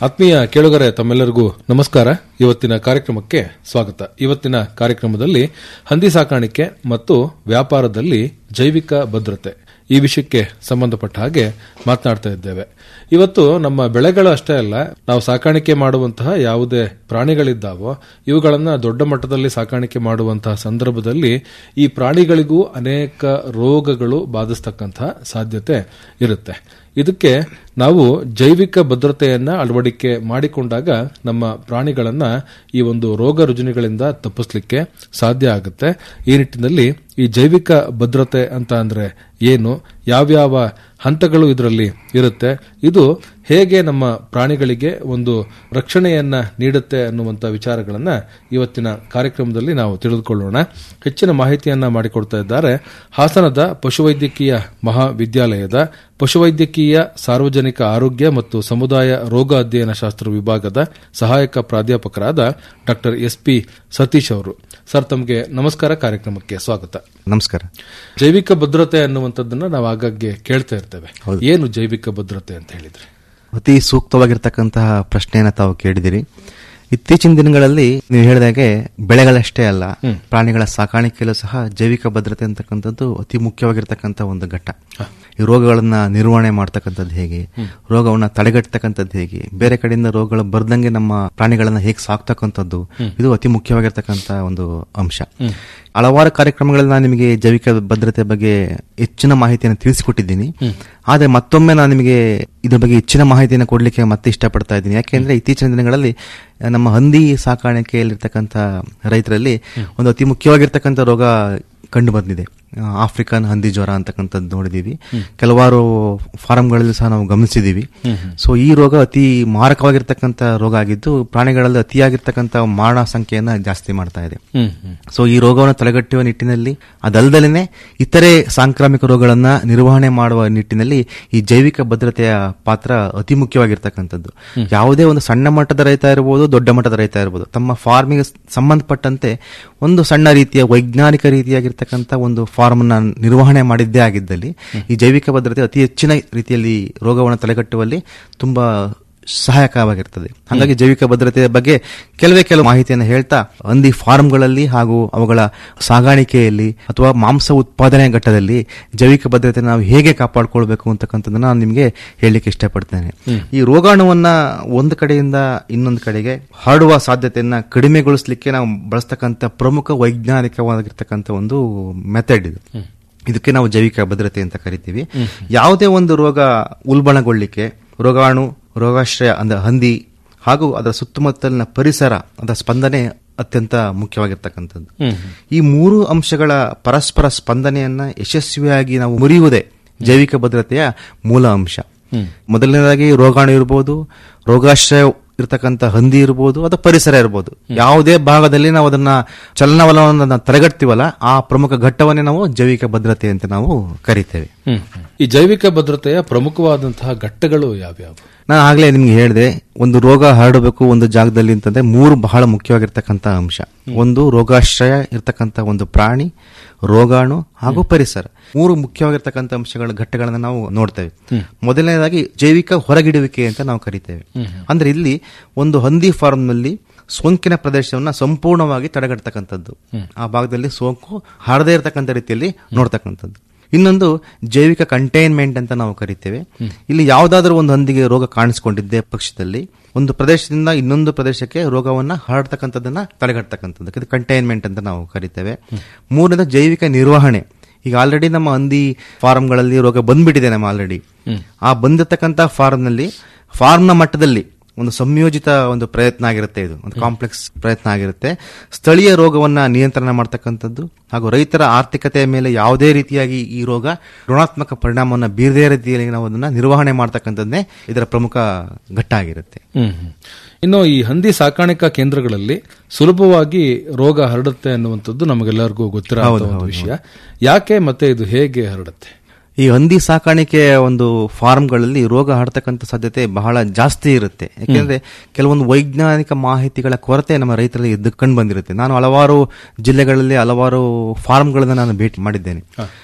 ಆತ್ಮೀಯ ಕೇಳುಗರೆ ತಮ್ಮೆಲ್ಲರಿಗೂ ನಮಸ್ಕಾರ ಇವತ್ತಿನ ಕಾರ್ಯಕ್ರಮಕ್ಕೆ ಸ್ವಾಗತ ಇವತ್ತಿನ ಕಾರ್ಯಕ್ರಮದಲ್ಲಿ ಹಂದಿ ಸಾಕಾಣಿಕೆ ಮತ್ತು ವ್ಯಾಪಾರದಲ್ಲಿ ಜೈವಿಕ ಭದ್ರತೆ ಈ ವಿಷಯಕ್ಕೆ ಸಂಬಂಧಪಟ್ಟ ಹಾಗೆ ಮಾತನಾಡ್ತಾ ಇದ್ದೇವೆ ಇವತ್ತು ನಮ್ಮ ಬೆಳೆಗಳು ಅಷ್ಟೇ ಅಲ್ಲ ನಾವು ಸಾಕಾಣಿಕೆ ಮಾಡುವಂತಹ ಯಾವುದೇ ಪ್ರಾಣಿಗಳಿದ್ದಾವೋ ಇವುಗಳನ್ನ ದೊಡ್ಡ ಮಟ್ಟದಲ್ಲಿ ಸಾಕಾಣಿಕೆ ಮಾಡುವಂತಹ ಸಂದರ್ಭದಲ್ಲಿ ಈ ಪ್ರಾಣಿಗಳಿಗೂ ಅನೇಕ ರೋಗಗಳು ಬಾಧಿಸ್ತಕ್ಕಂತಹ ಸಾಧ್ಯತೆ ಇರುತ್ತೆ ಇದಕ್ಕೆ ನಾವು ಜೈವಿಕ ಭದ್ರತೆಯನ್ನ ಅಳವಡಿಕೆ ಮಾಡಿಕೊಂಡಾಗ ನಮ್ಮ ಪ್ರಾಣಿಗಳನ್ನ ಈ ಒಂದು ರೋಗ ರುಜಿನಗಳಿಂದ ತಪ್ಪಿಸ್ಲಿಕ್ಕೆ ಸಾಧ್ಯ ಆಗುತ್ತೆ ಈ ನಿಟ್ಟಿನಲ್ಲಿ ಈ ಜೈವಿಕ ಭದ್ರತೆ ಅಂತ ಅಂದ್ರೆ ಏನು ಯಾವ್ಯಾವ ಹಂತಗಳು ಇದರಲ್ಲಿ ಇರುತ್ತೆ ಇದು ಹೇಗೆ ನಮ್ಮ ಪ್ರಾಣಿಗಳಿಗೆ ಒಂದು ರಕ್ಷಣೆಯನ್ನ ನೀಡುತ್ತೆ ಅನ್ನುವಂಥ ವಿಚಾರಗಳನ್ನ ಇವತ್ತಿನ ಕಾರ್ಯಕ್ರಮದಲ್ಲಿ ನಾವು ತಿಳಿದುಕೊಳ್ಳೋಣ ಹೆಚ್ಚಿನ ಮಾಹಿತಿಯನ್ನ ಮಾಡಿಕೊಡ್ತಾ ಇದ್ದಾರೆ ಹಾಸನದ ಪಶುವೈದ್ಯಕೀಯ ಮಹಾವಿದ್ಯಾಲಯದ ಪಶುವೈದ್ಯಕೀಯ ಸಾರ್ವಜನಿಕ ಆರೋಗ್ಯ ಮತ್ತು ಸಮುದಾಯ ರೋಗ ಅಧ್ಯಯನ ಶಾಸ್ತ್ರ ವಿಭಾಗದ ಸಹಾಯಕ ಪ್ರಾಧ್ಯಾಪಕರಾದ ಡಾಕ್ಟರ್ ಎಸ್ ಪಿ ಸತೀಶ್ ಅವರು ಸರ್ ತಮಗೆ ನಮಸ್ಕಾರ ಕಾರ್ಯಕ್ರಮಕ್ಕೆ ಸ್ವಾಗತ ನಮಸ್ಕಾರ ಜೈವಿಕ ಭದ್ರತೆ ಅನ್ನುವಂಥದ್ದನ್ನ ನಾವು ಆಗಾಗ್ಗೆ ಕೇಳ್ತಾ ಇರ್ತೇವೆ ಏನು ಜೈವಿಕ ಭದ್ರತೆ ಅಂತ ಹೇಳಿದ್ರೆ ಅತಿ ಸೂಕ್ತವಾಗಿರ್ತಕ್ಕಂತಹ ಪ್ರಶ್ನೆಯನ್ನ ತಾವು ಕೇಳಿದಿರಿ ಇತ್ತೀಚಿನ ದಿನಗಳಲ್ಲಿ ನೀವು ಹೇಳಿದಾಗೆ ಬೆಳೆಗಳಷ್ಟೇ ಅಲ್ಲ ಪ್ರಾಣಿಗಳ ಸಾಕಾಣಿಕೆಯಲ್ಲೂ ಸಹ ಜೈವಿಕ ಭದ್ರತೆ ಅಂತಕ್ಕಂಥದ್ದು ಅತಿ ಮುಖ್ಯವಾಗಿರ್ತಕ್ಕಂಥ ಒಂದು ಘಟ್ಟ ಈ ರೋಗಗಳನ್ನ ನಿರ್ವಹಣೆ ಮಾಡ್ತಕ್ಕಂಥದ್ದು ಹೇಗೆ ರೋಗವನ್ನ ತಡೆಗಟ್ಟತಕ್ಕಂಥದ್ದು ಹೇಗೆ ಬೇರೆ ಕಡೆಯಿಂದ ರೋಗಗಳು ಬರ್ದಂಗೆ ನಮ್ಮ ಪ್ರಾಣಿಗಳನ್ನ ಹೇಗೆ ಸಾಕ್ತಕ್ಕಂಥದ್ದು ಇದು ಅತಿ ಮುಖ್ಯವಾಗಿರ್ತಕ್ಕಂಥ ಒಂದು ಅಂಶ ಹಲವಾರು ಕಾರ್ಯಕ್ರಮಗಳಲ್ಲಿ ನಾನು ನಿಮಗೆ ಜೈವಿಕ ಭದ್ರತೆ ಬಗ್ಗೆ ಹೆಚ್ಚಿನ ಮಾಹಿತಿಯನ್ನು ತಿಳಿಸಿಕೊಟ್ಟಿದ್ದೀನಿ ಆದ್ರೆ ಮತ್ತೊಮ್ಮೆ ನಾನು ನಿಮಗೆ ಇದ್ರ ಬಗ್ಗೆ ಹೆಚ್ಚಿನ ಮಾಹಿತಿಯನ್ನು ಕೊಡ್ಲಿಕ್ಕೆ ಮತ್ತೆ ಇಷ್ಟಪಡ್ತಾ ಇದ್ದೀನಿ ಯಾಕೆಂದ್ರೆ ಇತ್ತೀಚಿನ ದಿನಗಳಲ್ಲಿ ನಮ್ಮ ಹಂದಿ ಸಾಕಾಣಿಕೆಯಲ್ಲಿರ್ತಕ್ಕಂಥ ರೈತರಲ್ಲಿ ಒಂದು ಅತಿ ಮುಖ್ಯವಾಗಿರ್ತಕ್ಕಂಥ ರೋಗ ಕಂಡು ಬಂದಿದೆ ಆಫ್ರಿಕನ್ ಹಂದಿ ಜ್ವರ ಅಂತಕ್ಕಂಥದ್ದು ನೋಡಿದೀವಿ ಕೆಲವಾರು ಫಾರಂಗಳಲ್ಲಿ ಸಹ ನಾವು ಗಮನಿಸಿದೀವಿ ಸೊ ಈ ರೋಗ ಅತಿ ಮಾರಕವಾಗಿರ್ತಕ್ಕಂಥ ರೋಗ ಆಗಿದ್ದು ಪ್ರಾಣಿಗಳಲ್ಲಿ ಅತಿಯಾಗಿರ್ತಕ್ಕಂಥ ಮರಣ ಸಂಖ್ಯೆಯನ್ನ ಜಾಸ್ತಿ ಮಾಡ್ತಾ ಇದೆ ಸೊ ಈ ರೋಗವನ್ನು ತಡೆಗಟ್ಟುವ ನಿಟ್ಟಿನಲ್ಲಿ ಅದಲ್ಲದಲೇ ಇತರೆ ಸಾಂಕ್ರಾಮಿಕ ರೋಗಗಳನ್ನ ನಿರ್ವಹಣೆ ಮಾಡುವ ನಿಟ್ಟಿನಲ್ಲಿ ಈ ಜೈವಿಕ ಭದ್ರತೆಯ ಪಾತ್ರ ಅತಿ ಮುಖ್ಯವಾಗಿರ್ತಕ್ಕಂಥದ್ದು ಯಾವುದೇ ಒಂದು ಸಣ್ಣ ಮಟ್ಟದ ರೈತ ಇರಬಹುದು ದೊಡ್ಡ ಮಟ್ಟದ ರೈತ ಇರಬಹುದು ತಮ್ಮ ಫಾರ್ಮಿಗೆ ಸಂಬಂಧಪಟ್ಟಂತೆ ಒಂದು ಸಣ್ಣ ರೀತಿಯ ವೈಜ್ಞಾನಿಕ ರೀತಿಯಾಗಿರ್ತಕ್ಕಂಥ ಒಂದು ಫಾರ್ಮ್ ನ ನಿರ್ವಹಣೆ ಮಾಡಿದ್ದೇ ಆಗಿದ್ದಲ್ಲಿ ಈ ಜೈವಿಕ ಭದ್ರತೆ ಅತಿ ಹೆಚ್ಚಿನ ರೀತಿಯಲ್ಲಿ ರೋಗವನ್ನು ತಡೆಗಟ್ಟುವಲ್ಲಿ ತುಂಬಾ ಸಹಾಯಕವಾಗಿರ್ತದೆ ಹಾಗಾಗಿ ಜೈವಿಕ ಭದ್ರತೆಯ ಬಗ್ಗೆ ಕೆಲವೇ ಕೆಲವು ಮಾಹಿತಿಯನ್ನು ಹೇಳ್ತಾ ಹಂದಿ ಫಾರ್ಮ್ಗಳಲ್ಲಿ ಹಾಗೂ ಅವುಗಳ ಸಾಗಾಣಿಕೆಯಲ್ಲಿ ಅಥವಾ ಮಾಂಸ ಉತ್ಪಾದನೆ ಘಟ್ಟದಲ್ಲಿ ಜೈವಿಕ ಭದ್ರತೆ ನಾವು ಹೇಗೆ ಕಾಪಾಡಿಕೊಳ್ಬೇಕು ಅಂತಕ್ಕಂಥದ್ದನ್ನ ನಾನು ನಿಮಗೆ ಹೇಳಲಿಕ್ಕೆ ಇಷ್ಟಪಡ್ತೇನೆ ಈ ರೋಗಾಣುವನ್ನ ಒಂದು ಕಡೆಯಿಂದ ಇನ್ನೊಂದು ಕಡೆಗೆ ಹರಡುವ ಸಾಧ್ಯತೆಯನ್ನ ಕಡಿಮೆಗೊಳಿಸಲಿಕ್ಕೆ ನಾವು ಬಳಸ್ತಕ್ಕಂಥ ಪ್ರಮುಖ ವೈಜ್ಞಾನಿಕವಾಗಿರ್ತಕ್ಕಂಥ ಒಂದು ಮೆಥಡ್ ಇದು ಇದಕ್ಕೆ ನಾವು ಜೈವಿಕ ಭದ್ರತೆ ಅಂತ ಕರಿತೀವಿ ಯಾವುದೇ ಒಂದು ರೋಗ ಉಲ್ಬಣಗೊಳ್ಳಿಕ್ಕೆ ರೋಗಾಣು ರೋಗಾಶ್ರಯ ಅಂದ್ರೆ ಹಂದಿ ಹಾಗೂ ಅದರ ಸುತ್ತಮುತ್ತಲಿನ ಪರಿಸರ ಅದರ ಸ್ಪಂದನೆ ಅತ್ಯಂತ ಮುಖ್ಯವಾಗಿರ್ತಕ್ಕಂಥದ್ದು ಈ ಮೂರು ಅಂಶಗಳ ಪರಸ್ಪರ ಸ್ಪಂದನೆಯನ್ನ ಯಶಸ್ವಿಯಾಗಿ ನಾವು ಮುರಿಯುವುದೇ ಜೈವಿಕ ಭದ್ರತೆಯ ಮೂಲ ಅಂಶ ಮೊದಲನೇದಾಗಿ ರೋಗಾಣು ಇರಬಹುದು ರೋಗಾಶ್ರಯ ಇರ್ತಕ್ಕಂಥ ಹಂದಿ ಇರಬಹುದು ಅಥವಾ ಪರಿಸರ ಇರಬಹುದು ಯಾವುದೇ ಭಾಗದಲ್ಲಿ ನಾವು ಅದನ್ನ ಚಲನವಲನವನ್ನು ತಡೆಗಟ್ತೀವಲ್ಲ ಆ ಪ್ರಮುಖ ಘಟ್ಟವನ್ನೇ ನಾವು ಜೈವಿಕ ಭದ್ರತೆ ಅಂತ ನಾವು ಕರಿತೇವೆ ಈ ಜೈವಿಕ ಭದ್ರತೆಯ ಪ್ರಮುಖವಾದಂತಹ ಘಟ್ಟಗಳು ಯಾವ್ಯಾವು ನಾನು ಆಗ್ಲೇ ನಿಮ್ಗೆ ಹೇಳಿದೆ ಒಂದು ರೋಗ ಹರಡಬೇಕು ಒಂದು ಜಾಗದಲ್ಲಿ ಅಂತಂದ್ರೆ ಮೂರು ಬಹಳ ಮುಖ್ಯವಾಗಿರ್ತಕ್ಕಂಥ ಅಂಶ ಒಂದು ರೋಗಾಶ್ರಯ ಇರ್ತಕ್ಕಂಥ ಒಂದು ಪ್ರಾಣಿ ರೋಗಾಣು ಹಾಗೂ ಪರಿಸರ ಮೂರು ಮುಖ್ಯವಾಗಿರ್ತಕ್ಕಂಥ ಅಂಶಗಳ ಘಟ್ಟಗಳನ್ನ ನಾವು ನೋಡ್ತೇವೆ ಮೊದಲನೇದಾಗಿ ಜೈವಿಕ ಹೊರಗಿಡುವಿಕೆ ಅಂತ ನಾವು ಕರಿತೇವೆ ಅಂದ್ರೆ ಇಲ್ಲಿ ಒಂದು ಹಂದಿ ಫಾರ್ಮ್ ನಲ್ಲಿ ಸೋಂಕಿನ ಪ್ರದೇಶವನ್ನ ಸಂಪೂರ್ಣವಾಗಿ ತಡೆಗಟ್ಟತಕ್ಕಂಥದ್ದು ಆ ಭಾಗದಲ್ಲಿ ಸೋಂಕು ಹರದೇ ಇರತಕ್ಕಂಥ ರೀತಿಯಲ್ಲಿ ನೋಡ್ತಕ್ಕಂಥದ್ದು ಇನ್ನೊಂದು ಜೈವಿಕ ಕಂಟೈನ್ಮೆಂಟ್ ಅಂತ ನಾವು ಕರಿತೇವೆ ಇಲ್ಲಿ ಯಾವುದಾದ್ರೂ ಒಂದು ಹಂದಿಗೆ ರೋಗ ಕಾಣಿಸಿಕೊಂಡಿದ್ದೆ ಪಕ್ಷದಲ್ಲಿ ಒಂದು ಪ್ರದೇಶದಿಂದ ಇನ್ನೊಂದು ಪ್ರದೇಶಕ್ಕೆ ರೋಗವನ್ನ ಹರಡ್ತಕ್ಕಂಥದ್ದನ್ನ ತಡೆಗಟ್ಟತಕ್ಕಂಥದ್ದು ಇದು ಕಂಟೈನ್ಮೆಂಟ್ ಅಂತ ನಾವು ಕರಿತೇವೆ ಮೂರನೇದು ಜೈವಿಕ ನಿರ್ವಹಣೆ ಈಗ ಆಲ್ರೆಡಿ ನಮ್ಮ ಹಂದಿ ಫಾರ್ಮ್ಗಳಲ್ಲಿ ರೋಗ ಬಂದ್ಬಿಟ್ಟಿದೆ ನಮ್ಮ ಆಲ್ರೆಡಿ ಆ ಬಂದಿರತಕ್ಕಂಥ ಫಾರ್ಮ್ನಲ್ಲಿ ಫಾರ್ಮ್ನ ಮಟ್ಟದಲ್ಲಿ ಒಂದು ಸಂಯೋಜಿತ ಒಂದು ಪ್ರಯತ್ನ ಆಗಿರುತ್ತೆ ಇದು ಒಂದು ಕಾಂಪ್ಲೆಕ್ಸ್ ಪ್ರಯತ್ನ ಆಗಿರುತ್ತೆ ಸ್ಥಳೀಯ ರೋಗವನ್ನ ನಿಯಂತ್ರಣ ಮಾಡ್ತಕ್ಕಂಥದ್ದು ಹಾಗೂ ರೈತರ ಆರ್ಥಿಕತೆಯ ಮೇಲೆ ಯಾವುದೇ ರೀತಿಯಾಗಿ ಈ ರೋಗ ಋಣಾತ್ಮಕ ಪರಿಣಾಮವನ್ನು ಬೀರದೇ ರೀತಿಯಲ್ಲಿ ನಾವು ಅದನ್ನ ನಿರ್ವಹಣೆ ಮಾಡ್ತಕ್ಕಂಥದ್ದೇ ಇದರ ಪ್ರಮುಖ ಘಟ್ಟ ಆಗಿರುತ್ತೆ ಇನ್ನು ಈ ಹಂದಿ ಸಾಕಾಣಿಕಾ ಕೇಂದ್ರಗಳಲ್ಲಿ ಸುಲಭವಾಗಿ ರೋಗ ಹರಡುತ್ತೆ ಅನ್ನುವಂಥದ್ದು ನಮಗೆಲ್ಲರಿಗೂ ಗೊತ್ತಿರೋ ಒಂದು ವಿಷಯ ಯಾಕೆ ಮತ್ತೆ ಇದು ಹೇಗೆ ಹರಡುತ್ತೆ ಈ ಹಂದಿ ಸಾಕಾಣಿಕೆಯ ಒಂದು ಫಾರ್ಮ್ಗಳಲ್ಲಿ ರೋಗ ಹರಡ್ತಕ್ಕಂಥ ಸಾಧ್ಯತೆ ಬಹಳ ಜಾಸ್ತಿ ಇರುತ್ತೆ ಯಾಕೆಂದ್ರೆ ಕೆಲವೊಂದು ವೈಜ್ಞಾನಿಕ ಮಾಹಿತಿಗಳ ಕೊರತೆ ನಮ್ಮ ರೈತರಲ್ಲಿ ಎದ್ದು ಕಂಡು ಬಂದಿರುತ್ತೆ ನಾನು ಹಲವಾರು ಜಿಲ್ಲೆಗಳಲ್ಲಿ ಹಲವಾರು ಫಾರ್ಮ್ಗಳನ್ನ ನಾನು ಭೇಟಿ ಮಾಡಿದ್ದೇನೆ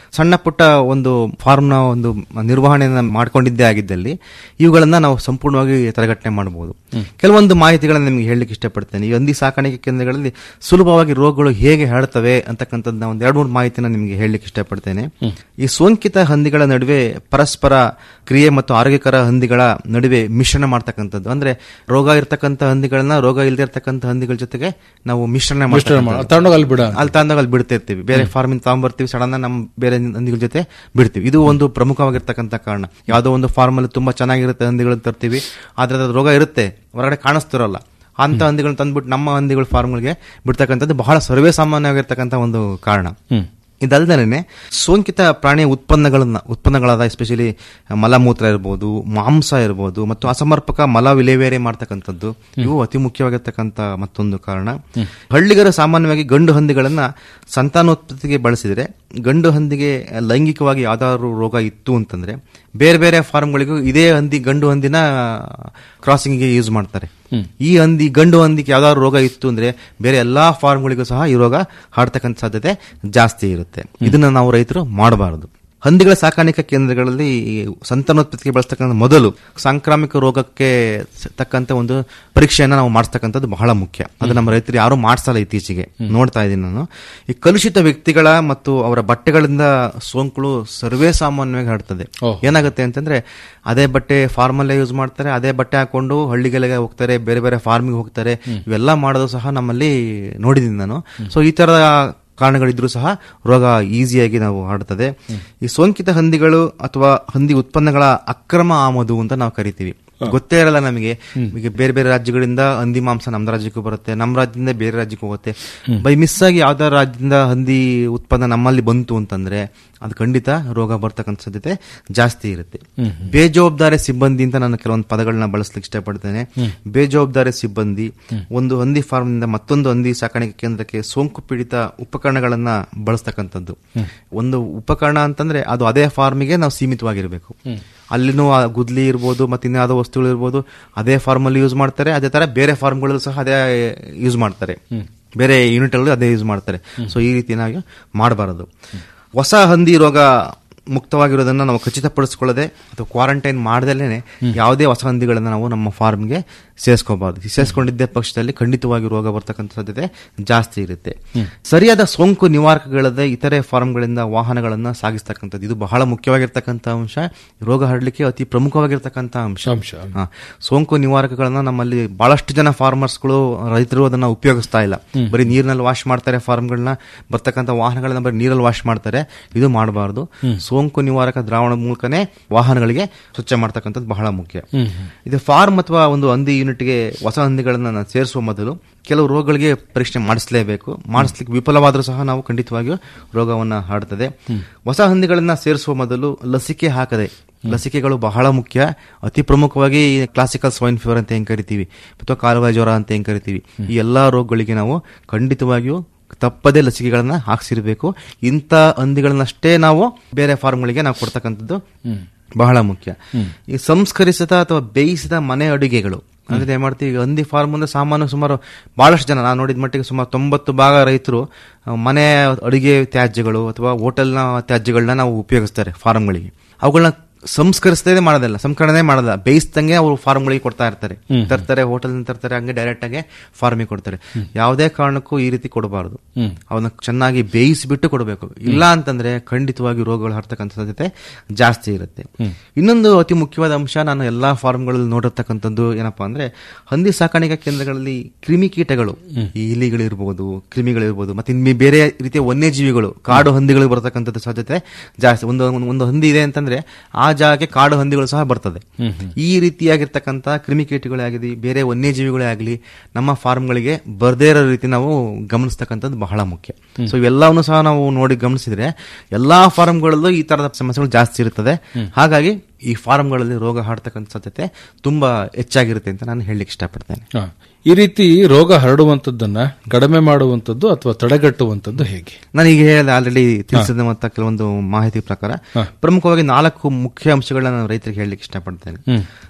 ಸಣ್ಣ ಪುಟ್ಟ ಒಂದು ಫಾರ್ಮ್ನ ಒಂದು ನಿರ್ವಹಣೆಯನ್ನ ಮಾಡ್ಕೊಂಡಿದ್ದೇ ಆಗಿದ್ದಲ್ಲಿ ಇವುಗಳನ್ನ ನಾವು ಸಂಪೂರ್ಣವಾಗಿ ತಡೆಗಟ್ಟನೆ ಮಾಡಬಹುದು ಕೆಲವೊಂದು ಮಾಹಿತಿಗಳನ್ನ ನಿಮಗೆ ಹೇಳಲಿಕ್ಕೆ ಇಷ್ಟಪಡ್ತೇನೆ ಈ ಹಂದಿ ಸಾಕಾಣಿಕೆ ಕೇಂದ್ರಗಳಲ್ಲಿ ಸುಲಭವಾಗಿ ರೋಗಗಳು ಹೇಗೆ ಹರಡ್ತವೆ ಅಂತಕ್ಕಂಥದ್ದು ಒಂದು ಎರಡು ಮೂರು ಮಾಹಿತಿನ ನಿಮಗೆ ಹೇಳಲಿಕ್ಕೆ ಇಷ್ಟಪಡ್ತೇನೆ ಈ ಸೋಂಕಿತ ಹಂದಿಗಳ ನಡುವೆ ಪರಸ್ಪರ ಕ್ರಿಯೆ ಮತ್ತು ಆರೋಗ್ಯಕರ ಹಂದಿಗಳ ನಡುವೆ ಮಿಶ್ರಣ ಮಾಡ್ತಕ್ಕಂಥದ್ದು ಅಂದ್ರೆ ರೋಗ ಇರ್ತಕ್ಕಂಥ ಹಂದಿಗಳನ್ನ ರೋಗ ಇಲ್ಲದೆ ಇರ್ತಕ್ಕಂಥ ಹಂದಿಗಳ ಜೊತೆಗೆ ನಾವು ಮಿಶ್ರಣ ಮಾಡ್ತಕ್ಕಂಥದ್ದು. ತಗೊಂಡೋಗಿ ಅಲ್ಲಿ ಬಿಡ ಅಲ್ಲಿ ತಂದಾಗ ಅಲ್ಲಿ ಬಿಡ್ತಿರ್ತೀವಿ ಬೇರೆ ಫಾರ್ಮಿಂದ ತಗೊಂಡ್ಬರ್ತೀವಿ ಸಡನ್ ನಮ್ಮ ಬೇರೆ ಹಂದಿಗಳ ಜೊತೆ ಬಿಡ್ತೀವಿ ಇದು ಒಂದು ಪ್ರಮುಖವಾಗಿರ್ತಕ್ಕಂಥ ಕಾರಣ ಯಾವುದೋ ಒಂದು ಫಾರ್ಮ್ ಅಲ್ಲಿ ತುಂಬಾ ಚೆನ್ನಾಗಿರುತ್ತೆ ಹಂದಿಗಳನ್ನ ತರ್ತೀವಿ ಆದ್ರೆ ಅದು ರೋಗ ಇರುತ್ತೆ ಹೊರಗಡೆ ಕಾಣಿಸ್ತಿರಲ್ಲ ಅಂತ ಹಂದಿಗಳನ್ನ ತಂದ್ಬಿಟ್ಟು ನಮ್ಮ ಹಂದಿಗಳ ಫಾರ್ಮ್ಗಳಿಗೆ ಬಿಡ್ತಕ್ಕಂಥದ್ದು ಬಹಳ ಸರ್ವೇ ಸಾಮಾನ್ಯವಾಗಿರ್ತಕ್ಕಂಥ ಒಂದು ಕಾರಣ ಇದಲ್ದೇನೆ ಸೋಂಕಿತ ಪ್ರಾಣಿಯ ಉತ್ಪನ್ನಗಳನ್ನ ಉತ್ಪನ್ನಗಳಾದ ಎಸ್ಪೆಷಲಿ ಮಲಮೂತ್ರ ಇರ್ಬೋದು ಮಾಂಸ ಇರ್ಬೋದು ಮತ್ತು ಅಸಮರ್ಪಕ ಮಲ ವಿಲೇವಾರಿ ಮಾಡ್ತಕ್ಕಂಥದ್ದು ಇವು ಅತಿ ಮುಖ್ಯವಾಗಿರ್ತಕ್ಕಂಥ ಮತ್ತೊಂದು ಕಾರಣ ಹಳ್ಳಿಗರು ಸಾಮಾನ್ಯವಾಗಿ ಗಂಡು ಹಂದಿಗಳನ್ನ ಸಂತಾನೋತ್ಪತ್ತಿಗೆ ಬಳಸಿದ್ರೆ ಗಂಡು ಹಂದಿಗೆ ಲೈಂಗಿಕವಾಗಿ ಯಾವ್ದಾದ್ರು ರೋಗ ಇತ್ತು ಅಂತಂದ್ರೆ ಬೇರೆ ಬೇರೆ ಫಾರ್ಮ್ಗಳಿಗೂ ಇದೇ ಹಂದಿ ಗಂಡು ಹಂದಿನ ಕ್ರಾಸಿಂಗ್ಗೆ ಯೂಸ್ ಮಾಡ್ತಾರೆ ಈ ಹಂದಿ ಗಂಡು ಹಂದಿಗೆ ಯಾವ್ದಾದ್ರು ರೋಗ ಇತ್ತು ಅಂದ್ರೆ ಬೇರೆ ಎಲ್ಲಾ ಫಾರ್ಮ್ಗಳಿಗೂ ಸಹ ಈ ರೋಗ ಹರಡ್ತಕ್ಕಂಥ ಸಾಧ್ಯತೆ ಜಾಸ್ತಿ ಇರುತ್ತೆ ಇದನ್ನ ನಾವು ರೈತರು ಮಾಡಬಾರದು ಹಂದಿಗಳ ಸಾಕಾಣಿಕಾ ಕೇಂದ್ರಗಳಲ್ಲಿ ಈ ಸಂತಾನೋತ್ಪತ್ತಿಗೆ ಬಳಸ್ತಕ್ಕಂಥ ಮೊದಲು ಸಾಂಕ್ರಾಮಿಕ ರೋಗಕ್ಕೆ ಸ- ತಕ್ಕಂತ ಒಂದು ಪರೀಕ್ಷೆಯನ್ನ ನಾವು ಮಾಡಿಸ್ತಕ್ಕಂಥದ್ದು ಬಹಳ ಮುಖ್ಯ ಅದು ನಮ್ಮ ರೈತರು ಯಾರು ಮಾಡಿಸಲ್ಲ ಇತ್ತೀಚೆಗೆ ನೋಡ್ತಾ ಇದ್ದೀನಿ ನಾನು ಈ ಕಲುಷಿತ ವ್ಯಕ್ತಿಗಳ ಮತ್ತು ಅವರ ಬಟ್ಟೆಗಳಿಂದ ಸೋಂಕುಗಳು ಸರ್ವೇ ಸಾಮಾನ್ಯವಾಗಿ ಹರಡ್ತದೆ ಏನಾಗುತ್ತೆ ಅಂತಂದ್ರೆ ಅದೇ ಬಟ್ಟೆ ಫಾರ್ಮಲ್ಲೇ ಯೂಸ್ ಮಾಡ್ತಾರೆ ಅದೇ ಬಟ್ಟೆ ಹಾಕೊಂಡು ಹಳ್ಳಿಗಳಿಗೆ ಹೋಗ್ತಾರೆ ಬೇರೆ ಬೇರೆ ಫಾರ್ಮಿಗೆ ಹೋಗ್ತಾರೆ ಇವೆಲ್ಲ ಮಾಡೋದು ಸಹ ನಮ್ಮಲ್ಲಿ ನೋಡಿದ್ದೀನಿ ನಾನು ಸೊ ಈ ತರದ ಕಾರಣಗಳಿದ್ರೂ ಸಹ ರೋಗ ಈಸಿಯಾಗಿ ನಾವು ಹರಡ್ತದೆ ಈ ಸೋಂಕಿತ ಹಂದಿಗಳು ಅಥವಾ ಹಂದಿ ಉತ್ಪನ್ನಗಳ ಅಕ್ರಮ ಆಮದು ಅಂತ ನಾವು ಕರಿತೀವಿ ಗೊತ್ತೇ ಇರಲ್ಲ ನಮಗೆ ಈಗ ಬೇರೆ ಬೇರೆ ರಾಜ್ಯಗಳಿಂದ ಹಂದಿ ಮಾಂಸ ನಮ್ಮ ರಾಜ್ಯಕ್ಕೂ ಬರುತ್ತೆ ನಮ್ಮ ರಾಜ್ಯದಿಂದ ಬೇರೆ ರಾಜ್ಯಕ್ಕೆ ಹೋಗುತ್ತೆ ಬೈ ಮಿಸ್ ಆಗಿ ಯಾವ್ದಾರ ರಾಜ್ಯದಿಂದ ಹಂದಿ ಉತ್ಪನ್ನ ನಮ್ಮಲ್ಲಿ ಬಂತು ಅಂತಂದ್ರೆ ಅದು ಖಂಡಿತ ರೋಗ ಬರ್ತಕ್ಕಂಥ ಸಾಧ್ಯತೆ ಜಾಸ್ತಿ ಇರುತ್ತೆ ಬೇಜವಾಬ್ದಾರಿ ಸಿಬ್ಬಂದಿ ಅಂತ ನಾನು ಕೆಲವೊಂದು ಪದಗಳನ್ನ ಬಳಸ್ಲಿಕ್ಕೆ ಇಷ್ಟಪಡ್ತೇನೆ ಬೇಜವಾಬ್ದಾರಿ ಸಿಬ್ಬಂದಿ ಒಂದು ಹಂದಿ ಫಾರ್ಮ್ ನಿಂದ ಮತ್ತೊಂದು ಹಂದಿ ಸಾಕಾಣಿಕೆ ಕೇಂದ್ರಕ್ಕೆ ಸೋಂಕು ಪೀಡಿತ ಉಪಕರಣಗಳನ್ನ ಬಳಸ್ತಕ್ಕಂಥದ್ದು ಒಂದು ಉಪಕರಣ ಅಂತಂದ್ರೆ ಅದು ಅದೇ ಫಾರ್ಮಿಗೆ ನಾವು ಸೀಮಿತವಾಗಿರಬೇಕು ಅಲ್ಲಿನೂ ಆ ಗುದ್ಲಿ ಇರ್ಬೋದು ಮತ್ತೆ ಇನ್ಯಾವುದೋ ವಸ್ತುಗಳು ಇರ್ಬೋದು ಅದೇ ಫಾರ್ಮ್ ಅಲ್ಲಿ ಯೂಸ್ ಮಾಡ್ತಾರೆ ಅದೇ ತರ ಬೇರೆ ಫಾರ್ಮ್ಗಳಲ್ಲೂ ಸಹ ಅದೇ ಯೂಸ್ ಮಾಡ್ತಾರೆ ಬೇರೆ ಯೂನಿಟ್ ಅಲ್ಲೂ ಅದೇ ಯೂಸ್ ಮಾಡ್ತಾರೆ ಸೊ ಈ ರೀತಿ ನಾವು ಮಾಡಬಾರದು ಹೊಸ ಹಂದಿ ರೋಗ ಮುಕ್ತವಾಗಿರೋದನ್ನ ನಾವು ಖಚಿತಪಡಿಸ್ಕೊಳ್ಳದೆ ಅಥವಾ ಕ್ವಾರಂಟೈನ್ ಮಾಡ್ದಲೇನೆ ಯಾವುದೇ ಹೊಸ ಹಂದಿಗಳನ್ನ ನಾವು ನಮ್ಮ ಫಾರ್ಮ್ಗೆ ಸೇರಿಸ್ಕೋಬಾರ್ದು ಸೇರಿಸ್ಕೊಂಡಿದ್ದೇ ಪಕ್ಷದಲ್ಲಿ ಖಂಡಿತವಾಗಿ ರೋಗ ಬರ್ತಕ್ಕಂಥ ಸಾಧ್ಯತೆ ಜಾಸ್ತಿ ಇರುತ್ತೆ ಸರಿಯಾದ ಸೋಂಕು ನಿವಾರಕಗಳದ ಇತರೆ ಫಾರ್ಮ್ಗಳಿಂದ ವಾಹನಗಳನ್ನ ಸಾಗಿಸ್ತಕ್ಕಂಥದ್ದು ಇದು ಬಹಳ ಮುಖ್ಯವಾಗಿರ್ತಕ್ಕಂಥ ಅಂಶ ರೋಗ ಹರಡಲಿಕ್ಕೆ ಅತಿ ಪ್ರಮುಖವಾಗಿರ್ತಕ್ಕಂಥ ಅಂಶ ಅಂಶ ಹಾ. ಸೋಂಕು ನಿವಾರಕಗಳನ್ನ ನಮ್ಮಲ್ಲಿ ಬಹಳಷ್ಟು ಜನ ಫಾರ್ಮರ್ಸ್ಗಳು ರೈತರು ಅದನ್ನ ಉಪಯೋಗಿಸ್ತಾ ಇಲ್ಲ ಬರೀ ನೀರಿನಲ್ಲಿ ವಾಶ್ ಮಾಡ್ತಾರೆ ಫಾರ್ಮ್ಗಳನ್ನ ಬರ್ತಕ್ಕಂಥ ವಾಹನಗಳನ್ನ ಬರೀ ನೀರಲ್ಲಿ ವಾಶ್ ಮಾಡ್ತಾರೆ ಇದು ಮಾಡಬಾರದು ಸೋಂಕು ನಿವಾರಕ ದ್ರಾವಣ ಮೂಲಕನೇ ವಾಹನಗಳಿಗೆ ಸ್ವಚ್ಛ ಮಾಡ್ತಕ್ಕಂಥದ್ದು ಬಹಳ ಮುಖ್ಯ ಇದು ಫಾರ್ಮ್ ಅಥವಾ ಒಂದು ಹಂದಿ ಯೂನಿಟ್ಗೆ ಹೊಸ ಹಂದಿಗಳನ್ನ ಸೇರಿಸುವ ಮೊದಲು ಕೆಲವು ರೋಗಗಳಿಗೆ ಪರೀಕ್ಷೆ ಮಾಡಿಸಲೇಬೇಕು ಮಾಡಿಸ್ಲಿಕ್ಕೆ ವಿಫಲವಾದರೂ ಸಹ ನಾವು ಖಂಡಿತವಾಗಿಯೂ ರೋಗವನ್ನ ಹರಡ್ತದೆ ಹೊಸ ಹಂದಿಗಳನ್ನ ಸೇರಿಸುವ ಮೊದಲು ಲಸಿಕೆ ಹಾಕದೆ ಲಸಿಕೆಗಳು ಬಹಳ ಮುಖ್ಯ ಅತಿ ಪ್ರಮುಖವಾಗಿ ಕ್ಲಾಸಿಕಲ್ ಸ್ವೈನ್ ಫೀವರ್ ಅಂತ ಹೆಂಗ್ ಕರಿತೀವಿ ಅಥವಾ ಕಾಲುವೆ ಜ್ವರ ಅಂತ ಹೆಂಗ್ ಕರಿತೀವಿ ಈ ಎಲ್ಲಾ ರೋಗಗಳಿಗೆ ನಾವು ಖಂಡಿತವಾಗಿಯೂ ತಪ್ಪದೇ ಲಸಿಕೆಗಳನ್ನ ಹಾಕ್ಸಿರ್ಬೇಕು ಇಂಥ ಹಂದಿಗಳನ್ನಷ್ಟೇ ನಾವು ಬೇರೆ ಫಾರ್ಮ್ಗಳಿಗೆ ನಾವು ಕೊಡ್ತಕ್ಕಂಥದ್ದು ಬಹಳ ಮುಖ್ಯ ಈ ಸಂಸ್ಕರಿಸಿದ ಅಥವಾ ಬೇಯಿಸಿದ ಮನೆ ಅಡುಗೆಗಳು ಅಂದ್ರೆ ಏನ್ ಮಾಡ್ತೀವಿ ಈಗ ಹಂದಿ ಫಾರ್ಮ್ ಅಂದ್ರೆ ಸಾಮಾನ್ಯ ಸುಮಾರು ಬಹಳಷ್ಟು ಜನ ನಾನು ನೋಡಿದ ಮಟ್ಟಿಗೆ ಸುಮಾರು ತೊಂಬತ್ತು ಭಾಗ ರೈತರು ಆ, ಮನೆ ಅಡುಗೆ ತ್ಯಾಜ್ಯಗಳು ಅಥವಾ ಹೋಟೆಲ್ನ ತ್ಯಾಜ್ಯಗಳನ್ನ ನಾವು ಉಪಯೋಗಿಸ್ತಾರೆ ಫಾರ್ಮ್ಗಳಿಗೆ ಅವುಗಳನ್ನ ಸಂಸ್ಕರಿಸದೇ ಮಾಡೋದಿಲ್ಲ ಸಂಸ್ಕರಣೆ ಮಾಡೋದಿಲ್ಲ ಬೇಯಿಸ್ದಂಗೆ ಅವರು ಫಾರ್ಮ್ಗಳಿಗೆ ಕೊಡ್ತಾ ಇರ್ತಾರೆ ತರ್ತಾರೆ ಹೋಟೆಲ್ ತರ್ತಾರೆ ಹಂಗೆ ಡೈರೆಕ್ಟ್ ಆಗಿ ಫಾರ್ಮಿಗೆ ಕೊಡ್ತಾರೆ ಯಾವುದೇ ಕಾರಣಕ್ಕೂ ಈ ರೀತಿ ಕೊಡಬಾರದು ಅವನ್ನ ಚೆನ್ನಾಗಿ ಬೇಯಿಸಿಬಿಟ್ಟು ಕೊಡಬೇಕು ಇಲ್ಲ ಅಂತಂದ್ರೆ ಖಂಡಿತವಾಗಿ ರೋಗಗಳು ಹರತಕ್ಕಂಥ ಸಾಧ್ಯತೆ ಜಾಸ್ತಿ ಇರುತ್ತೆ ಇನ್ನೊಂದು ಅತಿ ಮುಖ್ಯವಾದ ಅಂಶ ನಾನು ಎಲ್ಲಾ ಫಾರ್ಮ್ಗಳಲ್ಲಿ ನೋಡಿರ್ತಕ್ಕಂಥದ್ದು ಏನಪ್ಪಾ ಅಂದ್ರೆ ಹಂದಿ ಸಾಕಾಣಿಕಾ ಕೇಂದ್ರಗಳಲ್ಲಿ ಕ್ರಿಮಿಕೀಟಗಳು ಈ ಇಲಿಗಳಿರ್ಬೋದು ಕ್ರಿಮಿಗಳಿರ್ಬೋದು ಮತ್ತೆ ಇನ್ನು ಬೇರೆ ರೀತಿಯ ವನ್ಯಜೀವಿಗಳು ಕಾಡು ಹಂದಿಗಳು ಬರತಕ್ಕಂಥದ್ದು ಸಾಧ್ಯತೆ ಜಾಸ್ತಿ ಒಂದು ಒಂದು- ಒಂದು ಹಂದಿ ಇದೆ ಅಂತಂದ್ರೆ ಆ ಜಾಗಕ್ಕೆ ಕಾಡು ಹಂದಿಗಳು ಸಹ ಬರ್ತದೆ ಈ ರೀತಿಯಾಗಿರ್ತಕ್ಕಂಥ ಕ್ರಿಮಿಕೀಟಗಳೇ ಆಗಲಿ ಬೇರೆ ವನ್ಯಜೀವಿಗಳೇ ಆಗಲಿ ನಮ್ಮ ಫಾರ್ಮ್ಗಳಿಗೆ ಬರ್ದೇ ಇರೋ ರೀತಿ ನಾವು ಗಮನಿಸ್ತಕ್ಕಂಥದ್ದು ಬಹಳ ಮುಖ್ಯ ಸೊ ಇವೆಲ್ಲವನ್ನು ಸಹ ನಾವು ನೋಡಿ ಗಮನಿಸಿದ್ರೆ ಎಲ್ಲಾ ಫಾರ್ಮ್ಗಳಲ್ಲೂ ಈ ತರದ ಸಮಸ್ಯೆಗಳು ಜಾಸ್ತಿ ಇರುತ್ತದೆ ಹಾಗಾಗಿ ಈ ಫಾರ್ಮ್ಗಳಲ್ಲಿ ರೋಗ ಹರಡ್ತಕ್ಕಂಥ ಸಾಧ್ಯತೆ ತುಂಬಾ ಹೆಚ್ಚಾಗಿರುತ್ತೆ ಅಂತ ನಾನು ಹೇಳಲಿಕ್ಕೆ ಇಷ್ಟಪಡ್ತೇನೆ ಹ. ಈ ರೀತಿ ರೋಗ ಹರಡುವಂತದ್ದನ್ನ ಕಡಿಮೆ ಮಾಡುವಂತದ್ದು ಅಥವಾ ತಡೆಗಟ್ಟುವಂತದ್ದು ಹೇಗೆ ನಾನು ಈಗ ಹೇಳಿದೆ ಆಲ್ರೆಡಿ ತಿಳಿಸಿದ ಮತ್ತು ಕೆಲವೊಂದು ಮಾಹಿತಿ ಪ್ರಕಾರ ಪ್ರಮುಖವಾಗಿ ನಾಲ್ಕು ಮುಖ್ಯ ಅಂಶಗಳನ್ನ ನಾನು ರೈತರಿಗೆ ಹೇಳಲಿಕ್ಕೆ ಇಷ್ಟಪಡ್ತೇನೆ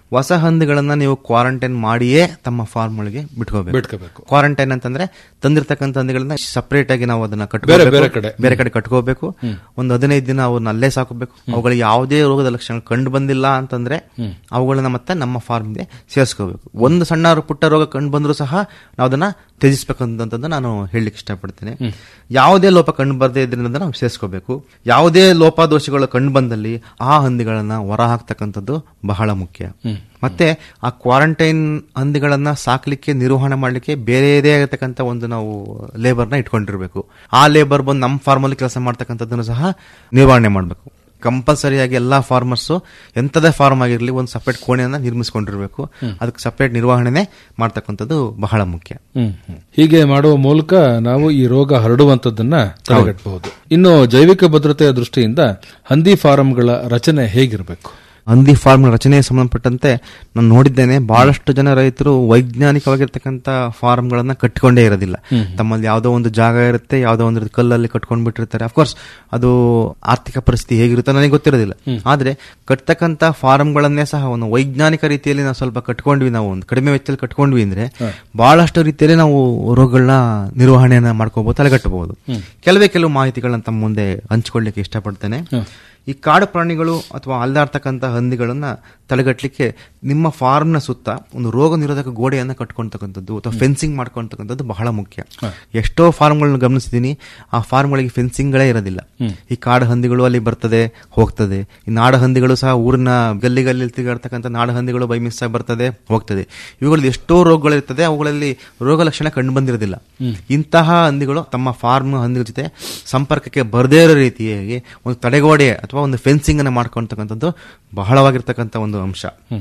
ಹೊಸ ಹಂದಿಗಳನ್ನ ನೀವು ಕ್ವಾರಂಟೈನ್ ಮಾಡಿಯೇ ತಮ್ಮ ಫಾರ್ಮ್ ಒಳಗೆ ಬಿಟ್ಕೋಬೇಕು ಬಿಟ್ಕೋಬೇಕು ಕ್ವಾರಂಟೈನ್ ಅಂತಂದ್ರೆ ತಂದಿರ್ತಕ್ಕಂಥ ಹಂದಿಗಳನ್ನ ಸಪರೇಟ್ ಆಗಿ ನಾವು ಅದನ್ನ ಬೇರೆ ಕಟ್ಕೋಬೇಕು ಬೇರೆ ಕಡೆ. ಬೇರೆ ಕಡೆ ಕಟ್ಕೋಬೇಕು ಒಂದು ಹದಿನೈದು ದಿನ ಅವನ್ನ ಅಲ್ಲೇ ಸಾಕಬೇಕು ಅವುಗಳಿಗೆ ಯಾವುದೇ ರೋಗದ ಲಕ್ಷಣ ಕಂಡು ಬಂದಿಲ್ಲ ಅಂತಂದ್ರೆ ಅವುಗಳನ್ನ ಮತ್ತೆ ನಮ್ಮ ಫಾರ್ಮ್ಗೆ ಸೇರಿಸ್ಕೋಬೇಕು ಒಂದು ಸಣ್ಣ ಪುಟ್ಟ ರೋಗ ಕಂಡು ಬಂದರೂ ಸಹ ನಾವು ಅದನ್ನ ತ್ಯಜಿಸ್ಬೇಕಂತಂದು ನಾನು ಹೇಳಲಿಕ್ಕೆ ಇಷ್ಟಪಡ್ತೇನೆ ಯಾವುದೇ ಲೋಪ ಕಂಡು ಬರದೇ ಇದರಿಂದ ನಾವು ಸೇರಿಸ್ಕೋಬೇಕು ಯಾವುದೇ ಲೋಪದೋಷಗಳು ಕಂಡು ಬಂದಲ್ಲಿ ಆ ಹಂದಿಗಳನ್ನ ಹೊರ ಹಾಕ್ತಕ್ಕಂಥದ್ದು ಬಹಳ ಮುಖ್ಯ ಮತ್ತೆ ಆ ಕ್ವಾರಂಟೈನ್ ಹಂದಿಗಳನ್ನ ಸಾಕ್ಲಿಕ್ಕೆ ನಿರ್ವಹಣೆ ಮಾಡ್ಲಿಕ್ಕೆ ಬೇರೆದೇ ಆಗಿರ್ತಕ್ಕಂಥ ಒಂದು ನಾವು ಲೇಬರ್ನ ಇಟ್ಕೊಂಡಿರ್ಬೇಕು ಆ ಲೇಬರ್ ಬಂದು ನಮ್ಮ ಫಾರ್ಮಲ್ಲಿ ಕೆಲಸ ಮಾಡ್ತಕ್ಕಂಥದ್ದನ್ನು ಸಹ ನಿರ್ವಹಣೆ ಮಾಡಬೇಕು ಕಂಪಲ್ಸರಿಯಾಗಿ ಎಲ್ಲಾ ಫಾರ್ಮರ್ಸ್ ಎಂಥದೇ ಫಾರ್ಮ್ ಆಗಿರಲಿ ಒಂದು ಸಪರೇಟ್ ಕೋಣೆಯನ್ನ ನಿರ್ಮಿಸ್ಕೊಂಡಿರ್ಬೇಕು ಅದಕ್ಕೆ ಸಪರೇಟ್ ನಿರ್ವಹಣೆ ಮಾಡ್ತಕ್ಕಂಥದ್ದು ಬಹಳ ಮುಖ್ಯ ಹ್ಮ್, ಹ್ಮ್. ಹೀಗೆ ಮಾಡುವ ಮೂಲಕ ನಾವು ಈ ರೋಗ ಹರಡುವಂತದ್ದನ್ನ ತಡೆಗಟ್ಟಬಹುದು ಇನ್ನು ಜೈವಿಕ ಭದ್ರತೆಯ ದೃಷ್ಟಿಯಿಂದ ಹಂದಿ ಫಾರಂಗಳ ರಚನೆ ಹೇಗಿರಬೇಕು ಹಂದಿ ಫಾರ್ಮ್ ರಚನೆಗೆ ಸಂಬಂಧಪಟ್ಟಂತೆ ನಾನು ನೋಡಿದ್ದೇನೆ ಬಹಳಷ್ಟು ಜನ ರೈತರು ವೈಜ್ಞಾನಿಕವಾಗಿರ್ತಕ್ಕಂಥ ಫಾರ್ಮ್ಗಳನ್ನ ಕಟ್ಟಿಕೊಂಡೇ ಇರೋದಿಲ್ಲ ತಮ್ಮಲ್ಲಿ ಯಾವುದೋ ಒಂದು ಜಾಗ ಇರುತ್ತೆ ಯಾವುದೋ ಒಂದು ರೀತಿ ಕಲ್ಲಲ್ಲಿ ಕಟ್ಕೊಂಡ್ ಬಿಟ್ಟಿರ್ತಾರೆ ಅಫ್ಕೋರ್ಸ್ ಅದು ಆರ್ಥಿಕ ಪರಿಸ್ಥಿತಿ ಹೇಗಿರುತ್ತೆ ನನಗೆ ಗೊತ್ತಿರೋದಿಲ್ಲ ಆದ್ರೆ ಕಟ್ತಕ್ಕಂಥ ಫಾರ್ಮ್ಗಳನ್ನೇ ಸಹ ಒಂದು ವೈಜ್ಞಾನಿಕ ರೀತಿಯಲ್ಲಿ ನಾವು ಸ್ವಲ್ಪ ಕಟ್ಕೊಂಡ್ವಿ ನಾವು ಒಂದು ಕಡಿಮೆ ವೆಚ್ಚದಲ್ಲಿ ಕಟ್ಕೊಂಡ್ವಿ ಅಂದ್ರೆ ಬಹಳಷ್ಟು ರೀತಿಯಲ್ಲಿ ನಾವು ರೋಗಗಳನ್ನ ನಿರ್ವಹಣೆಯನ್ನ ಮಾಡ್ಕೋಬಹುದು ತಲೆಗಟ್ಟಬಹುದು ಕೆಲವೇ ಕೆಲವು ಮಾಹಿತಿಗಳನ್ನ ತಮ್ಮ ಮುಂದೆ ಹಂಚಿಕೊಳ್ಳಿಕ್ಕೆ ಇಷ್ಟಪಡ್ತೇನೆ ಈ ಕಾಡು ಪ್ರಾಣಿಗಳು ಅಥವಾ ಅಲ್ದಾಡ್ತಕ್ಕಂಥ ಹಂದಿಗಳನ್ನ ತಡೆಗಟ್ಟಲಿಕ್ಕೆ ನಿಮ್ಮ ಫಾರ್ಮ್ನ ಸುತ್ತ ಒಂದು ರೋಗ ನಿರೋಧಕ ಗೋಡೆಯನ್ನ ಕಟ್ಕೊಳ್ತಕ್ಕಂಥದ್ದು ಅಥವಾ ಫೆನ್ಸಿಂಗ್ ಮಾಡ್ಕೊಳ್ತಕ್ಕಂಥದ್ದು ಬಹಳ ಮುಖ್ಯ ಎಷ್ಟೋ ಫಾರ್ಮ್ಗಳನ್ನ ಗಮನಿಸಿದ್ದೀನಿ ಆ ಫಾರ್ಮ್ಗಳಿಗೆ ಫೆನ್ಸಿಂಗ್ಗಳೇ ಇರೋದಿಲ್ಲ ಈ ಕಾಡು ಹಂದಿಗಳು ಅಲ್ಲಿ ಬರ್ತದೆ ಹೋಗ್ತದೆ ಈ ನಾಡ ಹಂದಿಗಳು ಸಹ ಊರಿನ ಗಲ್ಲಿ ಗಲ್ಲಿ ತಿರುಗಾಡ್ತಕ್ಕಂಥ ನಾಡ ಹಂದಿಗಳು ಬೈ ಮಿಸ್ ಆಗಿ ಬರ್ತದೆ ಹೋಗ್ತದೆ ಇವುಗಳಲ್ಲಿ ಎಷ್ಟೋ ರೋಗಗಳಿರ್ತದೆ ಅವುಗಳಲ್ಲಿ ರೋಗ ಲಕ್ಷಣ ಕಂಡು ಬಂದಿರೋದಿಲ್ಲ ಇಂತಹ ಹಂದಿಗಳು ತಮ್ಮ ಫಾರ್ಮ್ ಹಂದಿಗಳ ಜೊತೆ ಸಂಪರ್ಕಕ್ಕೆ ಬರದೇ ಇರೋ ರೀತಿಯಾಗಿ ಒಂದು ತಡೆಗೋಡೆ ಅಥವಾ ಒಂದು ಫೆನ್ಸಿಂಗ್ ಅನ್ನು ಮಾಡ್ಕೊಳ್ತಕ್ಕಂಥದ್ದು ಬಹಳವಾಗಿರ್ತಕ್ಕಂಥ ಒಂದು ಅಂಶ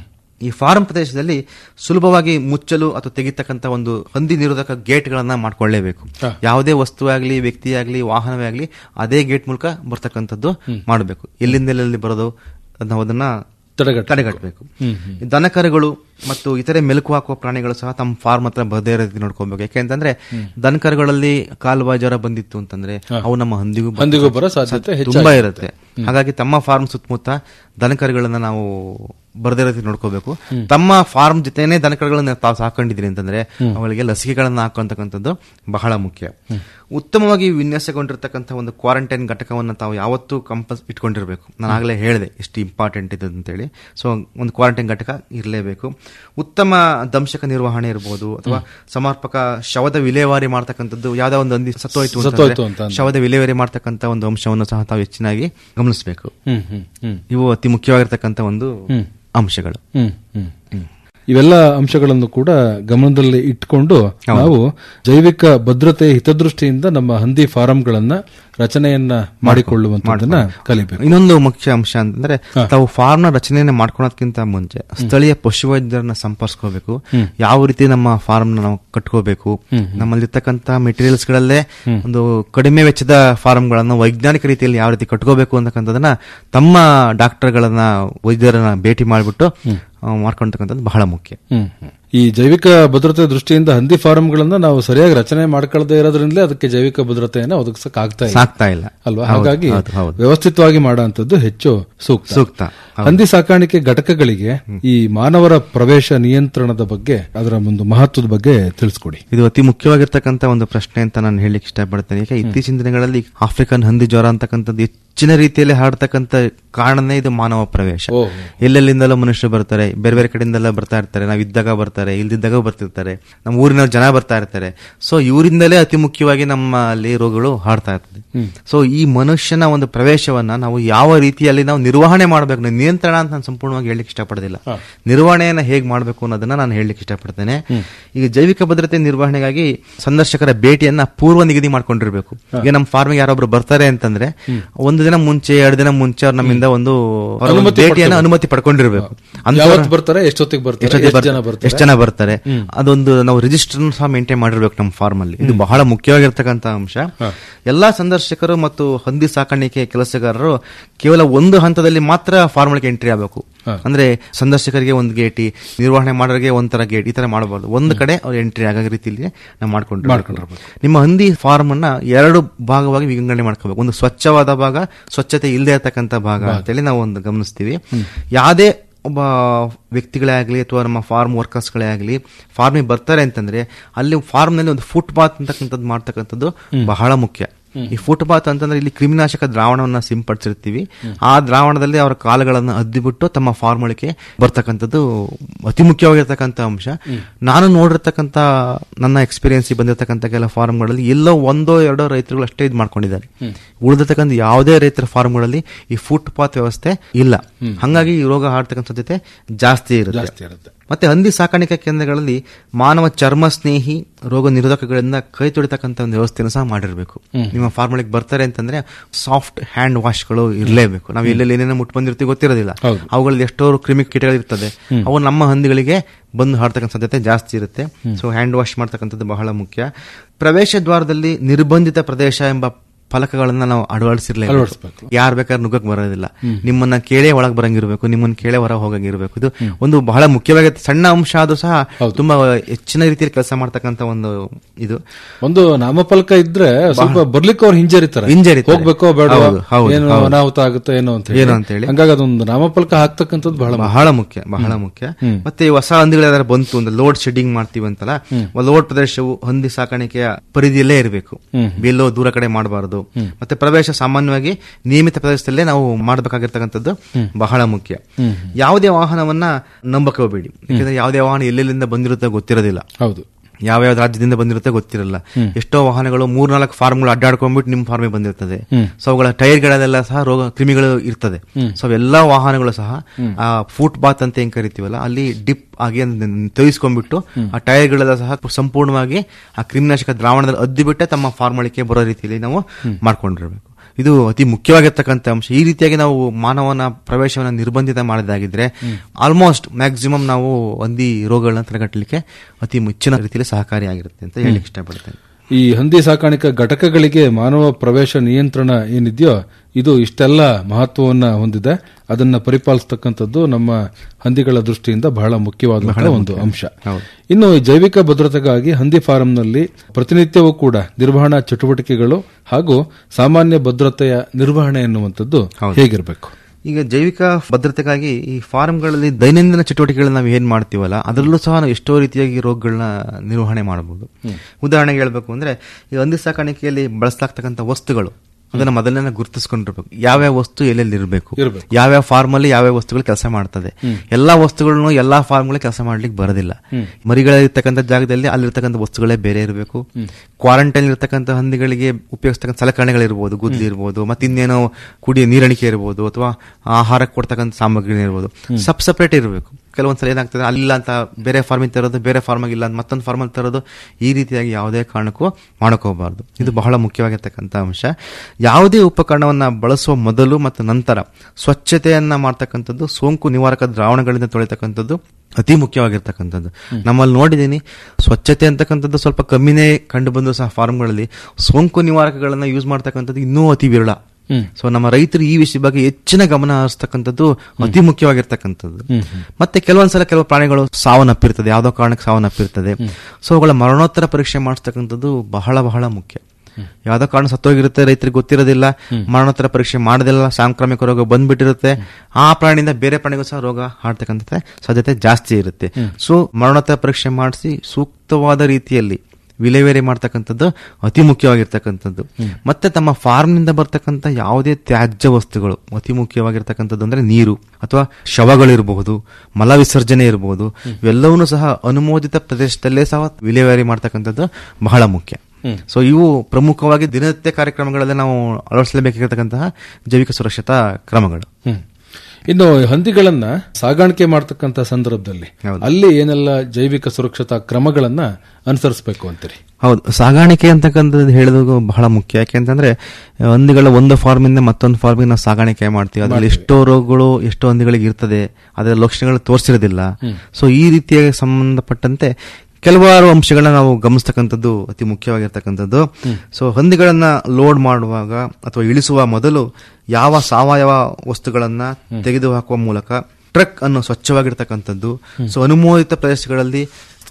ಈ ಫಾರ್ಮ್ ಪ್ರದೇಶದಲ್ಲಿ ಸುಲಭವಾಗಿ ಮುಚ್ಚಲು ಅಥವಾ ತೆಗಿತಕ್ಕಂಥ ಒಂದು ಹಂದಿ ನಿರೋಧಕ ಗೇಟ್ಗಳನ್ನ ಮಾಡ್ಕೊಳ್ಳೇಬೇಕು ಯಾವುದೇ ವಸ್ತು ಆಗಲಿ ವ್ಯಕ್ತಿ ಆಗಲಿ ವಾಹನವೇ ಆಗಲಿ ಅದೇ ಗೇಟ್ ಮೂಲಕ ಬರ್ತಕ್ಕಂಥದ್ದು ಮಾಡಬೇಕು ಎಲ್ಲಿಂದ ಎಲ್ಲೆಲ್ಲಿ ಬರೋದು ನಾವು ಅದನ್ನ ತಡೆಗಟ್ಟ ತಡೆಗಟ್ಟಬೇಕು ಈ ದನಕರುಗಳು ಮತ್ತು ಇತರೆ ಮೆಲುಕು ಹಾಕುವ ಪ್ರಾಣಿಗಳು ಸಹ ತಮ್ಮ ಫಾರ್ಮ್ ಹತ್ರ ಬರದೇ ಇರೋ ರೀತಿ ನೋಡ್ಕೋಬೇಕು ಯಾಕೆಂತಂದ್ರೆ ದನಕರುಗಳಲ್ಲಿ ಕಾಲುಬಾಯಿ ಜ್ವರ ಬಂದಿತ್ತು ಅಂತಂದ್ರೆ ಅವು ನಮ್ಮ ಹಂದಿಗೂ ಬರ್ತವೆ. ಹಂದಿಗೂ ಬರೋ ಸಾಧ್ಯತೆ ತುಂಬಾ ಇರುತ್ತೆ ಹಾಗಾಗಿ ತಮ್ಮ ಫಾರ್ಮ್ ಸುತ್ತಮುತ್ತ ದನಕರುಗಳನ್ನ ನಾವು ಬರದೇ ರೀತಿ ನೋಡ್ಕೋಬೇಕು ತಮ್ಮ ಫಾರ್ಮ್ ಜೊತೆನೆ ದನಕರುಗಳನ್ನ ತಾವು ಸಾಕೊಂಡಿದ್ರಿ ಅಂತಂದ್ರೆ ಅವಳಿಗೆ ಲಸಿಕೆಗಳನ್ನ ಹಾಕೊಂತಕ್ಕಂಥದ್ದು ಬಹಳ ಮುಖ್ಯ ಉತ್ತಮವಾಗಿ ವಿನ್ಯಾಸಗೊಂಡಿರ್ತಕ್ಕಂಥ ಒಂದು ಕ್ವಾರಂಟೈನ್ ಘಟಕವನ್ನು ತಾವು ಯಾವತ್ತೂ ಕಂಪಲ್ಸ್ ಇಟ್ಕೊಂಡಿರ್ಬೇಕು ನಾನು ಆಗಲೇ ಹೇಳಿದೆ ಎಷ್ಟು ಇಂಪಾರ್ಟೆಂಟ್ ಇದೆ ಅಂತೇಳಿ ಸೊ ಒಂದು ಕ್ವಾರಂಟೈನ್ ಘಟಕ ಇರಲೇಬೇಕು ಉತ್ತಮ ದಂಶಕ ನಿರ್ವಹಣೆ ಇರಬಹುದು ಅಥವಾ ಸಮರ್ಪಕ ಶವದ ವಿಲೇವಾರಿ ಮಾಡ್ತಕ್ಕಂಥದ್ದು ಯಾವ್ದೋ ಒಂದು ಹಂದಿ ಸತ್ತೋಯ್ತು ಸತ್ತೋಯ್ತು ಅಂತ ಅಂತಂದ್ರೆ ಶವದ ವಿಲೇವಾರಿ ಮಾಡ್ತಕ್ಕಂಥ ಒಂದು ಅಂಶವನ್ನು ಸಹ ತಾವು ಹೆಚ್ಚಿನಾಗಿ ಗಮನಿಸಬೇಕು ಹ್ಮ್ ಹ್ಮ್ ಹ್ಮ್ ಇವು ಅತಿ ಮುಖ್ಯವಾಗಿರ್ತಕ್ಕಂಥ ಒಂದು ಅಂಶಗಳು ಹ್ಮ್ ಹ್ಮ್ ಇವೆಲ್ಲ ಅಂಶಗಳನ್ನು ಕೂಡ ಗಮನದಲ್ಲಿ ಇಟ್ಕೊಂಡು ನಾವು ಜೈವಿಕ ಭದ್ರತೆ ಹಿತದೃಷ್ಟಿಯಿಂದ ನಮ್ಮ ಹಂದಿ ಫಾರಂಗಳನ್ನ ರಚನೆಯನ್ನ ಮಾಡಿಕೊಳ್ಳುವಂತದನ್ನ ಕಲಿಬೇಕು ಇನ್ನೊಂದು ಮುಖ್ಯ ಅಂಶ ಅಂತಂದ್ರೆ ತಾವು ಫಾರ್ಮ್ ನ ರಚನೆಯನ್ನ ಮಾಡ್ಕೊಳೋದಕ್ಕಿಂತ ಮುಂಚೆ ಸ್ಥಳೀಯ ಪಶುವೈದ್ಯರನ್ನ ಸಂಪರ್ಸ್ಕೋಬೇಕು ಯಾವ ರೀತಿ ನಮ್ಮ ಫಾರ್ಮ್ ನ ನಾವು ಕಟ್ಕೋಬೇಕು ನಮ್ಮಲ್ಲಿರ್ತಕ್ಕಂಥ ಮೆಟೀರಿಯಲ್ಸ್ ಗಳಲ್ಲೇ ಒಂದು ಕಡಿಮೆ ವೆಚ್ಚದ ಫಾರ್ಮ್ ಗಳನ್ನ ವೈಜ್ಞಾನಿಕ ರೀತಿಯಲ್ಲಿ ಯಾವ ರೀತಿ ಕಟ್ಕೋಬೇಕು ಅಂತಕ್ಕಂಥದನ್ನ ತಮ್ಮ ಡಾಕ್ಟರ್ ಗಳನ್ನ ವೈದ್ಯರನ್ನ ಭೇಟಿ ಮಾಡಿಬಿಟ್ಟು ಮಾಡ್ಕೊಳ್ತಕ್ಕಂಥದ್ದು ಬಹಳ ಮುಖ್ಯ ಹ್ಮ್ ಹ್ಮ್. ಈ ಜೈವಿಕ ಭದ್ರತೆ ದೃಷ್ಟಿಯಿಂದ ಹಂದಿ ಫಾರಂಗಳನ್ನ ನಾವು ಸರಿಯಾಗಿ ರಚನೆ ಮಾಡ್ಕೊಳ್ಳದೆ ಇರೋದ್ರಿಂದಲೇ ಅದಕ್ಕೆ ಜೈವಿಕ ಭದ್ರತೆಯನ್ನ ಒದಗಿಸಕ್ ಆಗ್ತಾ ಇಲ್ಲ ಸಾಕ್ತಾ ಇಲ್ಲ ಅಲ್ವಾ ಹೌದು, ಹಾಗಾಗಿ ಹೌದು, ಹೌದು. ವ್ಯವಸ್ಥಿತವಾಗಿ ಮಾಡುವಂತದ್ದು ಹೆಚ್ಚು ಸೂಕ್ತ ಸೂಕ್ತ ಹಂದಿ ಸಾಕಾಣಿಕೆ ಘಟಕಗಳಿಗೆ ಈ ಮಾನವರ ಪ್ರವೇಶ ನಿಯಂತ್ರಣದ ಬಗ್ಗೆ ಅದರ ಒಂದು ಮಹತ್ವದ ಬಗ್ಗೆ ತಿಳಿಸ್ಕೊಡಿ ಇದು ಅತಿ ಮುಖ್ಯವಾಗಿರ್ತಕ್ಕಂಥ ಒಂದು ಪ್ರಶ್ನೆ ಅಂತ ನಾನು ಹೇಳಲಿಕ್ಕೆ ಇಷ್ಟಪಡ್ತೇನೆ ಯಾಕೆ ಇತ್ತೀಚಿನ ದಿನಗಳಲ್ಲಿ ಆಫ್ರಿಕನ್ ಹಂದಿ ಜ್ವರ ಅಂತಕ್ಕಂಥದ್ದು ಹೆಚ್ಚಿನ ರೀತಿಯಲ್ಲಿ ಹರಡ್ತಕ್ಕಂಥ ಕಾರಣನೇ ಇದು ಮಾನವ ಪ್ರವೇಶ ಓ ಎಲ್ಲೆಲ್ಲಿಂದಲೂ ಮನುಷ್ಯರು ಬರ್ತಾರೆ ಬೇರೆ ಬೇರೆ ಕಡೆಯಿಂದೆಲ್ಲ ಬರ್ತಾ ಇರ್ತಾರೆ ನಾವು ಇದ್ದಾಗ ಬರ್ತಾರೆ ಇಲ್ದಿದ್ದಾಗ ಬರ್ತಿರ್ತಾರೆ ನಮ್ಮ ಊರಿನ ಜನ ಬರ್ತಾ ಇರ್ತಾರೆ ಸೊ ಇವರಿಂದಲೇ ಅತಿ ಮುಖ್ಯವಾಗಿ ನಮ್ಮಲ್ಲಿ ರೋಗಗಳು ಹಾಡ್ತಾ ಇರ್ತದೆ ಸೊ ಈ ಮನುಷ್ಯನ ಒಂದು ಪ್ರವೇಶವನ್ನ ನಾವು ಯಾವ ರೀತಿಯಲ್ಲಿ ನಾವು ನಿರ್ವಹಣೆ ಮಾಡಬೇಕು ನಿಯಂತ್ರಣ ಅಂತ ನಾನು ಸಂಪೂರ್ಣವಾಗಿ ಹೇಳಲಿಕ್ಕೆ ಇಷ್ಟಪಡೋದಿಲ್ಲ ನಿರ್ವಹಣೆಯನ್ನ ಹೇಗೆ ಮಾಡಬೇಕು ಅನ್ನೋದನ್ನ ನಾನು ಹೇಳಲಿಕ್ಕೆ ಇಷ್ಟಪಡ್ತೇನೆ ಈಗ ಜೈವಿಕ ಭದ್ರತೆ ನಿರ್ವಹಣೆಗಾಗಿ ಸಂದರ್ಶಕರ ಭೇಟಿಯನ್ನ ಪೂರ್ವ ನಿಗದಿ ಮಾಡ್ಕೊಂಡಿರ್ಬೇಕು ಈಗ ನಮ್ಮ ಫಾರ್ಮಿಗೆ ಯಾರೊಬ್ರು ಬರ್ತಾರೆ ಅಂತಂದ್ರೆ ಒಂದು ದಿನ ಮುಂಚೆ ಎರಡು ದಿನ ಮುಂಚೆ ಅವ್ರು ನಮ್ಮಿಂದ ಒಂದು ಅವರ ಒಂದು ಅನುಮತಿ ಭೇಟಿಯನ್ನ ಅನುಮತಿ ಪಡ್ಕೊಂಡಿರ್ಬೇಕು ಅಂಥವ್ರ- ಯಾವತ್ತು ಬರ್ತಾರೆ ಎಷ್ಟೊತ್ತಿಗೆ ಬರ್ತಾರೆ ಎಷ್ಟೊತ್ತಿಗೆ ಎಷ್ಟು ಜನ ಬರ್ತಾರೆ ಬರ್ತಾರೆ ಎಷ್ಟು ಜನ ಬರ್ತಾರೆ ಅದೊಂದು ನಾವು ರಿಜಿಸ್ಟರ್ ಸಹ ಮೇಂಟೈನ್ ಮಾಡಿರ್ಬೇಕು ನಮ್ಮ ಫಾರ್ಮ್ ಅಲ್ಲಿ ಇದು ಬಹಳ ಮುಖ್ಯವಾಗಿರ್ತಕ್ಕಂಥ ಅಂಶ ಎಲ್ಲಾ ಸಂದರ್ಶಕರು ಮತ್ತು ಹಂದಿ ಸಾಕಾಣಿಕೆ ಕೆಲಸಗಾರರು ಕೇವಲ ಒಂದು ಹಂತದಲ್ಲಿ ಮಾತ್ರ ಫಾರ್ಮ್ ಒಳಗೆ ಎಂಟ್ರಿ ಆಗಬೇಕು ಅಂದ್ರೆ ಸಂದರ್ಶಕರಿಗೆ ಒಂದು ಗೇಟಿ ನಿರ್ವಹಣೆ ಮಾಡೋರಿಗೆ ಒಂಥರ ಗೇಟ್ ಈ ತರ ಮಾಡಬಾರ್ದು ಒಂದು ಕಡೆ ಅವ್ರು ಎಂಟ್ರಿ ಆಗೋ ರೀತಿಯಲ್ಲಿ ನಾವು ಮಾಡ್ಕೊಂಡು ನಿಮ್ಮ ಹಂದಿ ಫಾರ್ಮ್ ಅನ್ನ ಎರಡು ಭಾಗವಾಗಿ ವಿಂಗಡಣೆ ಮಾಡ್ಕೋಬೇಕು ಒಂದು ಸ್ವಚ್ಛವಾದ ಭಾಗ ಸ್ವಚ್ಛತೆ ಇಲ್ಲದೆ ಇರತಕ್ಕಂಥ ಭಾಗ ಅಂತೇಳಿ ನಾವು ಒಂದು ಗಮನಿಸ್ತೀವಿ ಯಾವುದೇ ಒಬ್ಬ ವ್ಯಕ್ತಿಗಳೇ ಆಗಲಿ ಅಥವಾ ನಮ್ಮ ಫಾರ್ಮ್ ವರ್ಕರ್ಸ್ಗಳೇ ಆಗಲಿ ಫಾರ್ಮಿಗೆ ಬರ್ತಾರೆ ಅಂತಂದ್ರೆ ಅಲ್ಲಿ ಫಾರ್ಮ್ನಲ್ಲಿ ಒಂದು ಫುಟ್ ಬಾತ್ ಅಂತಕ್ಕಂಥದ್ದು ಮಾಡ್ತಕ್ಕಂಥದ್ದು ಬಹಳ ಮುಖ್ಯ ಈ ಫುಟ್ ಬಾತ್ ಅಂತಂದ್ರೆ ಇಲ್ಲಿ ಕ್ರಿಮಿನಾಶಕ ದ್ರಾವಣವನ್ನ ಸಿಂಪಡಿಸಿರ್ತೀವಿ ಆ ದ್ರಾವಣದಲ್ಲಿ ಅವರ ಕಾಲುಗಳನ್ನು ಅದ್ದಿಬಿಟ್ಟು ತಮ್ಮ ಫಾರ್ಮ್ ಒಳಗೆ ಬರ್ತಕ್ಕಂಥದ್ದು ಅತಿ ಮುಖ್ಯವಾಗಿರ್ತಕ್ಕಂಥ ಅಂಶ ನಾನು ನೋಡಿರ್ತಕ್ಕಂಥ ನನ್ನ ಎಕ್ಸ್ಪೀರಿಯನ್ಸ್ ಬಂದಿರತಕ್ಕಂಥ ಕೆಲ ಫಾರ್ಮ್ಗಳಲ್ಲಿ ಎಲ್ಲೋ ಒಂದೋ ಎರಡೋ ರೈತರುಗಳು ಅಷ್ಟೇ ಇದು ಮಾಡ್ಕೊಂಡಿದ್ದಾರೆ ಉಳಿದಿರ್ತಕ್ಕಂಥ ಯಾವುದೇ ರೈತರ ಫಾರ್ಮ್ಗಳಲ್ಲಿ ಈ ಫುಟ್ ಪಾತ್ ವ್ಯವಸ್ಥೆ ಇಲ್ಲ ಹಂಗಾಗಿ ಈ ರೋಗ ಹರಡ್ತಕ್ಕಂಥ ಸಾಧ್ಯತೆ ಜಾಸ್ತಿ ಇರುತ್ತೆ ಜಾಸ್ತಿ ಇರುತ್ತೆ ಮತ್ತೆ ಹಂದಿ ಸಾಕಾಣಿಕೆ ಕೇಂದ್ರಗಳಲ್ಲಿ ಮಾನವ ಚರ್ಮ ಸ್ನೇಹಿ ರೋಗ ನಿರೋಧಕಗಳಿಂದ ಕೈ ತೊಳಿತಕ್ಕಂಥ ಒಂದು ವ್ಯವಸ್ಥೆಯನ್ನು ಸಹ ಮಾಡಿರಬೇಕು ನಿಮ್ಮ ಫಾರ್ಮ್ ಒಳಗೆ ಬರ್ತಾರೆ ಅಂತಂದ್ರೆ ಸಾಫ್ಟ್ ಹ್ಯಾಂಡ್ ವಾಶ್ಗಳು ಇರಲೇಬೇಕು ನಾವು ಎಲ್ಲೆಲ್ಲಿ ಏನೇನೋ ಮುಟ್ಟು ಬಂದಿರ್ತೀವಿ ಗೊತ್ತಿರೋದಿಲ್ಲ ಹೌದು. ಅವುಗಳಲ್ಲಿ ಎಷ್ಟೋ ಕ್ರಿಮಿ ಕೀಟಗಳು ಇರ್ತದೆ ಅವು ನಮ್ಮ ಹಂದಿಗಳಿಗೆ ಬಂದು ಹಾಡ್ತಕ್ಕಂಥ ಸಾಧ್ಯತೆ ಜಾಸ್ತಿ ಇರುತ್ತೆ ಸೊ ಹ್ಯಾಂಡ್ ವಾಶ್ ಮಾಡ್ತಕ್ಕಂಥದ್ದು ಬಹಳ ಮುಖ್ಯ ಪ್ರವೇಶ ದ್ವಾರದಲ್ಲಿ ನಿರ್ಬಂಧಿತ ಪ್ರದೇಶ ಎಂಬ ಫಲಕಗಳನ್ನ ನಾವು ಅಳವಡಿಸಿರ್ಲೇಬೇಕು ಅಳವಡಿಸ್ಬೇಕು. ಯಾರು ಬೇಕಾದ್ರೆ ನುಗ್ಗಕ್ ಬರೋದಿಲ್ಲ ನಿಮ್ಮನ್ನ ಕೇಳೇ ಒಳಗ್ ಬರಂಗಿರ್ಬೇಕು ನಿಮ್ಮನ್ನ ಕೇಳೇ ಹೊರ ಹೋಗಂಗಿರ್ಬೇಕು ಇದು ಒಂದು ಬಹಳ ಮುಖ್ಯವಾಗಿ ಸಣ್ಣ ಅಂಶ ಆದ್ರೂ ಸಹ ತುಂಬಾ ಹೆಚ್ಚಿನ ರೀತಿಯಲ್ಲಿ ಕೆಲಸ ಮಾಡ್ತಕ್ಕಂಥ ಒಂದು ಇದು ಒಂದು ನಾಮಫಲಕ ಇದ್ರೆ ಸ್ವಲ್ಪ ಬರ್ಲಿಕ್ಕೆ ಅವ್ರು ಹಿಂಜರಿತಾರೆ ಹಿಂಜರಿತಾರೆ. ಹೋಗ್ಬೇಕೋ ಬೇಡ ಹೌದು, ಹೌದು, ಏನು ಹೌದು. ಅನಾಹುತ ಆಗುತ್ತೋ ಏನೋ ಅಂತ ಹೇಳಿ. ಏನೋ ಅಂತ ಹೇಳಿ. ಹಂಗಾಗಿ ಅದೊಂದು ನಾಮಫಲಕ ಹಾಕ್ತಕ್ಕಂಥದ್ದು ಬಹಳ ಮುಖ್ಯ. ಬಹಳ ಮುಖ್ಯ ಬಹಳ ಮುಖ್ಯ ಮತ್ತೆ ಈ ಹೊಸ ಹಂದಿಗಳು ಯಾವ್ದಾದ್ರು ಬಂತು ಅಂದ್ರೆ ಲೋಡ್ ಶೆಡ್ಡಿಂಗ್ ಮಾಡ್ತೀವಿ ಅಂತಲ್ಲ ಲೋಡ್ ಪ್ರದೇಶವು ಹಂದಿ ಸಾಕಾಣಿಕೆಯ ಪರಿಧಿಯಲ್ಲೇ ಇರಬೇಕು ಎಲ್ಲೋ ದೂರ ಕಡೆ ಮಾಡಬಾರದು ಮತ್ತೆ ಪ್ರವೇಶ ಸಾಮಾನ್ಯವಾಗಿ ನಿಯಮಿತ ಪ್ರದೇಶದಲ್ಲೇ ನಾವು ಮಾಡಬೇಕಾಗಿರ್ತಕ್ಕಂಥದ್ದು ಬಹಳ ಮುಖ್ಯ ಯಾವುದೇ ವಾಹನವನ್ನ ನಂಬಕ್ಕೆ ಹೋಗಬೇಡಿ ಯಾಕಂದ್ರೆ ಯಾವುದೇ ವಾಹನ ಎಲ್ಲೆಲ್ಲಿಂದ ಬಂದಿರುತ್ತೆ ಗೊತ್ತಿರೋದಿಲ್ಲ ಹೌದು ಯಾವ ಯಾವ ರಾಜ್ಯದಿಂದ ಬಂದಿರುತ್ತೆ ಗೊತ್ತಿರಲ್ಲ ಎಷ್ಟೋ ವಾಹನಗಳು ಮೂರ್ನಾಲ್ಕು ಫಾರ್ಮ್ಗಳು ಅಡ್ಡಾಡ್ಕೊಂಡ್ಬಿಟ್ಟು ನಿಮ್ಮ ಫಾರ್ಮಿಗೆ ಬಂದಿರ್ತದೆ ಸೊ ಅವುಗಳ ಟೈರ್ಗಳಲ್ಲೆಲ್ಲ ಸಹ ರೋಗ ಕ್ರಿಮಿಗಳು ಇರ್ತದೆ ಸೊ ಅವೆಲ್ಲಾ ವಾಹನಗಳು ಸಹ ಆ ಫುಟ್ ಬಾತ್ ಅಂತ ಏನ್ ಕರಿತೀವಲ್ಲ ಅಲ್ಲಿ ಡಿಪ್ ಆಗಿ ತೆಗೆಸ್ಕೊಂಡ್ಬಿಟ್ಟು ಆ ಟೈರ್ಗಳೆಲ್ಲ ಸಹ ಸಂಪೂರ್ಣವಾಗಿ ಆ ಕ್ರಿಮಿನಾಶಕ ದ್ರಾವಣದಲ್ಲಿ ಅದ್ದಿಬಿಟ್ಟೆ ತಮ್ಮ ಫಾರ್ಮ್ ಒಳಗೆ ಬರೋ ರೀತಿಯಲ್ಲಿ ನಾವು ಮಾಡ್ಕೊಂಡಿರ್ಬೇಕು ಇದು ಅತಿ ಮುಖ್ಯವಾಗಿರ್ತಕ್ಕಂಥ ಅಂಶ ಈ ರೀತಿಯಾಗಿ ನಾವು ಮಾನವನ ಪ್ರವೇಶವನ್ನು ನಿರ್ಬಂಧಿತ ಮಾಡಿದಾಗಿದ್ರೆ ಆಲ್ಮೋಸ್ಟ್ ಮ್ಯಾಕ್ಸಿಮಮ್ ನಾವು ಹಂದಿ ರೋಗಗಳನ್ನ ತಡೆಗಟ್ಟಲಿಕ್ಕೆ ಅತಿ ಮುಚ್ಚಿನ ರೀತಿಯಲ್ಲಿ ಸಹಕಾರಿಯಾಗಿರುತ್ತೆ ಅಂತ ಹೇಳಿ ಇಷ್ಟಪಡ್ತೇನೆ ಈ ಹಂದಿ ಸಾಕಾಣಿಕಾ ಘಟಕಗಳಿಗೆ ಮಾನವ ಪ್ರವೇಶ ನಿಯಂತ್ರಣ ಏನಿದೆಯೋ ಇದು ಇಷ್ಟೆಲ್ಲ ಮಹತ್ವವನ್ನ ಹೊಂದಿದೆ ಅದನ್ನ ಪರಿಪಾಲಿಸತಕ್ಕಂಥದ್ದು ನಮ್ಮ ಹಂದಿಗಳ ದೃಷ್ಟಿಯಿಂದ ಬಹಳ ಮುಖ್ಯವಾದಂತಹ ಒಂದು ಅಂಶ ಇನ್ನು ಈ ಜೈವಿಕ ಭದ್ರತೆಗಾಗಿ ಹಂದಿ ಫಾರಂನಲ್ಲಿ ಪ್ರತಿನಿತ್ಯವೂ ಕೂಡ ನಿರ್ವಹಣಾ ಚಟುವಟಿಕೆಗಳು ಹಾಗೂ ಸಾಮಾನ್ಯ ಭದ್ರತೆಯ ನಿರ್ವಹಣೆ ಎನ್ನುವಂಥದ್ದು ಹೇಗಿರಬೇಕು ಈಗ ಜೈವಿಕ ಭದ್ರತೆಗಾಗಿ ಈ ಫಾರ್ಮ್ಗಳಲ್ಲಿ ದೈನಂದಿನ ಚಟುವಟಿಕೆಗಳನ್ನ ನಾವು ಏನ್ ಮಾಡ್ತೀವಲ್ಲ ಅದರಲ್ಲೂ ಸಹ ನಾವು ಎಷ್ಟೋ ರೀತಿಯಾಗಿ ರೋಗಗಳನ್ನ ನಿರ್ವಹಣೆ ಮಾಡಬಹುದು ಉದಾಹರಣೆಗೆ ಹೇಳ್ಬೇಕು ಅಂದ್ರೆ ಈ ಹಂದಿ ಸಾಕಾಣಿಕೆಯಲ್ಲಿ ಬಳಸಲಾಗ್ತಕ್ಕಂಥ ವಸ್ತುಗಳು ಅದನ್ನ ಮೊದಲನೇ ಗುರುತಿಸ್ಕೊಂಡಿರ್ಬೇಕು ಯಾವ್ಯಾವ ವಸ್ತು ಎಲ್ಲೆಲ್ಲಿ ಇರಬೇಕು ಇರ್ಬೇಕು. ಯಾವ್ಯಾವ ಫಾರ್ಮ್ ಅಲ್ಲಿ ಯಾವ್ಯಾವ ವಸ್ತುಗಳು ಕೆಲಸ ಮಾಡ್ತದೆ ಎಲ್ಲಾ ವಸ್ತುಗಳನ್ನು ಎಲ್ಲಾ ಫಾರ್ಮ್ಗಳಿಗೆ ಕೆಲಸ ಮಾಡ್ಲಿಕ್ಕೆ ಬರೋದಿಲ್ಲ ಮರಿಗಳಿರ್ತಕ್ಕಂಥ ಜಾಗದಲ್ಲಿ ಅಲ್ಲಿರ್ತಕ್ಕಂಥ ವಸ್ತುಗಳೇ ಬೇರೆ ಇರಬೇಕು ಕ್ವಾರಂಟೈನ್ ಇರ್ತಕ್ಕಂಥ ಹಂದಿಗಳಿಗೆ ಉಪಯೋಗಿಸ್ತಕ್ಕಂಥ ಸಲಕರಣೆಗಳಿರ್ಬೋದು ಗುದ್ಲಿ ಇರ್ಬೋದು ಮತ್ತೆ ಇನ್ನೇನೋ ಕುಡಿಯೋ ನೀರಣಿಕೆ ಇರ್ಬೋದು ಅಥವಾ ಆಹಾರಕ್ಕೆ ಕೊಡ್ತಕ್ಕಂಥ ಸಾಮಗ್ರಿ ಇರ್ಬೋದು ಸಬ್ ಸಪ್ರೇಟ್ ಇರಬೇಕು ಕೆಲವೊಂದ್ಸಲ ಏನಾಗ್ತದೆ ಅಲ್ಲಿಲ್ಲ ಅಂತ ಬೇರೆ ಫಾರ್ಮಿಗೆ ತರೋದು ಬೇರೆ ಫಾರ್ಮಾಗಿ ಇಲ್ಲ ಅಂತ ಮತ್ತೊಂದು ಫಾರ್ಮಲ್ಲಿ ತರೋದು ಈ ರೀತಿಯಾಗಿ ಯಾವುದೇ ಕಾರಣಕ್ಕೂ ಮಾಡ್ಕೋಬಾರ್ದು ಇದು ಬಹಳ ಮುಖ್ಯವಾಗಿರ್ತಕ್ಕಂಥ ಅಂಶ ಯಾವುದೇ ಉಪಕರಣವನ್ನ ಬಳಸುವ ಮೊದಲು ಮತ್ತು ನಂತರ ಸ್ವಚ್ಛತೆಯನ್ನ ಮಾಡ್ತಕ್ಕಂಥದ್ದು ಸೋಂಕು ನಿವಾರಕ ದ್ರಾವಣಗಳಿಂದ ತೊಳಿತಕ್ಕಂಥದ್ದು ಅತಿ ಮುಖ್ಯವಾಗಿರ್ತಕ್ಕಂಥದ್ದು ನಮ್ಮಲ್ಲಿ ನೋಡಿದ್ದೀನಿ ಸ್ವಚ್ಛತೆ ಅಂತಕ್ಕಂಥದ್ದು ಸ್ವಲ್ಪ ಕಮ್ಮಿನೇ ಕಂಡು ಬಂದು ಸಹ ಫಾರ್ಮ್ಗಳಲ್ಲಿ ಸೋಂಕು ನಿವಾರಕಗಳನ್ನ ಯೂಸ್ ಮಾಡ್ತಕ್ಕಂಥದ್ದು ಇನ್ನೂ ಅತಿ ವಿರಳ ಸೊ ನಮ್ಮ ರೈತರು ಈ ವಿಷಯ ಬಗ್ಗೆ ಹೆಚ್ಚಿನ ಗಮನ ಹರಿಸ್ತಕ್ಕಂಥದ್ದು ಅತಿ ಮುಖ್ಯವಾಗಿರ್ತಕ್ಕಂಥದ್ದು ಮತ್ತೆ ಕೆಲವೊಂದ್ಸಲ ಕೆಲವು ಪ್ರಾಣಿಗಳು ಸಾವನ್ನಪ್ಪಿರ್ತದೆ ಯಾವ್ದೋ ಕಾರಣಕ್ಕೆ ಸಾವನ್ನಪ್ಪಿರ್ತದೆ ಸೊ ಅವುಗಳ ಮರಣೋತ್ತರ ಪರೀಕ್ಷೆ ಮಾಡಿಸ್ತಕ್ಕಂಥದ್ದು ಬಹಳ ಬಹಳ ಮುಖ್ಯ ಯಾವ್ದೋ ಕಾರಣ ಸತ್ತೋಗಿರುತ್ತೆ ರೈತರಿಗೆ ಗೊತ್ತಿರೋದಿಲ್ಲ ಮರಣೋತ್ತರ ಪರೀಕ್ಷೆ ಮಾಡದಿಲ್ಲ ಸಾಂಕ್ರಾಮಿಕ ರೋಗ ಬಂದ್ಬಿಟ್ಟಿರುತ್ತೆ ಆ ಪ್ರಾಣಿಯಿಂದ ಬೇರೆ ಪ್ರಾಣಿಗೂ ಸಹ ರೋಗ ಹಾಡ್ತಕ್ಕಂಥ ಸಾಧ್ಯತೆ ಜಾಸ್ತಿ ಇರುತ್ತೆ ಸೊ ಮರಣೋತ್ತರ ಪರೀಕ್ಷೆ ಮಾಡಿಸಿ ಸೂಕ್ತವಾದ ರೀತಿಯಲ್ಲಿ ವಿಲೇವಾರಿ ಮಾಡ್ತಕ್ಕಂಥದ್ದು ಅತಿ ಮುಖ್ಯವಾಗಿರ್ತಕ್ಕಂಥದ್ದು ಮತ್ತೆ ತಮ್ಮ ಫಾರ್ಮ್ನಿಂದ ಬರ್ತಕ್ಕಂಥ ಯಾವುದೇ ತ್ಯಾಜ್ಯ ವಸ್ತುಗಳು ಅತಿ ಮುಖ್ಯವಾಗಿರ್ತಕ್ಕಂಥದ್ದು ಅಂದ್ರೆ ನೀರು ಅಥವಾ ಶವಗಳಿರಬಹುದು ಮಲ ವಿಸರ್ಜನೆ ಇರಬಹುದು ಇವೆಲ್ಲವನ್ನೂ ಸಹ ಅನುಮೋದಿತ ಪ್ರದೇಶದಲ್ಲೇ ಸಹ ವಿಲೇವಾರಿ ಮಾಡ್ತಕ್ಕಂಥದ್ದು ಬಹಳ ಮುಖ್ಯ ಸೊ ಇವು ಪ್ರಮುಖವಾಗಿ ದಿನನಿತ್ಯ ಕಾರ್ಯಕ್ರಮಗಳಲ್ಲಿ ನಾವು ಅಳವಡಿಸಲೇಬೇಕಾಗಿರ್ತಕ್ಕಂತಹ ಜೈವಿಕ ಸುರಕ್ಷತಾ ಕ್ರಮಗಳು ಹ್ಮ್. ಇನ್ನು ಈ ಹಂದಿಗಳನ್ನ ಸಾಗಾಣಿಕೆ ಮಾಡತಕ್ಕಂತ ಸಂದರ್ಭದಲ್ಲಿ ಅಲ್ಲಿ ಏನೆಲ್ಲ ಜೈವಿಕ ಸುರಕ್ಷತಾ ಕ್ರಮಗಳನ್ನ ಅನುಸರಿಸಬೇಕು ಅಂತೀರಿ ಹೌದು ಸಾಗಾಣಿಕೆ ಅಂತಕ್ಕಂಥದ್ದು ಹೇಳೋದು ಬಹಳ ಮುಖ್ಯ ಯಾಕೆಂತಂದ್ರೆ ಹಂದಿಗಳ ಒಂದು ಫಾರ್ಮಿಂದ ಮತ್ತೊಂದು ಫಾರ್ಮಿಗೆ ನಾವು ಸಾಗಾಣಿಕೆ ಮಾಡ್ತೀವಿ ಅದ್ರಲ್ಲಿ ಎಷ್ಟೋ ರೋಗಗಳು ಎಷ್ಟೋ ಹಂದಿಗಳಿಗೆ ಇರ್ತದೆ ಅದರ ಲಕ್ಷಣಗಳು ತೋರಿಸಿರೋದಿಲ್ಲ ಸೊ ಈ ರೀತಿಯಾಗಿ ಸಂಬಂಧಪಟ್ಟಂತೆ ಕೆಲವಾರು ಅಂಶಗಳನ್ನ ನಾವು ಗಮನಿಸ್ತಕ್ಕಂಥದ್ದು ಅತಿ ಮುಖ್ಯವಾಗಿರ್ತಕ್ಕಂಥದ್ದು ಸೊ ಹಂದಿಗಳನ್ನ ಲೋಡ್ ಮಾಡುವಾಗ ಅಥವಾ ಇಳಿಸುವ ಮೊದಲು ಯಾವ ಸಾವಯವ ವಸ್ತುಗಳನ್ನ ತೆಗೆದುಹಾಕುವ ಮೂಲಕ ಟ್ರಕ್ ಅನ್ನು ಸ್ವಚ್ಛವಾಗಿರ್ತಕ್ಕಂಥದ್ದು ಸೊ ಅನುಮೋದಿತ ಪ್ರದೇಶಗಳಲ್ಲಿ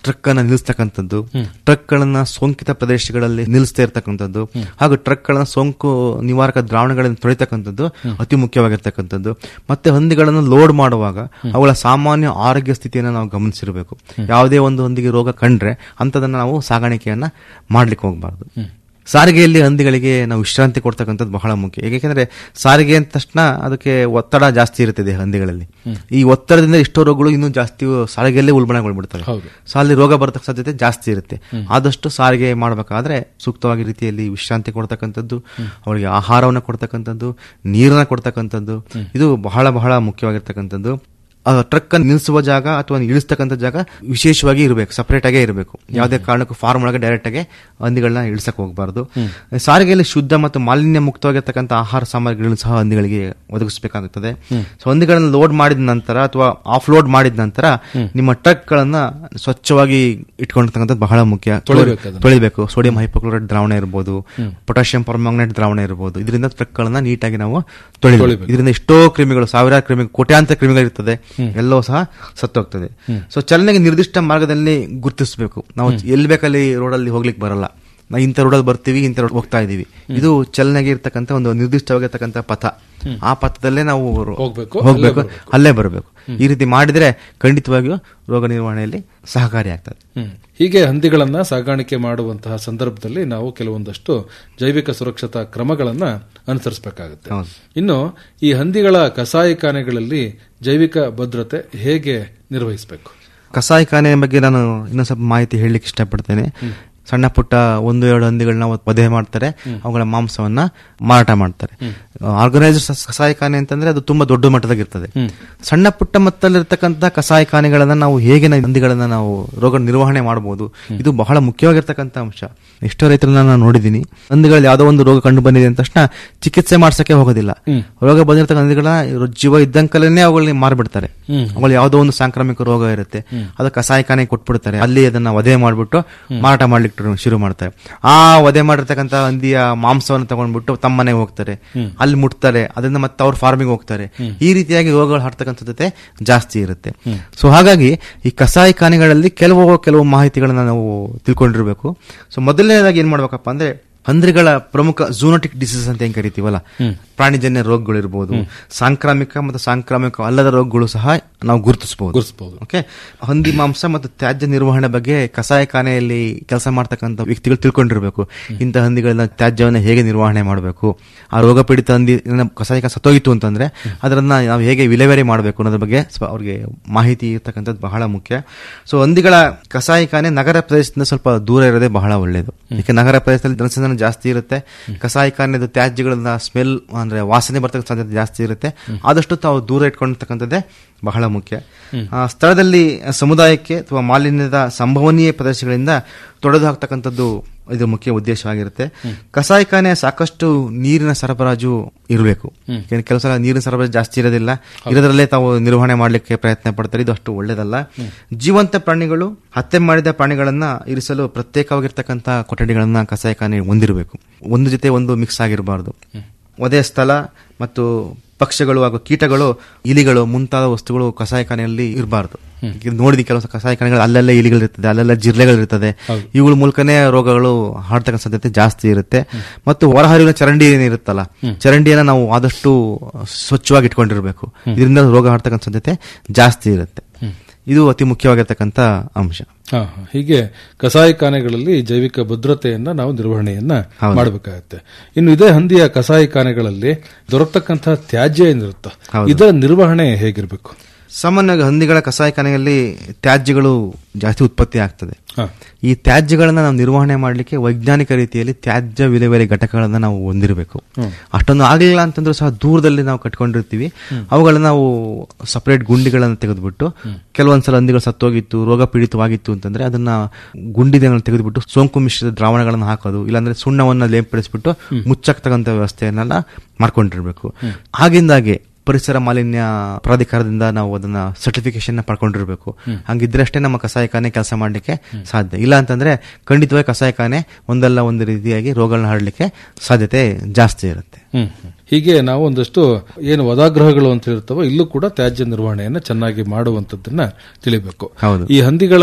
ಟ್ರಕ್ ಅನ್ನ ನಿಲ್ಲಿಸ್ತಕ್ಕಂಥದ್ದು ಟ್ರಕ್ ಗಳನ್ನ ಸೋಂಕಿತ ಪ್ರದೇಶಗಳಲ್ಲಿ ನಿಲ್ಲಿಸ್ತಾ ಇರ್ತಕ್ಕಂಥದ್ದು ಹಾಗೂ ಟ್ರಕ್ ಗಳನ್ನ ಸೋಂಕು ನಿವಾರಕ ದ್ರಾವಣಗಳನ್ನು ತೊಳಿತಕ್ಕಂಥದ್ದು ಅತಿ ಮುಖ್ಯವಾಗಿರ್ತಕ್ಕಂಥದ್ದು ಮತ್ತೆ ಹಂದಿಗಳನ್ನು ಲೋಡ್ ಮಾಡುವಾಗ ಅವುಗಳ ಸಾಮಾನ್ಯ ಆರೋಗ್ಯ ಸ್ಥಿತಿಯನ್ನು ನಾವು ಗಮನಿಸಿರಬೇಕು ಯಾವುದೇ ಒಂದು ಹಂದಿಗೆ ರೋಗ ಕಂಡ್ರೆ ಅಂತದನ್ನ ನಾವು ಸಾಗಾಣಿಕೆಯನ್ನ ಮಾಡ್ಲಿಕ್ಕೆ ಹೋಗಬಾರ್ದು ಸಾರಿಗೆಯಲ್ಲಿ ಹಂದಿಗಳಿಗೆ ನಾವು ವಿಶ್ರಾಂತಿ ಕೊಡ್ತಕ್ಕಂಥದ್ದು ಬಹಳ ಮುಖ್ಯ ಏಕೆಂದ್ರೆ ಸಾರಿಗೆ ಅಂದ ತಕ್ಷಣ ಅದಕ್ಕೆ ಒತ್ತಡ ಜಾಸ್ತಿ ಇರುತ್ತದೆ ಹಂದಿಗಳಲ್ಲಿ ಈ ಒತ್ತಡದಿಂದ ಎಷ್ಟೋ ರೋಗಗಳು ಇನ್ನೂ ಜಾಸ್ತಿ ಸಾರಿಗೆಯಲ್ಲೇ ಉಲ್ಬಣಗೊಳ್ಬಿಡ್ತವೆ ಹೌದು. ಸೊ ಅಲ್ಲಿ ರೋಗ ಬರತಕ್ಕ ಸಾಧ್ಯತೆ ಜಾಸ್ತಿ ಇರುತ್ತೆ ಆದಷ್ಟು ಸಾರಿಗೆ ಮಾಡಬೇಕಾದ್ರೆ ಸೂಕ್ತವಾಗಿ ರೀತಿಯಲ್ಲಿ ವಿಶ್ರಾಂತಿ ಕೊಡ್ತಕ್ಕಂಥದ್ದು ಅವರಿಗೆ ಆಹಾರವನ್ನು ಕೊಡ್ತಕ್ಕಂಥದ್ದು ನೀರನ್ನ ಕೊಡ್ತಕ್ಕಂಥದ್ದು ಇದು ಬಹಳ ಬಹಳ ಮುಖ್ಯವಾಗಿರ್ತಕ್ಕಂಥದ್ದು ಆ ಟ್ರಕ್ ಅನ್ನು ನಿಲ್ಲಿಸುವ ಜಾಗ ಅಥವಾ ಇಳಿಸ್ತಕ್ಕಂಥ ಜಾಗ ವಿಶೇಷವಾಗಿ ಇರಬೇಕು ಸಪರೇಟ್ ಆಗೇ ಇರಬೇಕು ಯಾವುದೇ ಕಾರಣಕ್ಕೂ ಫಾರ್ಮ್ ಒಳಗೆ ಡೈರೆಕ್ಟ್ ಆಗಿ ಹಂದಿಗಳನ್ನ ಇಳಿಸಕ್ ಹೋಗಬಾರ್ದು ಸಾರಿಗೆಯಲ್ಲಿ ಶುದ್ಧ ಮತ್ತು ಮಾಲಿನ್ಯ ಮುಕ್ತವಾಗಿರ್ತಕ್ಕಂಥ ಆಹಾರ ಸಾಮಗ್ರಿಗಳನ್ನು ಸಹ ಹಂದಿಗಳಿಗೆ ಒದಗಿಸಬೇಕಾಗುತ್ತದೆ ಸೊ ಹಂದಿಗಳನ್ನು ಲೋಡ್ ಮಾಡಿದ ನಂತರ ಅಥವಾ ಆಫ್ ಲೋಡ್ ಮಾಡಿದ ನಂತರ ನಿಮ್ಮ ಟ್ರಕ್ ಗಳನ್ನ ಸ್ವಚ್ಛವಾಗಿ ಇಟ್ಕೊಂಡಿರ್ತಕ್ಕಂಥದ್ದು ಬಹಳ ಮುಖ್ಯ ತೊಳಿಬೇಕು ಅದನ್ನ. ತೊಳಿಬೇಕು ಸೋಡಿಯಂ ಹೈಪೋಕ್ಲೋರೈಡ್ ದ್ರಾವಣ ಇರಬಹುದು ಪೊಟ್ಯಾಷಿಯಂ ಪರ್ಮಾಂಗನೇಟ್ ದ್ರಾವಣ ಇರಬಹುದು ಇದರಿಂದ ಟ್ರಕ್ ಗಳನ್ನ ನೀಟಾಗಿ ನಾವು ತೊಳಿಬೇಕು ತೊಳಿಬೇಕು. ಇದರಿಂದ ಎಷ್ಟೋ ಕ್ರಿಮಿಗಳು ಸಾವಿರಾರು ಕ್ರಿಮಿ ಕೋಟ್ಯಾಂತರ ಕ್ರಿಮಿಗಳಿರ್ತದೆ ಎಲ್ಲವೂ ಸಹ ಸತ್ತೋಗ್ತದೆ ಸೊ ಚಲನೆಗೆ ನಿರ್ದಿಷ್ಟ ಮಾರ್ಗದಲ್ಲಿ ಗುರುತಿಸಬೇಕು ನಾವು ಎಲ್ಲಿ ಬೇಕಲ್ಲಿ ರೋಡಲ್ಲಿ ಹೋಗ್ಲಿಕ್ಕೆ ಬರಲ್ಲ ನಾವು ಇಂಥ ರೋಡಲ್ಲಿ ಬರ್ತೀವಿ ಇಂಥ ರೋಡ್ ಹೋಗ್ತಾ ಇದೀವಿ ಇದು ಚಲನೆಗೆ ಇರ್ತಕ್ಕಂಥ ಒಂದು ನಿರ್ದಿಷ್ಟವಾಗಿರ್ತಕ್ಕಂಥ ಪಥ ಆ ಪಥದಲ್ಲೇ ನಾವು ರೋ- ಹೋಗ್ಬೇಕು, ಹೋಗ್ಬೇಕು ಅಲ್ಲೇ ಅಲ್ಲೇ ಬರಬೇಕು ಈ ರೀತಿ ಮಾಡಿದ್ರೆ ಖಂಡಿತವಾಗಿಯೂ ರೋಗ ನಿರ್ವಹಣೆಯಲ್ಲಿ ಸಹಕಾರಿಯಾಗ್ತದೆ ಹ್ಮ್. ಹೀಗೆ ಹಂದಿಗಳನ್ನ ಸಾಗಾಣಿಕೆ ಮಾಡುವಂತಹ ಸಂದರ್ಭದಲ್ಲಿ ನಾವು ಕೆಲವೊಂದಷ್ಟು ಜೈವಿಕ ಸುರಕ್ಷತಾ ಕ್ರಮಗಳನ್ನ ಅನುಸರಿಸಬೇಕಾಗುತ್ತೆ ಹೌದು. ಇನ್ನು ಈ ಹಂದಿಗಳ ಕಸಾಯಿಖಾನೆಗಳಲ್ಲಿ ಜೈವಿಕ ಭದ್ರತೆ ಹೇಗೆ ನಿರ್ವಹಿಸಬೇಕು ಕಸಾಯಿಖಾನೆ ಬಗ್ಗೆ ನಾನು ಇನ್ನೊಂದು ಸ್ವಲ್ಪ ಮಾಹಿತಿ ಹೇಳಲಿಕ್ಕೆ ಇಷ್ಟಪಡ್ತೇನೆ ಸಣ್ಣ ಪುಟ್ಟ ಒಂದು ಎರಡು ಹಂದಿಗಳನ್ನ ವಧೆ ಮಾಡ್ತಾರೆ ಅವುಗಳ ಮಾಂಸವನ್ನ ಮಾರಾಟ ಮಾಡ್ತಾರೆ ಆರ್ಗನೈಸರ್ ಕಸಾಯಿಖಾನೆ ಅಂತಂದ್ರೆ ಅದು ತುಂಬಾ ದೊಡ್ಡ ಮಟ್ಟದಾಗಿರ್ತದೆ ಸಣ್ಣ ಪುಟ್ಟ ಮಟ್ಟದಲ್ಲಿರ್ತಕ್ಕಂಥ ಕಸಾಯಿಖಾನೆಗಳನ್ನ ನಾವು ಹೇಗೆ ನಾವು ಹಂದಿಗಳನ್ನ ನಾವು ರೋಗ ನಿರ್ವಹಣೆ ಮಾಡಬಹುದು ಇದು ಬಹಳ ಮುಖ್ಯವಾಗಿರ್ತಕ್ಕಂಥ ಅಂಶ ಎಷ್ಟೋ ರೈತರನ್ನ ನಾನು ನೋಡಿದ್ದೀನಿ ಹಂದಿಗಳಲ್ಲಿ ಯಾವುದೋ ಒಂದು ರೋಗ ಕಂಡು ಬಂದಿದೆ ಅಂದ ತಕ್ಷಣ ಚಿಕಿತ್ಸೆ ಮಾಡ್ಸಕ್ಕೆ ಹೋಗೋದಿಲ್ಲ ರೋಗ ಬಂದಿರತಕ್ಕ ಹಂದಿಗಳ ಜೀವ ಇದ್ದಂಕಲೇ ಅವುಗಳನ್ನ ಮಾರ್ಬಿಡ್ತಾರೆ ಅವುಗಳು ಯಾವುದೋ ಒಂದು ಸಾಂಕ್ರಾಮಿಕ ರೋಗ ಇರುತ್ತೆ ಅದು ಕಸಾಯಿಖಾನೆ ಕೊಟ್ಬಿಡ್ತಾರೆ ಅಲ್ಲಿ ಅದನ್ನ ವಧೆ ಮಾಡ್ಬಿಟ್ಟು ಮಾರಾಟ ಮಾಡ್ಲಿಕ್ಕೆ ಶುರು ಮಾಡ್ತಾರೆ ಆ ವಧೆ ಮಾಡಿರ್ತಕ್ಕಂಥ ಹಂದಿಯ ಮಾಂಸವನ್ನು ತಗೊಂಡ್ಬಿಟ್ಟು ತಮ್ಮ ಮನೆಗೆ ಹೋಗ್ತಾರೆ ಅಲ್ಲಿ ಮುಟ್ತಾರೆ ಅದನ್ನ ಮತ್ತೆ ಅವ್ರ ಫಾರ್ಮಿಗೆ ಹೋಗ್ತಾರೆ ಈ ರೀತಿಯಾಗಿ ರೋಗಗಳು ಹರಡ್ತಕ್ಕಂಥದ್ದೇ ಜಾಸ್ತಿ ಇರುತ್ತೆ ಸೊ ಹಾಗಾಗಿ ಈ ಕಸಾಯಿಖಾನೆಗಳಲ್ಲಿ ಕೆಲವು ಕೆಲವು ಮಾಹಿತಿಗಳನ್ನ ನಾವು ತಿಳ್ಕೊಂಡಿರ್ಬೇಕು ಸೊ ಮೊದಲನೇದಾಗಿ ಏನ್ ಮಾಡ್ಬೇಕಪ್ಪ ಅಂದ್ರೆ ಹಂದ್ರಿಗಳ ಪ್ರಮುಖ ಝೂನೋಟಿಕ್ ಡಿಸೀಸ್ ಅಂತ ಹೆಂಗ್ ಕರಿತೀವಲ್ಲ ಪ್ರಾಣಿಜನ್ಯ ರೋಗಗಳು ಇರಬಹುದು ಸಾಂಕ್ರಾಮಿಕ ಮತ್ತು ಸಾಂಕ್ರಾಮಿಕ ಅಲ್ಲದ ರೋಗಗಳು ಸಹ ನಾವು ಗುರುತಿಸಬಹುದು ಗುರುತಿಸಬಹುದು ಓಕೆ ಹಂದಿ ಮಾಂಸ ಮತ್ತು ತ್ಯಾಜ್ಯ ನಿರ್ವಹಣೆ ಬಗ್ಗೆ ಕಸಾಯಿಖಾನೆಯಲ್ಲಿ ಕೆಲಸ ಮಾಡ್ತಕ್ಕಂಥ ವ್ಯಕ್ತಿಗಳು ತಿಳ್ಕೊಂಡಿರ್ಬೇಕು ಇಂಥ ಹಂದಿಗಳನ್ನ ತ್ಯಾಜ್ಯವನ್ನು ಹೇಗೆ ನಿರ್ವಹಣೆ ಮಾಡಬೇಕು ಆ ರೋಗ ಪೀಡಿತ ಹಂದಿ ಕಸಾಯಿಖಾನೆ ಸತ್ತೋಗಿತ್ತು ಅಂತಂದ್ರೆ ಅದನ್ನ ನಾವು ಹೇಗೆ ವಿಲೇವಾರಿ ಮಾಡಬೇಕು ಅನ್ನೋದ್ರ ಬಗ್ಗೆ ಸ್ವ- ಅವ್ರಿಗೆ ಮಾಹಿತಿ ಇರ್ತಕ್ಕಂಥದ್ದು ಬಹಳ ಮುಖ್ಯ ಸೊ ಹಂದಿಗಳ ಕಸಾಯಿಖಾನೆ ನಗರ ಪ್ರದೇಶದಿಂದ ಸ್ವಲ್ಪ ದೂರ ಇರೋದೇ ಬಹಳ ಒಳ್ಳೆಯದು ಯಾಕೆ ನಗರ ಪ್ರದೇಶದಲ್ಲಿ ಜನಸಂಖ್ಯೆ ಜಾಸ್ತಿ ಇರುತ್ತೆ ಕಸಾಯಿಖಾನೆದು ತ್ಯಾಜ್ಯಗಳನ್ನ ಸ್ಮೆಲ್ ಅಂದ್ರೆ ವಾಸನೆ ಬರ್ತಕ್ಕಂಥ ಸಾಧ್ಯತೆ ಜಾಸ್ತಿ ಇರುತ್ತೆ ಆದಷ್ಟು ತಾವು ದೂರ ಇಟ್ಕೊಂಡಿರ್ತಕ್ಕಂಥದ್ದೇ ಬಹಳ ಮುಖ್ಯ ಆ, ಸ್ಥಳದಲ್ಲಿ ಸಮುದಾಯಕ್ಕೆ ಅಥವಾ ಮಾಲಿನ್ಯದ ಸಂಭವನೀಯ ಪ್ರದೇಶಗಳಿಂದ ತೊಡೆದು ಹಾಕ್ತಕ್ಕಂಥದ್ದು ಇದು ಮುಖ್ಯ ಉದ್ದೇಶವಾಗಿರುತ್ತೆ ಕಸಾಯಿಖಾನೆ ಸಾಕಷ್ಟು ನೀರಿನ ಸರಬರಾಜು ಇರಬೇಕು ಕೆಲವು ಸಲ ನೀರಿನ ಸರಬರಾಜು ಜಾಸ್ತಿ ಇರೋದಿಲ್ಲ ಇರೋದ್ರಲ್ಲೇ ತಾವು ನಿರ್ವಹಣೆ ಮಾಡಲಿಕ್ಕೆ ಪ್ರಯತ್ನ ಪಡ್ತಾರೆ ಇದು ಅಷ್ಟು ಒಳ್ಳೇದಲ್ಲ ಜೀವಂತ ಪ್ರಾಣಿಗಳು ಹತ್ಯೆ ಮಾಡಿದ ಪ್ರಾಣಿಗಳನ್ನ ಇರಿಸಲು ಪ್ರತ್ಯೇಕವಾಗಿರ್ತಕ್ಕಂಥ ಕೊಠಡಿಗಳನ್ನ ಕಸಾಯಿಖಾನೆ ಹೊಂದಿರಬೇಕು ಒಂದು ಜೊತೆ ಒಂದು ಮಿಕ್ಸ್ ಆಗಿರಬಾರ್ದು ಒಂದೇ ಸ್ಥಳ ಮತ್ತು ಪಕ್ಷಗಳು ಹಾಗೂ ಕೀಟಗಳು ಇಲಿಗಳು ಮುಂತಾದ ವಸ್ತುಗಳು ಕಸಾಯಿಖಾನೆಯಲ್ಲಿ ಇರಬಾರ್ದು ನೋಡಿದ ಕೆಲವು ಕಸಾಯಿಖಾನೆಗಳು ಅಲ್ಲೆಲ್ಲ ಇಲಿಗಳಿರ್ತದೆ ಅಲ್ಲೆಲ್ಲ ಜಿರ್ಲೆಗಳಿರ್ತದೆ ಇವುಗಳ ಮೂಲಕನೇ ರೋಗಗಳು ಹರಡ್ತಕ್ಕಂಥ ಸಾಧ್ಯತೆ ಜಾಸ್ತಿ ಇರುತ್ತೆ ಮತ್ತು ಹೊರಹರಿವಿನ ಚರಂಡಿ ಏನಿರುತ್ತಲ್ಲ ಚರಂಡಿಯನ್ನ ನಾವು ಆದಷ್ಟು ಸ್ವಚ್ಛವಾಗಿ ಇಟ್ಕೊಂಡಿರ್ಬೇಕು ಇದರಿಂದ ರೋಗ ಹರಡ್ತಕ್ಕಂಥ ಸಾಧ್ಯತೆ ಜಾಸ್ತಿ ಇರುತ್ತೆ ಇದು ಅತಿ ಮುಖ್ಯವಾಗಿರ್ತಕ್ಕಂಥ ಅಂಶ ಹಾ, ಹಾ. ಹೀಗೆ ಕಸಾಯಿಖಾನೆಗಳಲ್ಲಿ ಜೈವಿಕ ಭದ್ರತೆಯನ್ನ ನಾವು ನಿರ್ವಹಣೆಯನ್ನ ಹೌದು. ಮಾಡಬೇಕಾಗತ್ತೆ ಇನ್ನು ಇದೇ ಹಂದಿಯ ಕಸಾಯಿಖಾನೆಗಳಲ್ಲಿ ದೊರಕತಕ್ಕಂತಹ ತ್ಯಾಜ್ಯ ಏನಿರುತ್ತ ಹೌದು. ಇದರ ನಿರ್ವಹಣೆ ಹೇಗಿರಬೇಕು ಸಾಮಾನ್ಯವಾಗಿ ಹಂದಿಗಳ ಕಸಾಯಿಖಾನೆಯಲ್ಲಿ ತ್ಯಾಜ್ಯಗಳು ಜಾಸ್ತಿ ಉತ್ಪತ್ತಿ ಆಗ್ತದೆ ಹಾ. ಈ ತ್ಯಾಜ್ಯಗಳನ್ನ ನಾವು ನಿರ್ವಹಣೆ ಮಾಡಲಿಕ್ಕೆ ವೈಜ್ಞಾನಿಕ ರೀತಿಯಲ್ಲಿ ತ್ಯಾಜ್ಯ ವಿಲೇವಾರಿ ಘಟಕಗಳನ್ನ ನಾವು ಹೊಂದಿರಬೇಕು ಅಷ್ಟೊಂದು ಆಗಲಿಲ್ಲ ಅಂತಂದ್ರೂ ಸಹ ದೂರದಲ್ಲಿ ನಾವು ಕಟ್ಕೊಂಡಿರ್ತೀವಿ ಅವುಗಳನ್ನ ನಾವು ಸಪರೇಟ್ ಗುಂಡಿಗಳನ್ನು ತೆಗೆದುಬಿಟ್ಟು ಕೆಲವೊಂದ್ಸಲ ಹಂದಿಗಳು ಸತ್ತೋಗಿತ್ತು ರೋಗ ಪೀಡಿತವಾಗಿತ್ತು ಅಂತಂದ್ರೆ ಅದನ್ನ ಗುಂಡಿಗಳನ್ನು ತೆಗೆದುಬಿಟ್ಟು ಸೋಂಕು ಮಿಶ್ರಿತ ದ್ರಾವಣಗಳನ್ನು ಹಾಕೋದು ಇಲ್ಲಾಂದ್ರೆ ಸುಣ್ಣವನ್ನ ಲೇರ್ಪಡಿಸ್ಬಿಟ್ಟು ಮುಚ್ಚಕ್ತಕ್ಕಂಥ ವ್ಯವಸ್ಥೆಯನ್ನೆಲ್ಲ ಮಾಡ್ಕೊಂಡಿರ್ಬೇಕು ಆಗಿಂದಾಗೆ ಪರಿಸರ ಮಾಲಿನ್ಯ ಪ್ರಾಧಿಕಾರದಿಂದ ನಾವು ಅದನ್ನ ಸರ್ಟಿಫಿಕೇಶನ್ ಪಡ್ಕೊಂಡಿರ್ಬೇಕು ಹಂಗಿದ್ರೆ ಅಷ್ಟೇ ನಮ್ಮ ಕಸಾಯಿಖಾನೆ ಕೆಲಸ ಮಾಡಲಿಕ್ಕೆ ಸಾಧ್ಯ ಇಲ್ಲ ಅಂತಂದ್ರೆ ಖಂಡಿತವಾಗಿ ಕಸಾಯಿಖಾನೆ ಒಂದಲ್ಲ ಒಂದು ರೀತಿಯಾಗಿ ರೋಗಗಳನ್ನ ಹರಡಲಿಕ್ಕೆ ಸಾಧ್ಯತೆ ಜಾಸ್ತಿ ಇರುತ್ತೆ ಹ್ಮ್ ಹ್ಮ್. ಹೀಗೆ ನಾವು ಒಂದಷ್ಟು ಏನು ವದಾಗ್ರಹಗಳು ಅಂತ ಇರ್ತವೋ ಇಲ್ಲೂ ಕೂಡ ತ್ಯಾಜ್ಯ ನಿರ್ವಹಣೆಯನ್ನ ಚೆನ್ನಾಗಿ ಮಾಡುವಂತದ್ದನ್ನ ತಿಳಿಬೇಕು ಹೌದು. ಈ ಹಂದಿಗಳ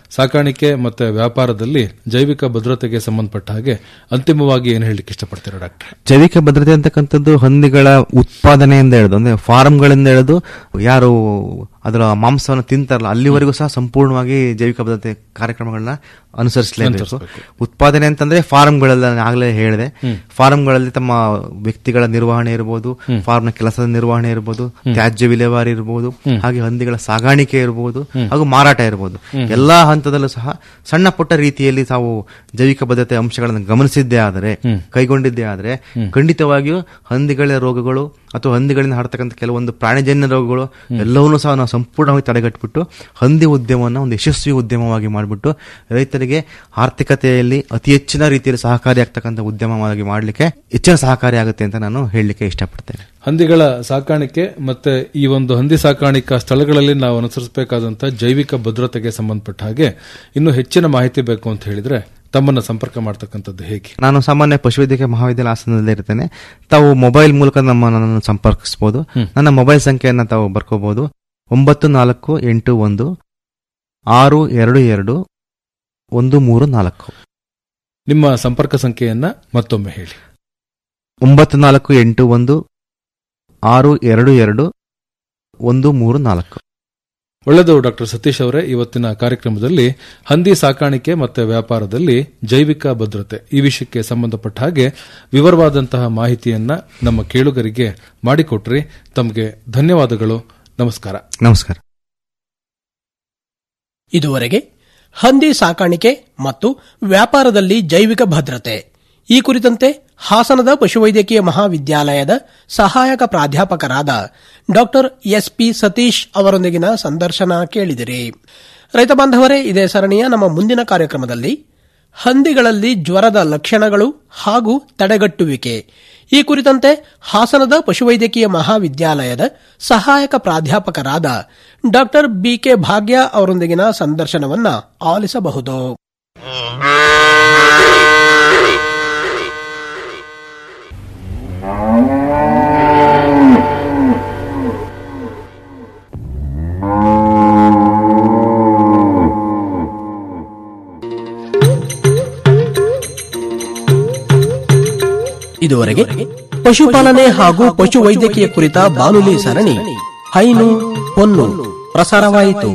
ಸಾಕಾಣಿಕೆ ಮತ್ತೆ ವ್ಯಾಪಾರದಲ್ಲಿ ಜೈವಿಕ ಭದ್ರತೆಗೆ ಸಂಬಂಧಪಟ್ಟ ಹಾಗೆ ಅಂತಿಮವಾಗಿ ಏನು ಹೇಳಲಿಕ್ಕೆ ಇಷ್ಟಪಡ್ತೀರಾ ಡಾಕ್ಟರ್ ಜೈವಿಕ ಭದ್ರತೆ ಅಂತಕ್ಕಂಥದ್ದು ಹಂದಿಗಳ ಉತ್ಪಾದನೆಯಿಂದ ಹಿಡಿದು ಅಂದ್ರೆ ಫಾರ್ಮ್ಗಳಿಂದ ಹಿಡಿದು ಯಾರು ಅದರ ಮಾಂಸವನ್ನು ತಿಂತಾರಲ್ಲ ಅಲ್ಲಿವರೆಗೂ ಸಹ ಸಂಪೂರ್ಣವಾಗಿ ಜೈವಿಕ ಭದ್ರತೆ ಕಾರ್ಯಕ್ರಮಗಳನ್ನ ಅನುಸರಿಸಲೇಬೇಕು ಉತ್ಪಾದನೆ ಅಂತಂದ್ರೆ ಫಾರ್ಮ್ಗಳೆಲ್ಲ ನಾನು ಆಗ್ಲೇ ಹೇಳಿದೆ ಫಾರ್ಮ್ಗಳಲ್ಲಿ ತಮ್ಮ ವ್ಯಕ್ತಿಗಳ ನಿರ್ವಹಣೆ ಇರಬಹುದು ಫಾರ್ಮ್ನ ಕೆಲಸದ ನಿರ್ವಹಣೆ ಇರಬಹುದು ತ್ಯಾಜ್ಯ ವಿಲೇವಾರಿ ಇರಬಹುದು ಹಾಗೆ ಹಂದಿಗಳ ಸಾಗಾಣಿಕೆ ಇರಬಹುದು ಹಾಗೂ ಮಾರಾಟ ಇರಬಹುದು ಎಲ್ಲಾ ಹಂತದಲ್ಲೂ ಸಹ ಸಣ್ಣ ಪುಟ್ಟ ರೀತಿಯಲ್ಲಿ ತಾವು ಜೈವಿಕ ಭದ್ರತೆ ಅಂಶಗಳನ್ನು ಗಮನಿಸಿದ್ದೇ ಆದರೆ ಕೈಗೊಂಡಿದ್ದೇ ಆದರೆ ಖಂಡಿತವಾಗಿಯೂ ಹಂದಿಗಳ ರೋಗಗಳು ಅಥವಾ ಹಂದಿಗಳಿಂದ ಹರತಕ್ಕಂಥ ಕೆಲವೊಂದು ಪ್ರಾಣಿಜನ್ಯ ರೋಗಗಳು ಎಲ್ಲವನ್ನೂ ಸಹ ನಾವು ಸಂಪೂರ್ಣವಾಗಿ ತಡೆಗಟ್ಟಿಬಿಟ್ಟು ಹಂದಿ ಉದ್ಯಮವನ್ನು ಒಂದು ಯಶಸ್ವಿ ಉದ್ಯಮವಾಗಿ ಮಾಡಿಬಿಟ್ಟು ರೈತರಿಗೆ ಆರ್ಥಿಕತೆಯಲ್ಲಿ ಅತಿ ಹೆಚ್ಚಿನ ರೀತಿಯಲ್ಲಿ ಸಹಕಾರಿಯಾಗ್ತಕ್ಕಂಥ ಉದ್ಯಮವಾಗಿ ಮಾಡಲಿಕ್ಕೆ ಹೆಚ್ಚಿನ ಸಹಕಾರಿ ಆಗುತ್ತೆ ಅಂತ ನಾನು ಹೇಳಲಿಕ್ಕೆ ಇಷ್ಟಪಡ್ತೇನೆ ಹಂದಿಗಳ ಸಾಕಾಣಿಕೆ ಮತ್ತೆ ಈ ಒಂದು ಹಂದಿ ಸಾಕಾಣಿಕಾ ಸ್ಥಳಗಳಲ್ಲಿ ನಾವು ಅನುಸರಿಸಬೇಕಾದಂತಹ ಜೈವಿಕ ಭದ್ರತೆಗೆ ಸಂಬಂಧಪಟ್ಟ ಹಾಗೆ ಇನ್ನೂ ಹೆಚ್ಚಿನ ಮಾಹಿತಿ ಬೇಕು ಅಂತ ಹೇಳಿದ್ರೆ ತಮ್ಮನ್ನ ಸಂಪರ್ಕ ಮಾಡ್ತಕ್ಕಂಥದ್ದು ಹೇಗೆ ನಾನು ಸಾಮಾನ್ಯ ಪಶುವೈದ್ಯಕೀಯ ಮಹಾವಿದ್ಯಾಲಯ ಹಾಸನದಲ್ಲೇ ಇರ್ತೇನೆ ತಾವು ಮೊಬೈಲ್ ಮೂಲಕ ನಮ್ಮನ್ನು ಸಂಪರ್ಕಿಸಬಹುದು ನನ್ನ ಮೊಬೈಲ್ ಸಂಖ್ಯೆಯನ್ನು ತಾವು ಬರ್ಕೋಬಹುದು ಒಂಬತ್ತು ನಾಲ್ಕು ಎಂಟು ಒಂದು ಆರು ಎರಡು ಎರಡು ಒಂದು ಮೂರು ನಾಲ್ಕು ನಿಮ್ಮ ಸಂಪರ್ಕ ಸಂಖ್ಯೆಯನ್ನ ಮತ್ತೊಮ್ಮೆ ಹೇಳಿ ಒಂಬತ್ತು ನಾಲ್ಕು ಎಂಟು ಒಂದು ಆರು ಎರಡು ಎರಡು ಒಂದು ಮೂರು ನಾಲ್ಕು ಒಳ್ಳೆಯದು ಡಾಕ್ಟರ್ ಸತೀಶ್ ಅವರೇ ಇವತ್ತಿನ ಕಾರ್ಯಕ್ರಮದಲ್ಲಿ ಹಂದಿ ಸಾಕಾಣಿಕೆ ಮತ್ತೆ ವ್ಯಾಪಾರದಲ್ಲಿ ಜೈವಿಕ ಭದ್ರತೆ ಈ ವಿಷಯಕ್ಕೆ ಸಂಬಂಧಪಟ್ಟ ಹಾಗೆ ವಿವರವಾದಂತಹ ಮಾಹಿತಿಯನ್ನ ನಮ್ಮ ಕೇಳುಗರಿಗೆ ಮಾಡಿಕೊಟ್ರಿ ತಮಗೆ ಧನ್ಯವಾದಗಳು ನಮಸ್ಕಾರ ನಮಸ್ಕಾರ ಇದುವರೆಗೆ ಹಂದಿ ಸಾಕಾಣಿಕೆ ಮತ್ತು ವ್ಯಾಪಾರದಲ್ಲಿ ಜೈವಿಕ ಭದ್ರತೆ ಈ ಕುರಿತಂತೆ ಹಾಸನದ ಪಶುವೈದ್ಯಕೀಯ ಮಹಾವಿದ್ಯಾಲಯದ ಸಹಾಯಕ ಪ್ರಾಧ್ಯಾಪಕರಾದ ಡಾಕ್ಟರ್ ಎಸ್ಪಿ ಸತೀಶ್ ಅವರೊಂದಿಗಿನ ಸಂದರ್ಶನ ಕೇಳಿದಿರಿ ರೈತ ಬಾಂಧವರೇ ಇದೇ ಸರಣಿಯ ನಮ್ಮ ಮುಂದಿನ ಕಾರ್ಯಕ್ರಮದಲ್ಲಿ ಹಂದಿಗಳಲ್ಲಿ ಜ್ವರದ ಲಕ್ಷಣಗಳು ಹಾಗೂ ತಡೆಗಟ್ಟುವಿಕೆ ಈ ಕುರಿತಂತೆ ಹಾಸನದ ಪಶುವೈದ್ಯಕೀಯ ಮಹಾವಿದ್ಯಾಲಯದ ಸಹಾಯಕ ಪ್ರಾಧ್ಯಾಪಕರಾದ ಡಾಕ್ಟರ್ ಬಿಕೆ ಭಾಗ್ಯ ಅವರೊಂದಿಗಿನ ಸಂದರ್ಶನವನ್ನ ಆಲಿಸಬಹುದು ಇದುವರೆಗೆ ಪಶುಪಾಲನೆ ಹಾಗೂ ಪಶು ವೈದ್ಯಕೀಯ ಕುರಿತ ಬಾನುಲಿ ಸರಣಿ ಹೈನು ಹೊನ್ನು ಪ್ರಸಾರವಾಯಿತು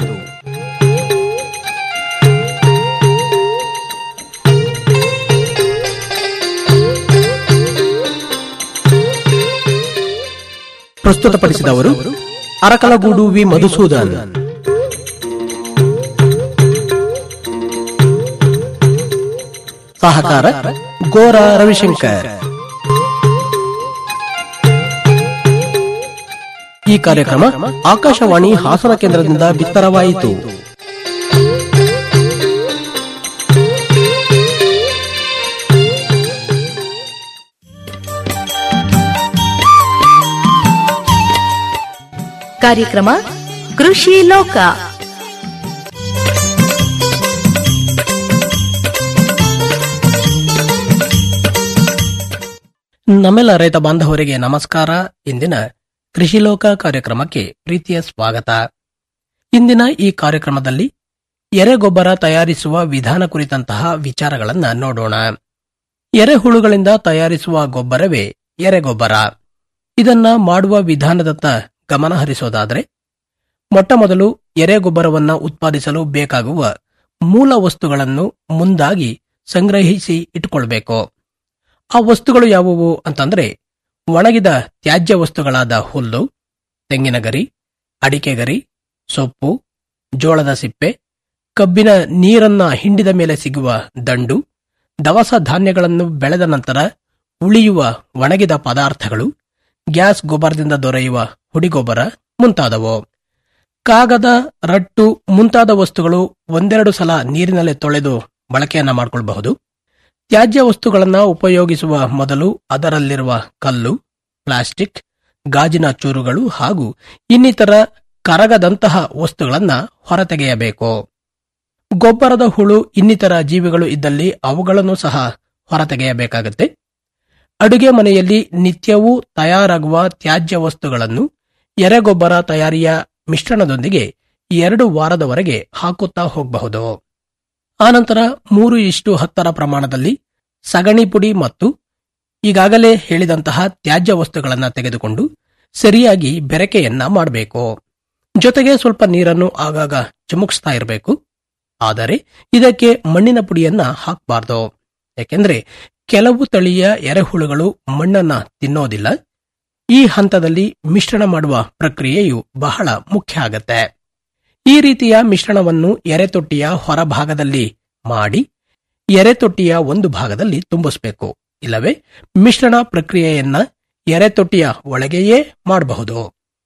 ಪ್ರಸ್ತುತಪಡಿಸಿದವರು ಅರಕಲಗೂಡು ವಿ ಮಧುಸೂದನ್ ಸಹಕಾರ ಗೋರ ರವಿಶಂಕರ್ ಈ ಕಾರ್ಯಕ್ರಮ ಆಕಾಶವಾಣಿ ಹಾಸನ ಕೇಂದ್ರದಿಂದ ಬಿತ್ತರವಾಯಿತು ಕಾರ್ಯಕ್ರಮ ಕೃಷಿ ಲೋಕ ನಮ್ಮೆಲ್ಲ ರೈತ ಬಾಂಧವರಿಗೆ ನಮಸ್ಕಾರ ಇಂದಿನ ಕೃಷಿ ಲೋಕ ಕಾರ್ಯಕ್ರಮಕ್ಕೆ ಪ್ರೀತಿಯ ಸ್ವಾಗತ ಇಂದಿನ ಈ ಕಾರ್ಯಕ್ರಮದಲ್ಲಿ ಎರೆಗೊಬ್ಬರ ತಯಾರಿಸುವ ವಿಧಾನ ಕುರಿತಂತಹ ವಿಚಾರಗಳನ್ನ ನೋಡೋಣ ಎರೆಹುಳುಗಳಿಂದ ತಯಾರಿಸುವ ಗೊಬ್ಬರವೇ ಎರೆಗೊಬ್ಬರ ಇದನ್ನ ಮಾಡುವ ವಿಧಾನದತ್ತ ಗಮನ ಹರಿಸೋದಾದರೆ ಮೊಟ್ಟಮೊದಲು ಎರೆಗೊಬ್ಬರವನ್ನ ಉತ್ಪಾದಿಸಲು ಬೇಕಾಗುವ ಮೂಲ ವಸ್ತುಗಳನ್ನು ಮುಂದಾಗಿ ಸಂಗ್ರಹಿಸಿ ಇಟ್ಟುಕೊಳ್ಬೇಕು ಆ ವಸ್ತುಗಳು ಯಾವುವು ಅಂತಂದ್ರೆ ಒಣಗಿದ ತ್ಯಾಜ್ಯ ವಸ್ತುಗಳಾದ ಹುಲ್ಲು ತೆಂಗಿನ ಗರಿ ಅಡಿಕೆ ಗರಿ ಸೊಪ್ಪು ಜೋಳದ ಸಿಪ್ಪೆ ಕಬ್ಬಿನ ನೀರನ್ನ ಹಿಂಡಿದ ಮೇಲೆ ಸಿಗುವ ದಂಡು ದವಸ ಧಾನ್ಯಗಳನ್ನು ಬೆಳೆದ ನಂತರ ಉಳಿಯುವ ಒಣಗಿದ ಪದಾರ್ಥಗಳು ಗ್ಯಾಸ್ ಗೊಬ್ಬರದಿಂದ ದೊರೆಯುವ ಹುಡಿಗೊಬ್ಬರ ಮುಂತಾದವು ಕಾಗದ ರಟ್ಟು ಮುಂತಾದ ವಸ್ತುಗಳು ಒಂದೆರಡು ಸಲ ನೀರಿನಲ್ಲಿ ತೊಳೆದು ಬಳಕೆಯನ್ನ ಮಾಡಿಕೊಳ್ಳಬಹುದು ತ್ಯಾಜ್ಯ ವಸ್ತುಗಳನ್ನು ಉಪಯೋಗಿಸುವ ಮೊದಲು ಅದರಲ್ಲಿರುವ ಕಲ್ಲು ಪ್ಲಾಸ್ಟಿಕ್ ಗಾಜಿನ ಚೂರುಗಳು ಹಾಗೂ ಇನ್ನಿತರ ಕರಗದಂತಹ ವಸ್ತುಗಳನ್ನ ಹೊರತೆಗೆಯಬೇಕು ಗೊಬ್ಬರದ ಹುಳು ಇನ್ನಿತರ ಜೀವಿಗಳು ಇದ್ದಲ್ಲಿ ಅವುಗಳನ್ನು ಸಹ ಹೊರತೆಗೆಯಬೇಕಾಗುತ್ತೆ ಅಡುಗೆ ಮನೆಯಲ್ಲಿ ನಿತ್ಯವೂ ತಯಾರಾಗುವ ತ್ಯಾಜ್ಯ ವಸ್ತುಗಳನ್ನು ಎರೆಗೊಬ್ಬರ ತಯಾರಿಯ ಮಿಶ್ರಣದೊಂದಿಗೆ ಎರಡು ವಾರದವರೆಗೆ ಹಾಕುತ್ತಾ ಹೋಗಬಹುದು ಆನಂತರ ಮೂರು ಇಷ್ಟು ಹತ್ತರ ಪ್ರಮಾಣದಲ್ಲಿ ಸಗಣಿ ಪುಡಿ ಮತ್ತು ಈಗಾಗಲೇ ಹೇಳಿದಂತಹ ತ್ಯಾಜ್ಯ ವಸ್ತುಗಳನ್ನು ತೆಗೆದುಕೊಂಡು ಸರಿಯಾಗಿ ಬೆರಕೆಯನ್ನ ಮಾಡಬೇಕು ಜೊತೆಗೆ ಸ್ವಲ್ಪ ನೀರನ್ನು ಆಗಾಗ ಚಿಮುಕಿಸ್ತಾ ಇರಬೇಕು ಆದರೆ ಇದಕ್ಕೆ ಮಣ್ಣಿನ ಪುಡಿಯನ್ನ ಹಾಕಬಾರ್ದು ಯಾಕೆಂದ್ರೆ ಕೆಲವು ತಳಿಯ ಎರೆಹುಳುಗಳು ಮಣ್ಣನ್ನ ತಿನ್ನೋದಿಲ್ಲ ಈ ಹಂತದಲ್ಲಿ ಮಿಶ್ರಣ ಮಾಡುವ ಪ್ರಕ್ರಿಯೆಯು ಬಹಳ ಮುಖ್ಯ ಆಗತ್ತೆ ಈ ರೀತಿಯ ಮಿಶ್ರಣವನ್ನು ಎರೆತೊಟ್ಟಿಯ ಹೊರಭಾಗದಲ್ಲಿ ಮಾಡಿ ಎರೆತೊಟ್ಟಿಯ ಒಂದು ಭಾಗದಲ್ಲಿ ತುಂಬಿಸಬೇಕು ಇಲ್ಲವೇ ಮಿಶ್ರಣ ಪ್ರಕ್ರಿಯೆಯನ್ನ ಎರೆತೊಟ್ಟಿಯ ಒಳಗೆಯೇ ಮಾಡಬಹುದು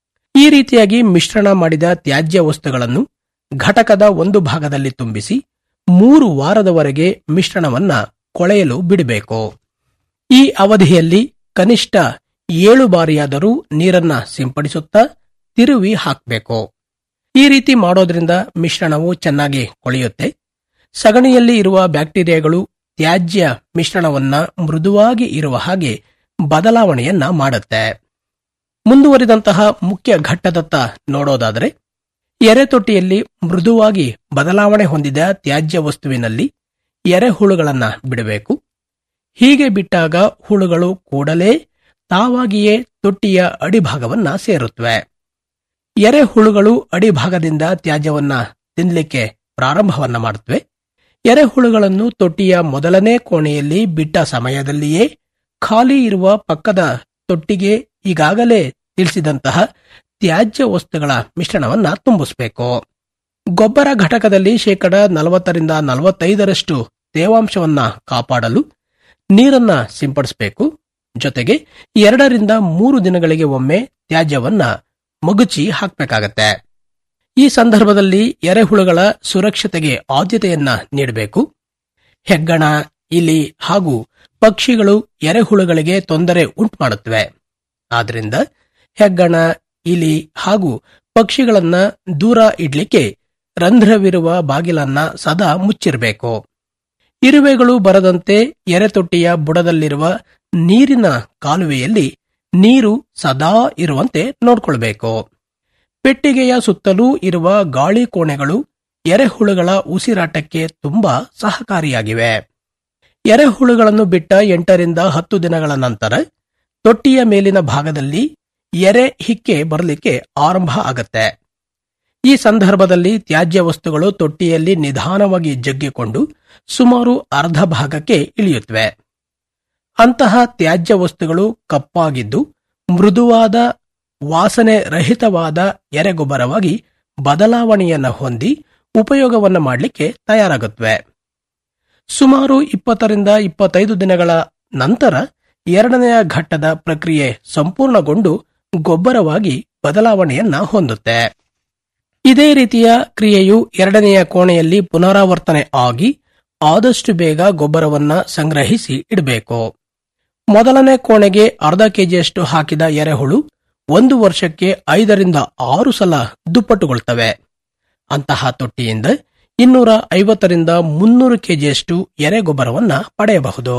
ಈ ರೀತಿಯಾಗಿ ಮಿಶ್ರಣ ಮಾಡಿದ ತ್ಯಾಜ್ಯ ವಸ್ತುಗಳನ್ನು ಘಟಕದ ಒಂದು ಭಾಗದಲ್ಲಿ ತುಂಬಿಸಿ ಮೂರು ವಾರದವರೆಗೆ ಮಿಶ್ರಣವನ್ನ ಕೊಳೆಯಲು ಬಿಡಬೇಕು ಈ ಅವಧಿಯಲ್ಲಿ ಕನಿಷ್ಠ ಏಳು ಬಾರಿಯಾದರೂ ನೀರನ್ನ ಸಿಂಪಡಿಸುತ್ತಾ ತಿರುವಿ ಹಾಕಬೇಕು ಈ ರೀತಿ ಮಾಡೋದ್ರಿಂದ ಮಿಶ್ರಣವು ಚೆನ್ನಾಗಿ ಕೊಳೆಯುತ್ತೆ ಸಗಣಿಯಲ್ಲಿ ಇರುವ ಬ್ಯಾಕ್ಟೀರಿಯಾಗಳು ತ್ಯಾಜ್ಯ ಮಿಶ್ರಣವನ್ನ ಮೃದುವಾಗಿ ಇರುವ ಹಾಗೆ ಬದಲಾವಣೆಯನ್ನ ಮಾಡುತ್ತೆ ಮುಂದುವರಿದಂತಹ ಮುಖ್ಯ ಘಟ್ಟದತ್ತ ನೋಡೋದಾದರೆ ಎರೆತೊಟ್ಟಿಯಲ್ಲಿ ಮೃದುವಾಗಿ ಬದಲಾವಣೆ ಹೊಂದಿದ ತ್ಯಾಜ್ಯ ವಸ್ತುವಿನಲ್ಲಿ ಎರೆಹುಳುಗಳನ್ನ ಬಿಡಬೇಕು ಹೀಗೆ ಬಿಟ್ಟಾಗ ಹುಳುಗಳು ಕೂಡಲೇ ತಾವಾಗಿಯೇ ತೊಟ್ಟಿಯ ಅಡಿಭಾಗವನ್ನ ಸೇರುತ್ತವೆ ಎರೆಹುಳುಗಳು ಅಡಿಭಾಗದಿಂದ ತ್ಯಾಜ್ಯವನ್ನ ತಿನ್ನಲಿಕ್ಕೆ ಪ್ರಾರಂಭವನ್ನ ಮಾಡುತ್ತವೆ ಎರೆಹುಳುಗಳನ್ನು ತೊಟ್ಟಿಯ ಮೊದಲನೇ ಕೋಣೆಯಲ್ಲಿ ಬಿಟ್ಟ ಸಮಯದಲ್ಲಿಯೇ ಖಾಲಿ ಇರುವ ಪಕ್ಕದ ತೊಟ್ಟಿಗೆ ಈಗಾಗಲೇ ತಿಳಿಸಿದಂತಹ ತ್ಯಾಜ್ಯ ವಸ್ತುಗಳ ಮಿಶ್ರಣವನ್ನ ತುಂಬಿಸಬೇಕು ಗೊಬ್ಬರ ಘಟಕದಲ್ಲಿ ಶೇಕಡ ನಲವತ್ತರಿಂದ ನಲವತ್ತೈದರಷ್ಟು ತೇವಾಂಶವನ್ನ ಕಾಪಾಡಲು ನೀರನ್ನ ಸಿಂಪಡಿಸಬೇಕು ಜೊತೆಗೆ ಎರಡರಿಂದ ಮೂರು ದಿನಗಳಿಗೆ ಒಮ್ಮೆ ತ್ಯಾಜ್ಯವನ್ನ ಮಗುಚಿ ಹಾಕಬೇಕಾಗತ್ತೆ ಈ ಸಂದರ್ಭದಲ್ಲಿ ಎರೆಹುಳುಗಳ ಸುರಕ್ಷತೆಗೆ ಆದ್ಯತೆಯನ್ನ ನೀಡಬೇಕು ಹೆಗ್ಗಣ ಇಲಿ ಹಾಗೂ ಪಕ್ಷಿಗಳು ಎರೆಹುಳುಗಳಿಗೆ ತೊಂದರೆ ಉಂಟುಮಾಡುತ್ತವೆ ಆದ್ರಿಂದ ಹೆಗ್ಗಣ ಇಲಿ ಹಾಗೂ ಪಕ್ಷಿಗಳನ್ನ ದೂರ ಇಡ್ಲಿಕ್ಕೆ ರಂಧ್ರವಿರುವ ಬಾಗಿಲನ್ನ ಸದಾ ಮುಚ್ಚಿರಬೇಕು ಇರುವೆಗಳು ಬರದಂತೆ ಎರೆತೊಟ್ಟಿಯ ಬುಡದಲ್ಲಿರುವ ನೀರಿನ ಕಾಲುವೆಯಲ್ಲಿ ನೀರು ಸದಾ ಇರುವಂತೆ ನೋಡ್ಕೊಳ್ಬೇಕು ಪೆಟ್ಟಿಗೆಯ ಸುತ್ತಲೂ ಇರುವ ಗಾಳಿ ಕೋಣೆಗಳು ಎರೆಹುಳುಗಳ ಉಸಿರಾಟಕ್ಕೆ ತುಂಬಾ ಸಹಕಾರಿಯಾಗಿವೆ ಎರೆಹುಳುಗಳನ್ನು ಬಿಟ್ಟ ಎಂಟರಿಂದ ಹತ್ತು ದಿನಗಳ ನಂತರ ತೊಟ್ಟಿಯ ಮೇಲಿನ ಭಾಗದಲ್ಲಿ ಎರೆ ಹಿಕ್ಕೆ ಬರಲಿಕ್ಕೆ ಆರಂಭ ಆಗತ್ತೆ ಈ ಸಂದರ್ಭದಲ್ಲಿ ತ್ಯಾಜ್ಯ ವಸ್ತುಗಳು ತೊಟ್ಟಿಯಲ್ಲಿ ನಿಧಾನವಾಗಿ ಜಗ್ಗಿಕೊಂಡು ಸುಮಾರು ಅರ್ಧ ಭಾಗಕ್ಕೆ ಇಳಿಯುತ್ತವೆ ಅಂತಹ ತ್ಯಾಜ್ಯ ವಸ್ತುಗಳು ಕಪ್ಪಾಗಿದ್ದು ಮೃದುವಾದ ವಾಸನೆ ರಹಿತವಾದ ಎರೆಗೊಬ್ಬರವಾಗಿ ಬದಲಾವಣೆಯನ್ನ ಹೊಂದಿ ಉಪಯೋಗವನ್ನ ಮಾಡಲಿಕ್ಕೆ ತಯಾರಾಗುತ್ತವೆ ಸುಮಾರು ಇಪ್ಪತ್ತರಿಂದ ಇಪ್ಪತ್ತೈದು ದಿನಗಳ ನಂತರ ಎರಡನೆಯ ಘಟ್ಟದ ಪ್ರಕ್ರಿಯೆ ಸಂಪೂರ್ಣಗೊಂಡು ಗೊಬ್ಬರವಾಗಿ ಬದಲಾವಣೆಯನ್ನ ಹೊಂದುತ್ತೆ ಇದೇ ರೀತಿಯ ಕ್ರಿಯೆಯು ಎರಡನೆಯ ಕೋಣೆಯಲ್ಲಿ ಪುನರಾವರ್ತನೆ ಆಗಿ ಆದಷ್ಟು ಬೇಗ ಗೊಬ್ಬರವನ್ನ ಸಂಗ್ರಹಿಸಿ ಇಡಬೇಕು ಮೊದಲನೇ ಕೋಣೆಗೆ ಅರ್ಧ ಕೆಜಿಯಷ್ಟು ಹಾಕಿದ ಎರೆಹುಳು ಒಂದು ವರ್ಷಕ್ಕೆ ಐದರಿಂದ ಆರು ಸಲ ದುಪ್ಪಟ್ಟುಗೊಳ್ತವೆ ಅಂತಹ ತೊಟ್ಟಿಯಿಂದ ಇನ್ನೂರ ಐವತ್ತರಿಂದ ಮುನ್ನೂರು ಕೆಜಿಯಷ್ಟು ಎರೆಗೊಬ್ಬರವನ್ನ ಪಡೆಯಬಹುದು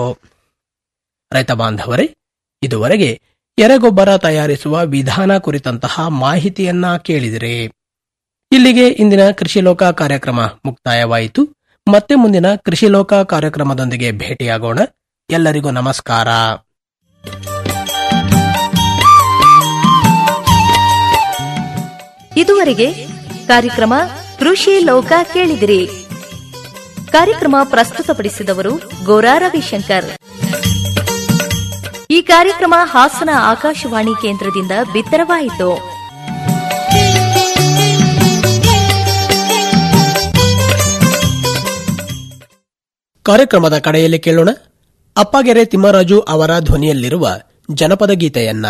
ರೈತ ಬಾಂಧವರೇ ಇದುವರೆಗೆ ಎರೆಗೊಬ್ಬರ ತಯಾರಿಸುವ ವಿಧಾನ ಕುರಿತಂತಹ ಮಾಹಿತಿಯನ್ನ ಕೇಳಿದಿರಿ ಇಲ್ಲಿಗೆ ಇಂದಿನ ಕೃಷಿ ಲೋಕ ಕಾರ್ಯಕ್ರಮ ಮುಕ್ತಾಯವಾಯಿತು ಮತ್ತೆ ಮುಂದಿನ ಕೃಷಿ ಲೋಕ ಕಾರ್ಯಕ್ರಮದೊಂದಿಗೆ ಭೇಟಿಯಾಗೋಣ ಎಲ್ಲರಿಗೂ ನಮಸ್ಕಾರ ಇದುವರೆಗೆ ಕಾರ್ಯಕ್ರಮ ಕೃಷಿ ಲೋಕ ಕೇಳಿದಿರಿ ಕಾರ್ಯಕ್ರಮ ಪ್ರಸ್ತುತಪಡಿಸಿದವರು ಗೋರಾ ರವಿಶಂಕರ್ ಈ ಕಾರ್ಯಕ್ರಮ ಹಾಸನ ಆಕಾಶವಾಣಿ ಕೇಂದ್ರದಿಂದ ಬಿತ್ತರವಾಯಿತು ಕಾರ್ಯಕ್ರಮದ ಕಡೆಯಲ್ಲಿ ಕೇಳೋಣ ಅಪ್ಪಗೆರೆ ತಿಮ್ಮರಾಜು ಅವರ ಧ್ವನಿಯಲ್ಲಿರುವ ಜನಪದ ಗೀತೆಯನ್ನ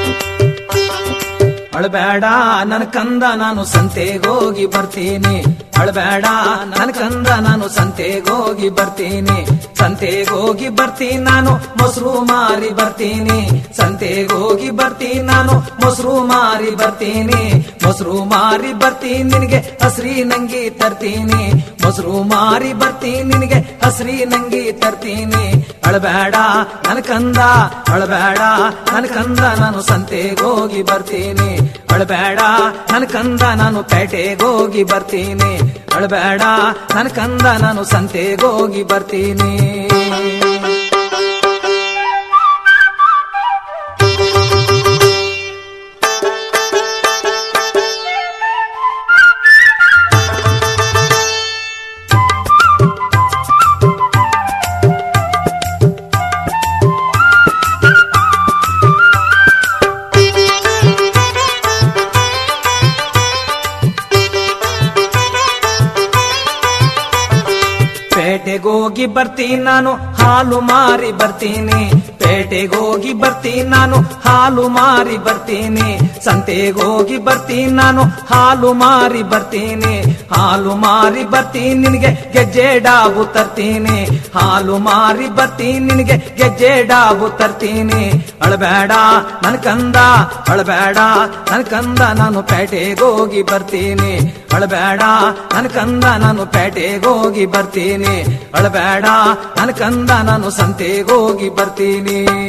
ಅಳಬೇಡ ನನ್ ಕಂದ ನಾನು ಸಂತೆಗೋಗಿ ಬರ್ತೀನಿ ಅಳಬೇಡ ನನ್ ಕಂದ ನಾನು ಸಂತೆಗೋಗಿ ಬರ್ತೀನಿ ಸಂತೆಗೋಗಿ ಬರ್ತೀನಿ ನಾನು ಮೊಸರು ಮಾರಿ ಬರ್ತೀನಿ ಸಂತೆಗೋಗಿ ಬರ್ತೀನಿ ನಾನು ಮೊಸರು ಮಾರಿ ಬರ್ತೀನಿ ಮೊಸರು ಮಾರಿ ಬರ್ತೀನಿ ನಿನಗೆ ಹಸ್ರಿ ನಂಗಿ ತರ್ತೀನಿ ಮೊಸರು ಮಾರಿ ಬರ್ತೀನಿ ನಿನಗೆ ಹಸ್ರಿ ನಂಗಿ ತರ್ತೀನಿ ಅಳಬೇಡ ನನ್ ಕಂದ ಅಳಬೇಡ ನನ್ ಕಂದ ನಾನು ಸಂತೆಗೋಗಿ ಬರ್ತೀನಿ ಅಳಬೇಡ ನನ್ ಕಂದ ನಾನು ಪೇಟೆಗೋಗಿ ಬರ್ತೀನಿ ಅಳಬೇಡ ನನ್ ಕಂದ ನಾನು ಸಂತೆಗೋಗಿ ಬರ್ತೀನಿ ಪೇಟೆಗೋಗಿ ಬರ್ತೀನಿ ನಾನು ಹಾಲು ಮಾರಿ ಬರ್ತೀನಿ ಪೇಟೆಗೋಗಿ ಬರ್ತೀನಿ ನಾನು ಹಾಲು ಮಾರಿ ಬರ್ತೀನಿ ಸಂತೆಗೋಗಿ ಬರ್ತೀನಿ ನಾನು ಹಾಲು ಮಾರಿ ಬರ್ತೀನಿ ಹಾಲು ಮಾರಿ ಬರ್ತೀನಿ ನಿನಗೆ ಗೆಜ್ಜೆ ಡಾಬು ತರ್ತೀನಿ ಹಾಲು ಮಾರಿ ಬರ್ತೀನಿ ನಿನಗೆ ಗೆಜ್ಜೆ ಡಾಬು ತರ್ತೀನಿ ಅಳಬೇಡ ನನ್ ಕಂದ ಅಳಬೇಡ ನನ್ ಕಂದ ನಾನು ಪೇಟೆಗೋಗಿ ಬರ್ತೀನಿ ಅಳಬೇಡ ನನ್ ಕಂದ ನಾನು ಪೇಟೆಗೋಗಿ ಬರ್ತೀನಿ ಅಳಬೇಡ ನನ್ ಕಂದ ನಾನು ಸಂತೆಗೋಗಿ ಬರ್ತೀನಿ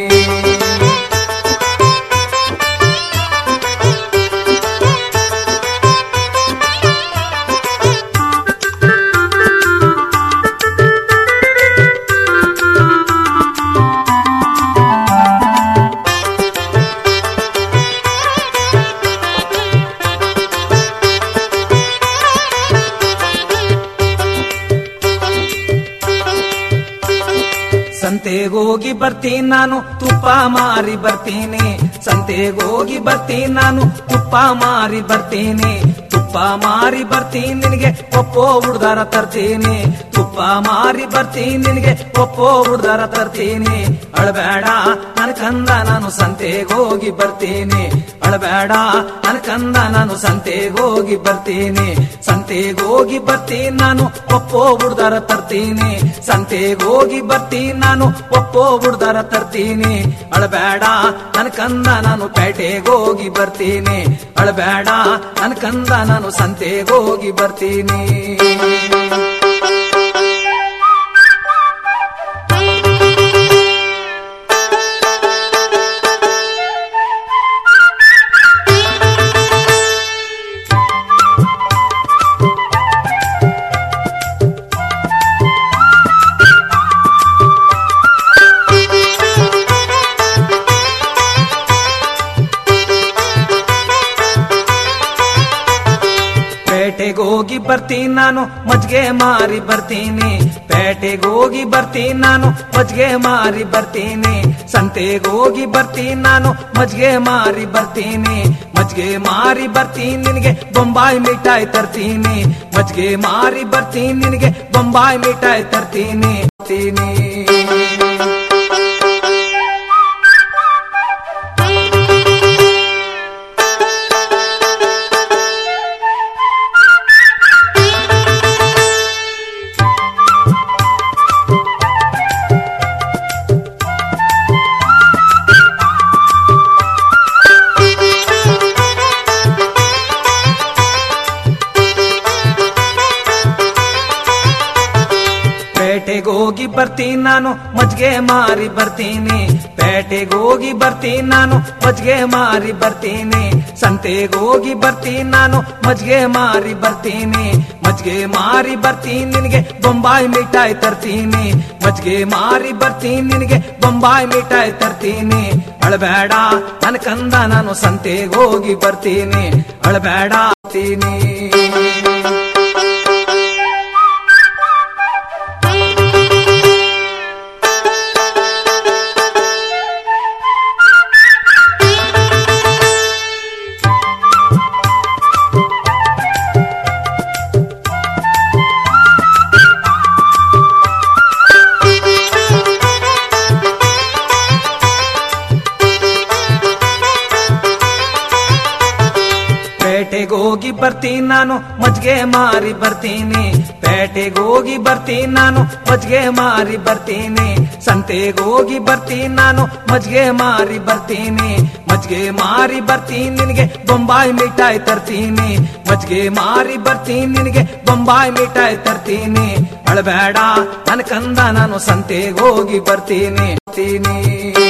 ಸಂತೆಗೋಗಿ ಬರ್ತೀನಿ ನಾನು ತುಪ್ಪ ಮಾರಿ ಬರ್ತೀನಿ ಸಂತೆಗೋಗಿ ಬರ್ತೀನಿ ನಾನು ತುಪ್ಪ ಮಾರಿ ಬರ್ತೀನಿ ತುಪ್ಪ ಮಾರಿ ಬರ್ತೀನಿ ನಿನಗೆ ಒಪ್ಪೋ ಹುಡ್ದಾರ ತರ್ತೀನಿ ತುಪ್ಪ ಮಾರಿ ಬರ್ತೀನಿ ನಿನಗೆ ಒಪ್ಪೋ ಹುಡ್ದಾರ ತರ್ತೀನಿ ಅಳಬೇಡ ನನ್ ಕಂದ ನಾನು ಸಂತೆಗೋಗಿ ಬರ್ತೀನಿ ಅಳಬೇಡ ನನ್ ಕಂದ ನಾನು ಸಂತೆಗೋಗಿ ಬರ್ತೀನಿ ಸಂತೆಗೋಗಿ ಬರ್ತೀನಿ ನಾನು ಒಪ್ಪೋ ಹುಡ್ದಾರ ತರ್ತೀನಿ ಸಂತೆಗೋಗಿ ಬರ್ತೀನಿ ನಾನು ಒಪ್ಪೋ ಹುಡ್ದಾರ ತರ್ತೀನಿ ಅಳಬೇಡ ನನ್ ಕಂದ ನಾನು ಪೇಟೆಗೋಗಿ ಬರ್ತೀನಿ ಅಳಬೇಡ ನನ್ ಕಂದ ನಾನು ಸಂತೆಗೋಗಿ ಬರ್ತೀನಿ ಪೇಟೆಗೋಗಿ ಬರ್ತೀನಿ ನಾನು ಮಜ್ಗೆ ಮಾರಿ ಬರ್ತೀನಿ ಪೇಟೆಗೋಗಿ ಬರ್ತೀನಿ ನಾನು ಮಜ್ಗೆ ಮಾರಿ ಬರ್ತೀನಿ ಸಂತೆಗೋಗಿ ಬರ್ತೀನಿ ನಾನು ಮಜ್ಗೆ ಮಾರಿ ಬರ್ತೀನಿ ಮಜ್ಗೆ ಮಾರಿ ಬರ್ತೀನಿ ನಿನಗೆ ಬೊಂಬಾಯಿ ಮಿಠಾಯಿ ತರ್ತೀನಿ ಮಜ್ಗೆ ಮಾರಿ ಬರ್ತೀನಿ ನಿನಗೆ ಬೊಂಬಾಯಿ ಮಿಠಾಯಿ ತರ್ತೀನಿ ತರ್ತೀನಿ ಪೇಟೆಗೋಗಿ ಬರ್ತೀನಿ ನಾನು ಮಜ್ಗೆ ಮಾರಿ ಬರ್ತೀನಿ ಪೇಟೆಗೋಗಿ ಬರ್ತೀನಿ ನಾನು ಮಜ್ಗೆ ಮಾರಿ ಬರ್ತೀನಿ ಸಂತೆಗೋಗಿ ಬರ್ತೀನಿ ನಾನು ಮಜ್ಗೆ ಮಾರಿ ಬರ್ತೀನಿ ಮಜ್ಗೆ ಮಾರಿ ಬರ್ತೀನಿ ನಿನಗೆ ಬೊಂಬಾಯಿ ಮಿಠಾಯಿ ತರ್ತೀನಿ ಮಜ್ಗೆ ಮಾರಿ ಬರ್ತೀನಿ ನಿನಗೆ ಬೊಂಬಾಯಿ ಮಿಠಾಯಿ ತರ್ತೀನಿ ಅಳಬೇಡ ನನ್ ಕಂದ ನಾನು ಸಂತೆಗೋಗಿ ಬರ್ತೀನಿ ಅಳಬೇಡ ಬರ್ತೀನಿ ಪೇಟೆಗೋಗಿ ಬರ್ತೀನಿ ನಾನು ಮಜ್ಗೆ ಮಾರಿ ಬರ್ತೀನಿ ಪೇಟೆಗೆ ಹೋಗಿ ಬರ್ತೀನಿ ನಾನು ಮಜ್ಗೆ ಮಾರಿ ಬರ್ತೀನಿ ಸಂತೆಗೆ ಹೋಗಿ ಬರ್ತೀನಿ ನಾನು ಮಜ್ಗೆ ಮಾರಿ ಬರ್ತೀನಿ ಮಜ್ಗೆ ಮಾರಿ ಬರ್ತೀನಿ ನಿನಗೆ ಬೊಂಬಾಯಿ ಮಿಠಾಯಿ ತರ್ತೀನಿ ಮಜ್ಗೆ ಮಾರಿ ಬರ್ತೀನಿ ನಿನಗೆ ಬೊಂಬಾಯಿ ಮಿಠಾಯಿ ತರ್ತೀನಿ ಅಳಬೇಡ ನನ್ ಕಂದ ನಾನು ಸಂತೆಗೆ ಹೋಗಿ ಬರ್ತೀನಿ ಬರ್ತೀನಿ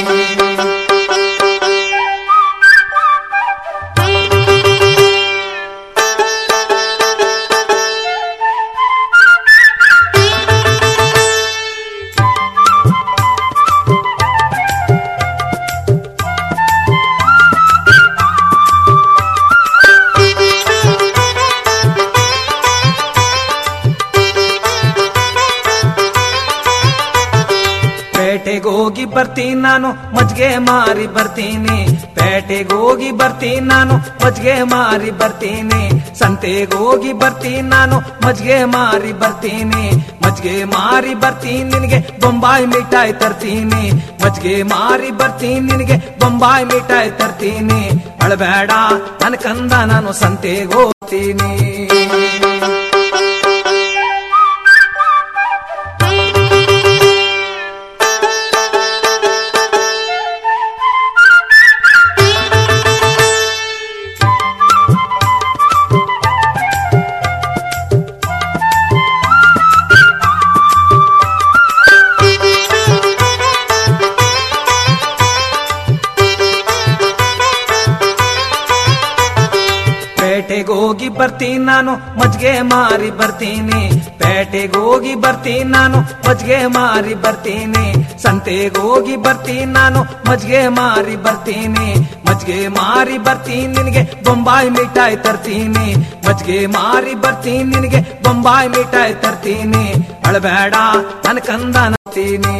ಪೇಟೆಗೆ ಹೋಗಿ ಬರ್ತೀನಿ ನಾನು ಮಜ್ಗೆ ಮಾರಿ ಬರ್ತೀನಿ ಪೇಟೆಗೆ ಹೋಗಿ ಬರ್ತೀನಿ ನಾನು ಮಜ್ಗೆ ಮಾರಿ ಬರ್ತೀನಿ ಸಂತೆಗೆ ಹೋಗಿ ಬರ್ತೀನಿ ನಾನು ಮಜ್ಗೆ ಮಾರಿ ಬರ್ತೀನಿ ಮಜ್ಗೆ ಮಾರಿ ಬರ್ತೀನಿ ನಿನಗೆ ಬೊಂಬಾಯಿ ಮಿಠಾಯಿ ತರ್ತೀನಿ ಮಜ್ಗೆ ಮಾರಿ ಬರ್ತೀನಿ ನಿನಗೆ ಬೊಂಬಾಯಿ ಮಿಠಾಯಿ ತರ್ತೀನಿ ಅಳಬೇಡ ನನ್ ಕಂದ ನಾನು ಸಂತೆಗೆ ಹೋಗ್ತೀನಿ ಪೇಟೆಗೆ ಹೋಗಿ ಬರ್ತೀನಿ ನಾನು ಮಜ್ಗೆ ಮಾರಿ ಬರ್ತೀನಿ ಪೇಟೆಗೆ ಹೋಗಿ ಬರ್ತೀನಿ ನಾನು ಮಜ್ಗೆ ಮಾರಿ ಬರ್ತೀನಿ ಸಂತೆಗೆ ಹೋಗಿ ಬರ್ತೀನಿ ನಾನು ಮಜ್ಗೆ ಮಾರಿ ಬರ್ತೀನಿ ಮಜ್ಗೆ ಮಾರಿ ಬರ್ತೀನಿ ನಿನಗೆ ಬೊಂಬಾಯಿ ಮಿಠಾಯಿ ತರ್ತೀನಿ ಮಜ್ಗೆ ಮಾರಿ ಬರ್ತೀನಿ ನಿನಗೆ ಬೊಂಬಾಯಿ ಮಿಠಾಯಿ ತರ್ತೀನಿ ಅಳಬೇಡ ನನ್ ಕಂದ ನತ್ತೀನಿ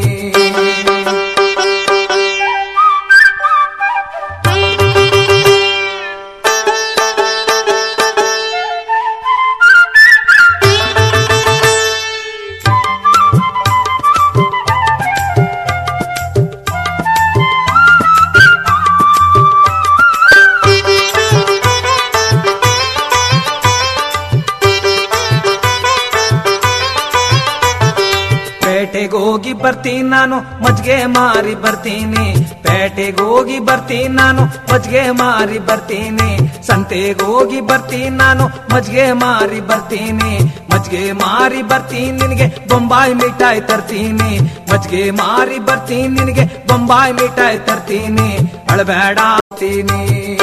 ಪೇಟೆಗೆ ಹೋಗಿ ಬರ್ತೀನಿ ನಾನು ಮಜ್ಗೆ ಮಾರಿ ಬರ್ತೀನಿ ಪೇಟೆಗೆ ಹೋಗಿ ಬರ್ತೀನಿ ನಾನು ಮಜ್ಗೆ ಮಾರಿ ಬರ್ತೀನಿ ಸಂತೆಗೆ ಹೋಗಿ ಬರ್ತೀನಿ ನಾನು ಮಜ್ಗೆ ಮಾರಿ ಬರ್ತೀನಿ ಮಜ್ಗೆ ಮಾರಿ ಬರ್ತೀನಿ ನಿನಗೆ ಬೊಂಬಾಯಿ ಮಿಠಾಯಿ ತರ್ತೀನಿ ಮಜ್ಗೆ ಮಾರಿ ಬರ್ತೀನಿ ನಿನಗೆ ಬೊಂಬಾಯಿ ಮಿಠಾಯಿ ತರ್ತೀನಿ ಅಳಬೇಡ ಅಂತೀನಿ.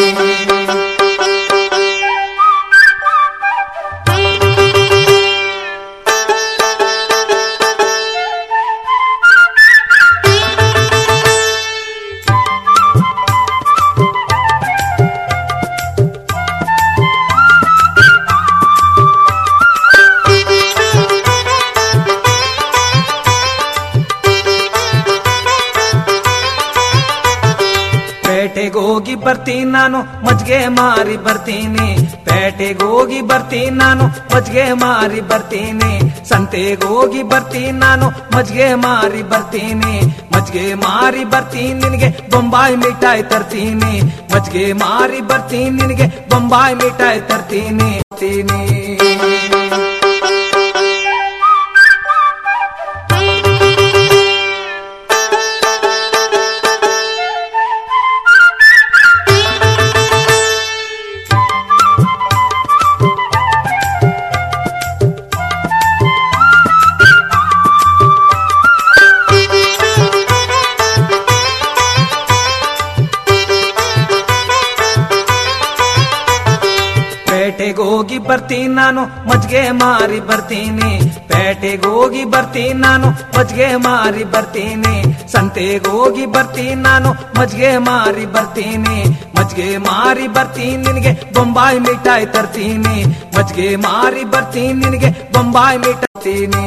ಪೇಟೆಗೆ ಹೋಗಿ ಬರ್ತೀನಿ ನಾನು ಮಜ್ಗೆ ಮಾರಿ ಬರ್ತೀನಿ ಪೇಟೆಗೆ ಹೋಗಿ ಬರ್ತೀನಿ ನಾನು ಮಜ್ಗೆ ಮಾರಿ ಬರ್ತೀನಿ ಸಂತೆಗೆ ಹೋಗಿ ಬರ್ತೀನಿ ನಾನು ಮಜ್ಗೆ ಮಾರಿ ಬರ್ತೀನಿ ಮಜ್ಗೆ ಮಾರಿ ಬರ್ತೀನಿ ನಿನಗೆ ಬೊಂಬಾಯಿ ಮಿಠಾಯಿ ತರ್ತೀನಿ ಮಜ್ಗೆ ಮಾರಿ ಬರ್ತೀನಿ ನಿನಗೆ ಬೊಂಬಾಯಿ ಮಿಠಾಯಿ ತರ್ತೀನಿ ತರ್ತೀನಿ. ಪೇಟೆಗೆ ಹೋಗಿ ಬರ್ತೀನಿ ನಾನು ಮಜ್ಗೆ ಮಾರಿ ಬರ್ತೀನಿ ಪೇಟೆಗೆ ಹೋಗಿ ಬರ್ತೀನಿ ನಾನು ಮಜ್ಗೆ ಮಾರಿ ಬರ್ತೀನಿ ಸಂತೆಗೆ ಹೋಗಿ ಬರ್ತೀನಿ ನಾನು ಮಜ್ಗೆ ಮಾರಿ ಬರ್ತೀನಿ ಮಜ್ಗೆ ಮಾರಿ ಬರ್ತೀನಿ ನಿನಗೆ ಬೊಂಬಾಯಿ ಮಿಠಾಯಿ ತರ್ತೀನಿ ಮಜ್ಗೆ ಮಾರಿ ಬರ್ತೀನಿ ನಿನಗೆ ಬೊಂಬಾಯಿ ಮಿಠಾಯಿ ತರ್ತೀನಿ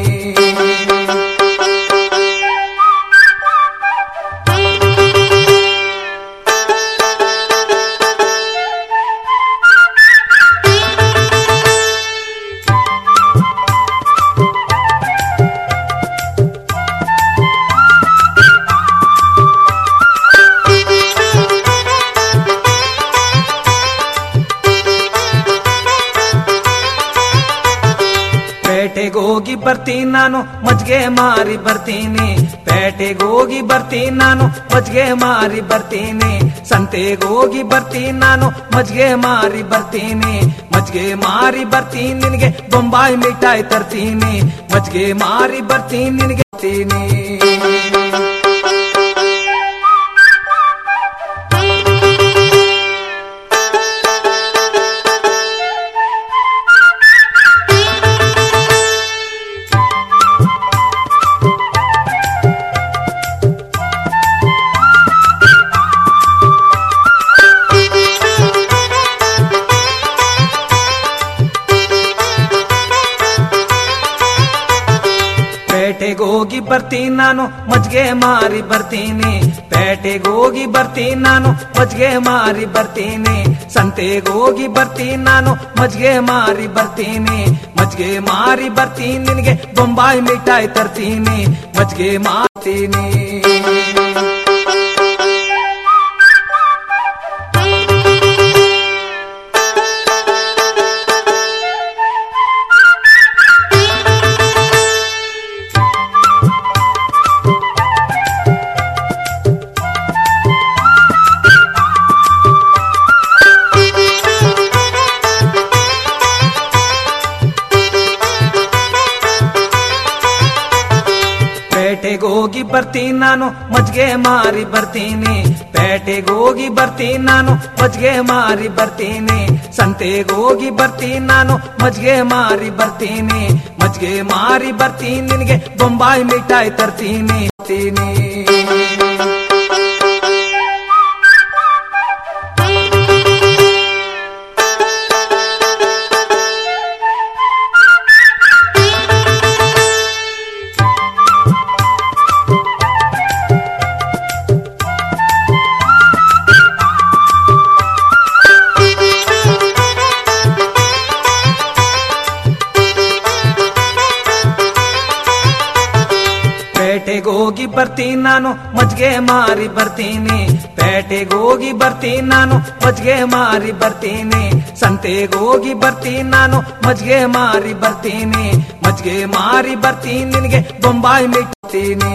ಬರ್ತೀನಿ ನಾನು ಮಜ್ಗೆ ಮಾರಿ ಬರ್ತೀನಿ ಪೇಟೆಗೆ ಹೋಗಿ ಬರ್ತೀನಿ ನಾನು ಮಜ್ಗೆ ಮಾರಿ ಬರ್ತೀನಿ ಸಂತೆಗೆ ಹೋಗಿ ಬರ್ತೀನಿ ನಾನು ಮಜ್ಗೆ ಮಾರಿ ಬರ್ತೀನಿ ಮಜ್ಗೆ ಮಾರಿ ಬರ್ತೀನಿ ನಿನಗೆ ಬೊಂಬಾಯಿ ಮಿಠಾಯಿ ತರ್ತೀನಿ ಮಜ್ಗೆ ಮಾರಿ ಬರ್ತೀನಿ ನಿನಗೆ ಬರ್ತೀನಿ ಪೇಟೆಗೆ ಹೋಗಿ ಬರ್ತೀನಿ ನಾನು ಮಜ್ಗೆ ಮಾರಿ ಬರ್ತೀನಿ ಪೇಟೆಗೆ ಹೋಗಿ ಬರ್ತೀನಿ ನಾನು ಮಜ್ಗೆ ಮಾರಿ ಬರ್ತೀನಿ ಸಂತೆಗೆ ಹೋಗಿ ಬರ್ತೀನಿ ನಾನು ಮಜ್ಗೆ ಮಾರಿ ಬರ್ತೀನಿ ಮಜ್ಗೆ ಮಾರಿ ಬರ್ತೀನಿ ನಿನಗೆ ಬೊಂಬಾಯಿ ಮಿಠಾಯಿ ತರ್ತೀನಿ ಮಜ್ಗೆ ಮಾಡ್ತೀನಿ ಪೇಟೆಗೆ ಹೋಗಿ ಬರ್ತೀನಿ ನಾನು ಮಜ್ಗೆ ಮಾರಿ ಬರ್ತೀನಿ ಪೇಟೆಗೆ ಹೋಗಿ ಬರ್ತೀನಿ ನಾನು ಮಜ್ಗೆ ಮಾರಿ ಬರ್ತೀನಿ ಸಂತೆಗೆ ಹೋಗಿ ಬರ್ತೀನಿ ನಾನು ಮಜ್ಗೆ ಮಾರಿ ಬರ್ತೀನಿ ಮಜ್ಗೆ ಮಾರಿ ಬರ್ತೀನಿ ನಿನಗೆ ಬೊಂಬಾಯಿ ಮಿಠಾಯಿ ತರ್ತೀನಿ ತರ್ತೀನಿ. ಪೇಟೆಗೆ ಹೋಗಿ ಬರ್ತೀನಿ ನಾನು ಮಜ್ಗೆ ಮಾರಿ ಬರ್ತೀನಿ ಪೇಟೆಗೆ ಹೋಗಿ ಬರ್ತೀನಿ ನಾನು ಮಜ್ಗೆ ಮಾರಿ ಬರ್ತೀನಿ ಸಂತೆಗೆ ಹೋಗಿ ಬರ್ತೀನಿ ನಾನು ಮಜ್ಗೆ ಮಾರಿ ಬರ್ತೀನಿ ಮಜ್ಗೆ ಮಾರಿ ಬರ್ತೀನಿ ನಿನಗೆ ಬೊಂಬಾಯಿ ಮಿಟ್ತೀನಿ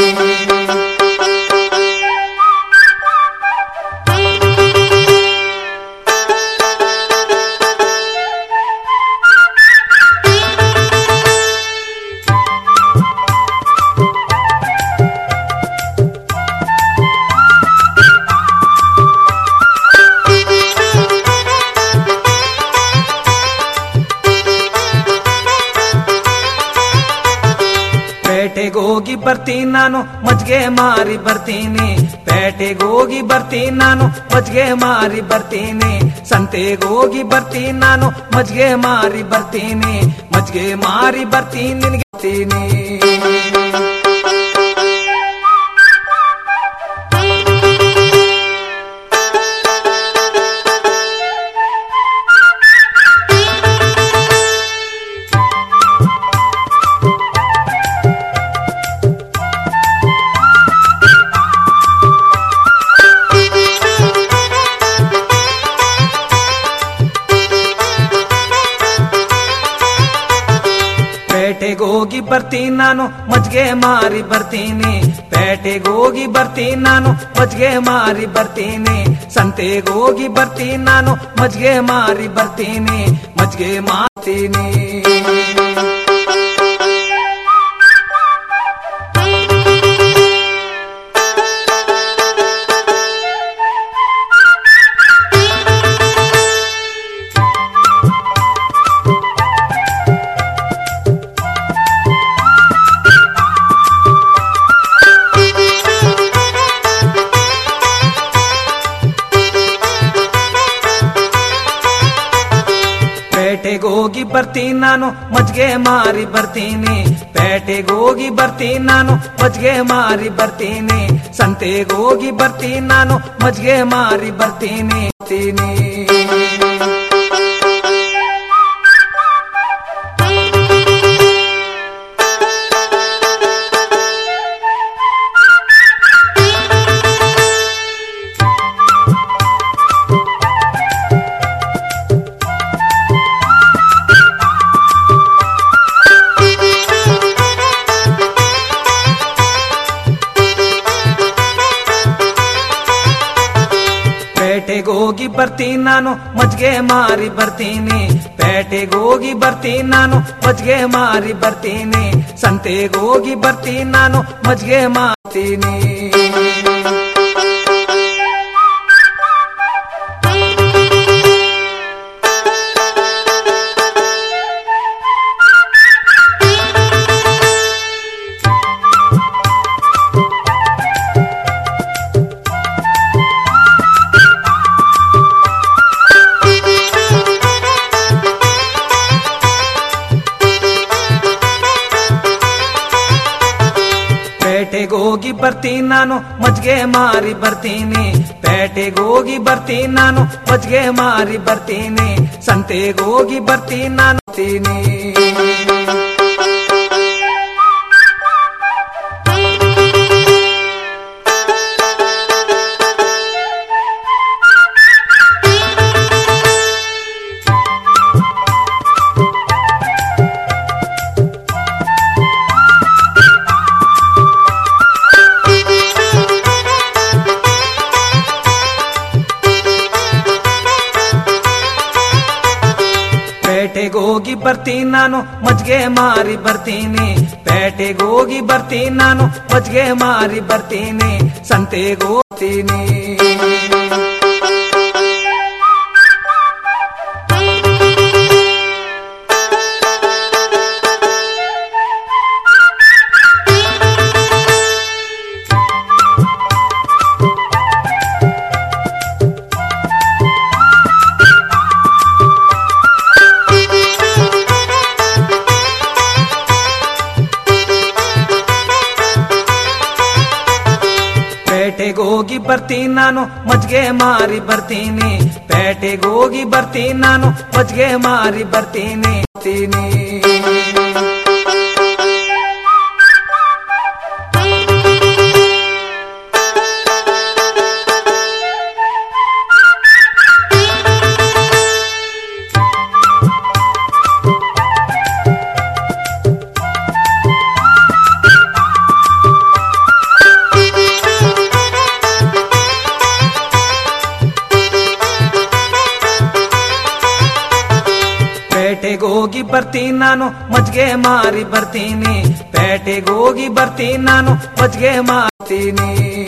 ಪೇಟೆಗೆ ಹೋಗಿ ಬರ್ತೀನಿ ನಾನು ಮಜ್ಗೆ ಮಾರಿ ಬರ್ತೀನಿ ಪೇಟೆಗೆ ಹೋಗಿ ಬರ್ತೀನಿ ನಾನು ಮಜ್ಗೆ ಮಾರಿ ಬರ್ತೀನಿ ಸಂತೆಗೆ ಹೋಗಿ ಬರ್ತೀನಿ ನಾನು ಮಜ್ಗೆ ಮಾರಿ ಬರ್ತೀನಿ ಮಜ್ಗೆ ಮಾರಿ ಬರ್ತೀನಿ ನಿನಗೆ ಬರ್ತೀನಿ ಪೇಟೆಗೆ ಹೋಗಿ ಬರ್ತೀನಿ ನಾನು ಮಜ್ಗೆ ಮಾರಿ ಬರ್ತೀನಿ ಪೇಟೆಗೆ ಹೋಗಿ ಬರ್ತೀನಿ ನಾನು ಮಜ್ಗೆ ಮಾರಿ ಬರ್ತೀನಿ ಸಂತೆಗೆ ಹೋಗಿ ಬರ್ತೀನಿ ನಾನು ಮಜ್ಗೆ ಮಾರಿ ಬರ್ತೀನಿ ಮಜ್ಗೆ ಮಾಡ್ತೀನಿ ಪೇಟೆಗೆ ಹೋಗಿ ಬರ್ತೀನಿ ನಾನು ಮಜ್ಗೆ ಮಾರಿ ಬರ್ತೀನಿ ಪೇಟೆಗೆ ಹೋಗಿ ಬರ್ತೀನಿ ನಾನು ಮಜ್ಗೆ ಮಾರಿ ಬರ್ತೀನಿ ಸಂತೆಗೆ ಹೋಗಿ ಬರ್ತೀನಿ ನಾನು ಮಜ್ಗೆ ಮಾರಿ ಬರ್ತೀನಿ ಬರ್ತೀನಿ. ಹೋಗಿ ಬರ್ತೀನಿ ನಾನು ಮಜ್ಗೆ ಮಾರಿ ಬರ್ತೀನಿ ಪೇಟೆಗೆ ಹೋಗಿ ಬರ್ತೀನಿ ನಾನು ಮಜ್ಗೆ ಮಾರಿ ಬರ್ತೀನಿ ಸಂತೆಗೆ ಹೋಗಿ ಬರ್ತೀನಿ ನಾನು ಮಜ್ಗೆ ಮಾರ್ತೀನಿ ಪೇಟೆಗೆ ಹೋಗಿ ಬರ್ತೀನಿ ನಾನು ಮಜ್ಗೆ ಮಾರಿ ಬರ್ತೀನಿ ಪೇಟೆಗೆ ಹೋಗಿ ಬರ್ತೀನಿ ನಾನು ಮಜ್ಗೆ ಮಾರಿ ಬರ್ತೀನಿ ಸಂತೆಗೆ ಹೋಗಿ ಬರ್ತೀನಿ ನಾನು ಬರ್ತೀನಿ ಪೇಟೆಗೆ ಹೋಗಿ ಬರ್ತೀನಿ ನಾನು ಮಜ್ಗೆ ಮಾರಿ ಬರ್ತೀನಿ ಪೇಟೆಗೆ ಹೋಗಿ ಬರ್ತೀನಿ ನಾನು ಮಜ್ಗೆ ಮಾರಿ ಬರ್ತೀನಿ ಸಂತೆಗೆ ಹೋಗ್ತೀನಿ ಪೇಟೆಗೆ ಹೋಗಿ ಬರ್ತೀನಿ ನಾನು ಮಜ್ಗೆ ಮಾರಿ ಬರ್ತೀನಿ ಪೇಟೆಗೆ ಹೋಗಿ ಬರ್ತೀನಿ ನಾನು ಮಜ್ಗೆ ಮಾರಿ ಬರ್ತೀನಿ ಬರ್ತೀನಿ. ಪೇಟೆಗೆ ಹೋಗಿ ಬರ್ತೀನಿ ನಾನು ಮಜ್ಗೆ ಮಾರಿ ಬರ್ತೀನಿ ಪೇಟೆಗೆ ಹೋಗಿ ಬರ್ತೀನಿ ನಾನು ಮಜ್ಗೆ ಮಾರ್ತೀನಿ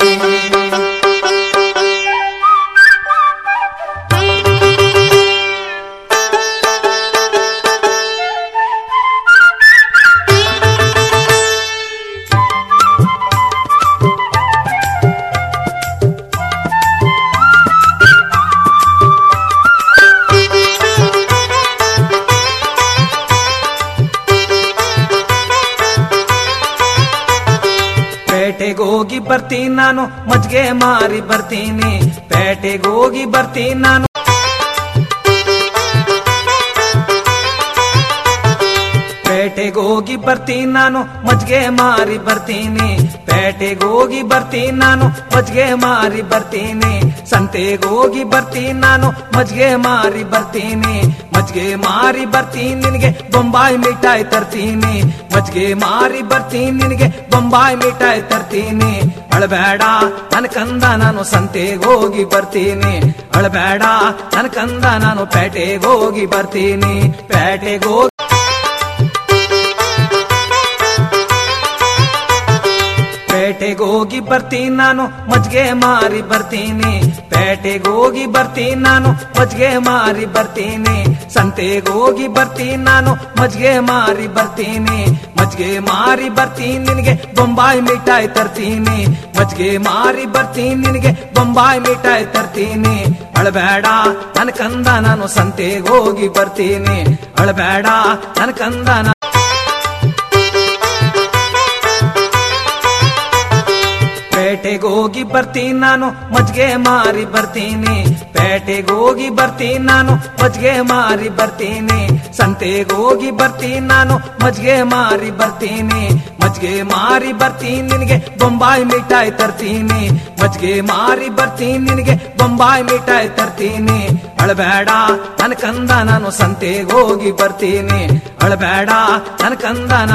ಪೇಟೆಗೆ ಹೋಗಿ ಬರ್ತೀನಿ ನಾನು ಮಜ್ಗೆ ಮಾರಿ ಬರ್ತೀನಿ ಪೇಟೆಗೆ ಹೋಗಿ ಬರ್ತೀನಿ ನಾನು ಪೇಟೆಗೆ ಹೋಗಿ ಬರ್ತೀನಿ ನಾನು ಮಜ್ಗೆ ಮಾರಿ ಬರ್ತೀನಿ ಪೇಟೆಗೆ ಹೋಗಿ ಬರ್ತೀನಿ ನಾನು ಮಜ್ಗೆ ಮಾರಿ ಬರ್ತೀನಿ ಸಂತೆಗೆ ಹೋಗಿ ಬರ್ತೀನಿ ನಾನು ಮಜ್ಗೆ ಮಾರಿ ಬರ್ತೀನಿ ಮಜ್ಗೆ ಮಾರಿ ಬರ್ತೀನಿ ನಿನಗೆ ಬೊಂಬಾಯಿ ಮಿಠಾಯಿ ತರ್ತೀನಿ ಮಜ್ಗೆ ಮಾರಿ ಬರ್ತೀನಿ ನಿನಗೆ ಬೊಂಬಾಯಿ ಮಿಠಾಯಿ ತರ್ತೀನಿ ಅಳಬೇಡ ನನ್ ಕಂದ ನಾನು ಸಂತೆಗೆ ಹೋಗಿ ಬರ್ತೀನಿ ಅಳಬೇಡ ನನ್ ಕಂದ ನಾನು ಪೇಟೆಗೆ ಹೋಗಿ ಬರ್ತೀನಿ ಪೇಟೆಗೆ ಹೋಗಿ ಪೇಟೆಗೆ ಹೋಗಿ ಬರ್ತೀನಿ ನಾನು ಮಜ್ಗೆ ಮಾರಿ ಬರ್ತೀನಿ ಪೇಟೆಗೆ ಹೋಗಿ ಬರ್ತೀನಿ ನಾನು ಮಜ್ಗೆ ಮಾರಿ ಬರ್ತೀನಿ ಸಂತೆಗೆ ಹೋಗಿ ಬರ್ತೀನಿ ನಾನು ಮಜ್ಗೆ ಮಾರಿ ಬರ್ತೀನಿ ಮಜ್ಗೆ ಮಾರಿ ಬರ್ತೀನಿ ನಿನಗೆ ಬೊಂಬಾಯಿ ಮಿಠಾಯಿ ತರ್ತೀನಿ ಮಜ್ಗೆ ಮಾರಿ ಬರ್ತೀನಿ ನಿನಗೆ ಬೊಂಬಾಯಿ ಮಿಠಾಯಿ ತರ್ತೀನಿ ಅಳಬೇಡ ನನ್ ಕಂದ ನಾನು ಸಂತೆಗೆ ಹೋಗಿ ಬರ್ತೀನಿ ಅಳಬೇಡ ನನ್ ಕಂದ ನಾನು ಪೇಟೆಗೆ ಹೋಗಿ ಬರ್ತೀನಿ ನಾನು ಮಜ್ಗೆ ಮಾರಿ ಬರ್ತೀನಿ ಪೇಟೆಗೆ ಹೋಗಿ ಬರ್ತೀನಿ ನಾನು ಮಜ್ಗೆ ಮಾರಿ ಬರ್ತೀನಿ ಸಂತೆಗೆ ಹೋಗಿ ಬರ್ತೀನಿ ನಾನು ಮಜ್ಗೆ ಮಾರಿ ಬರ್ತೀನಿ ಮಜ್ಗೆ ಮಾರಿ ಬರ್ತೀನಿ ನಿನಗೆ ಬೊಂಬಾಯಿ ಮಿಠಾಯಿ ತರ್ತೀನಿ ಮಜ್ಗೆ ಮಾರಿ ಬರ್ತೀನಿ ನಿನಗೆ ಬೊಂಬಾಯಿ ಮಿಠಾಯಿ ತರ್ತೀನಿ ಅಳಬೇಡ ನನ್ ಕಂದ ನಾನು ಸಂತೆಗೆ ಹೋಗಿ ಬರ್ತೀನಿ ಅಳಬೇಡ ನನ್ ಕಂದ ನಾನು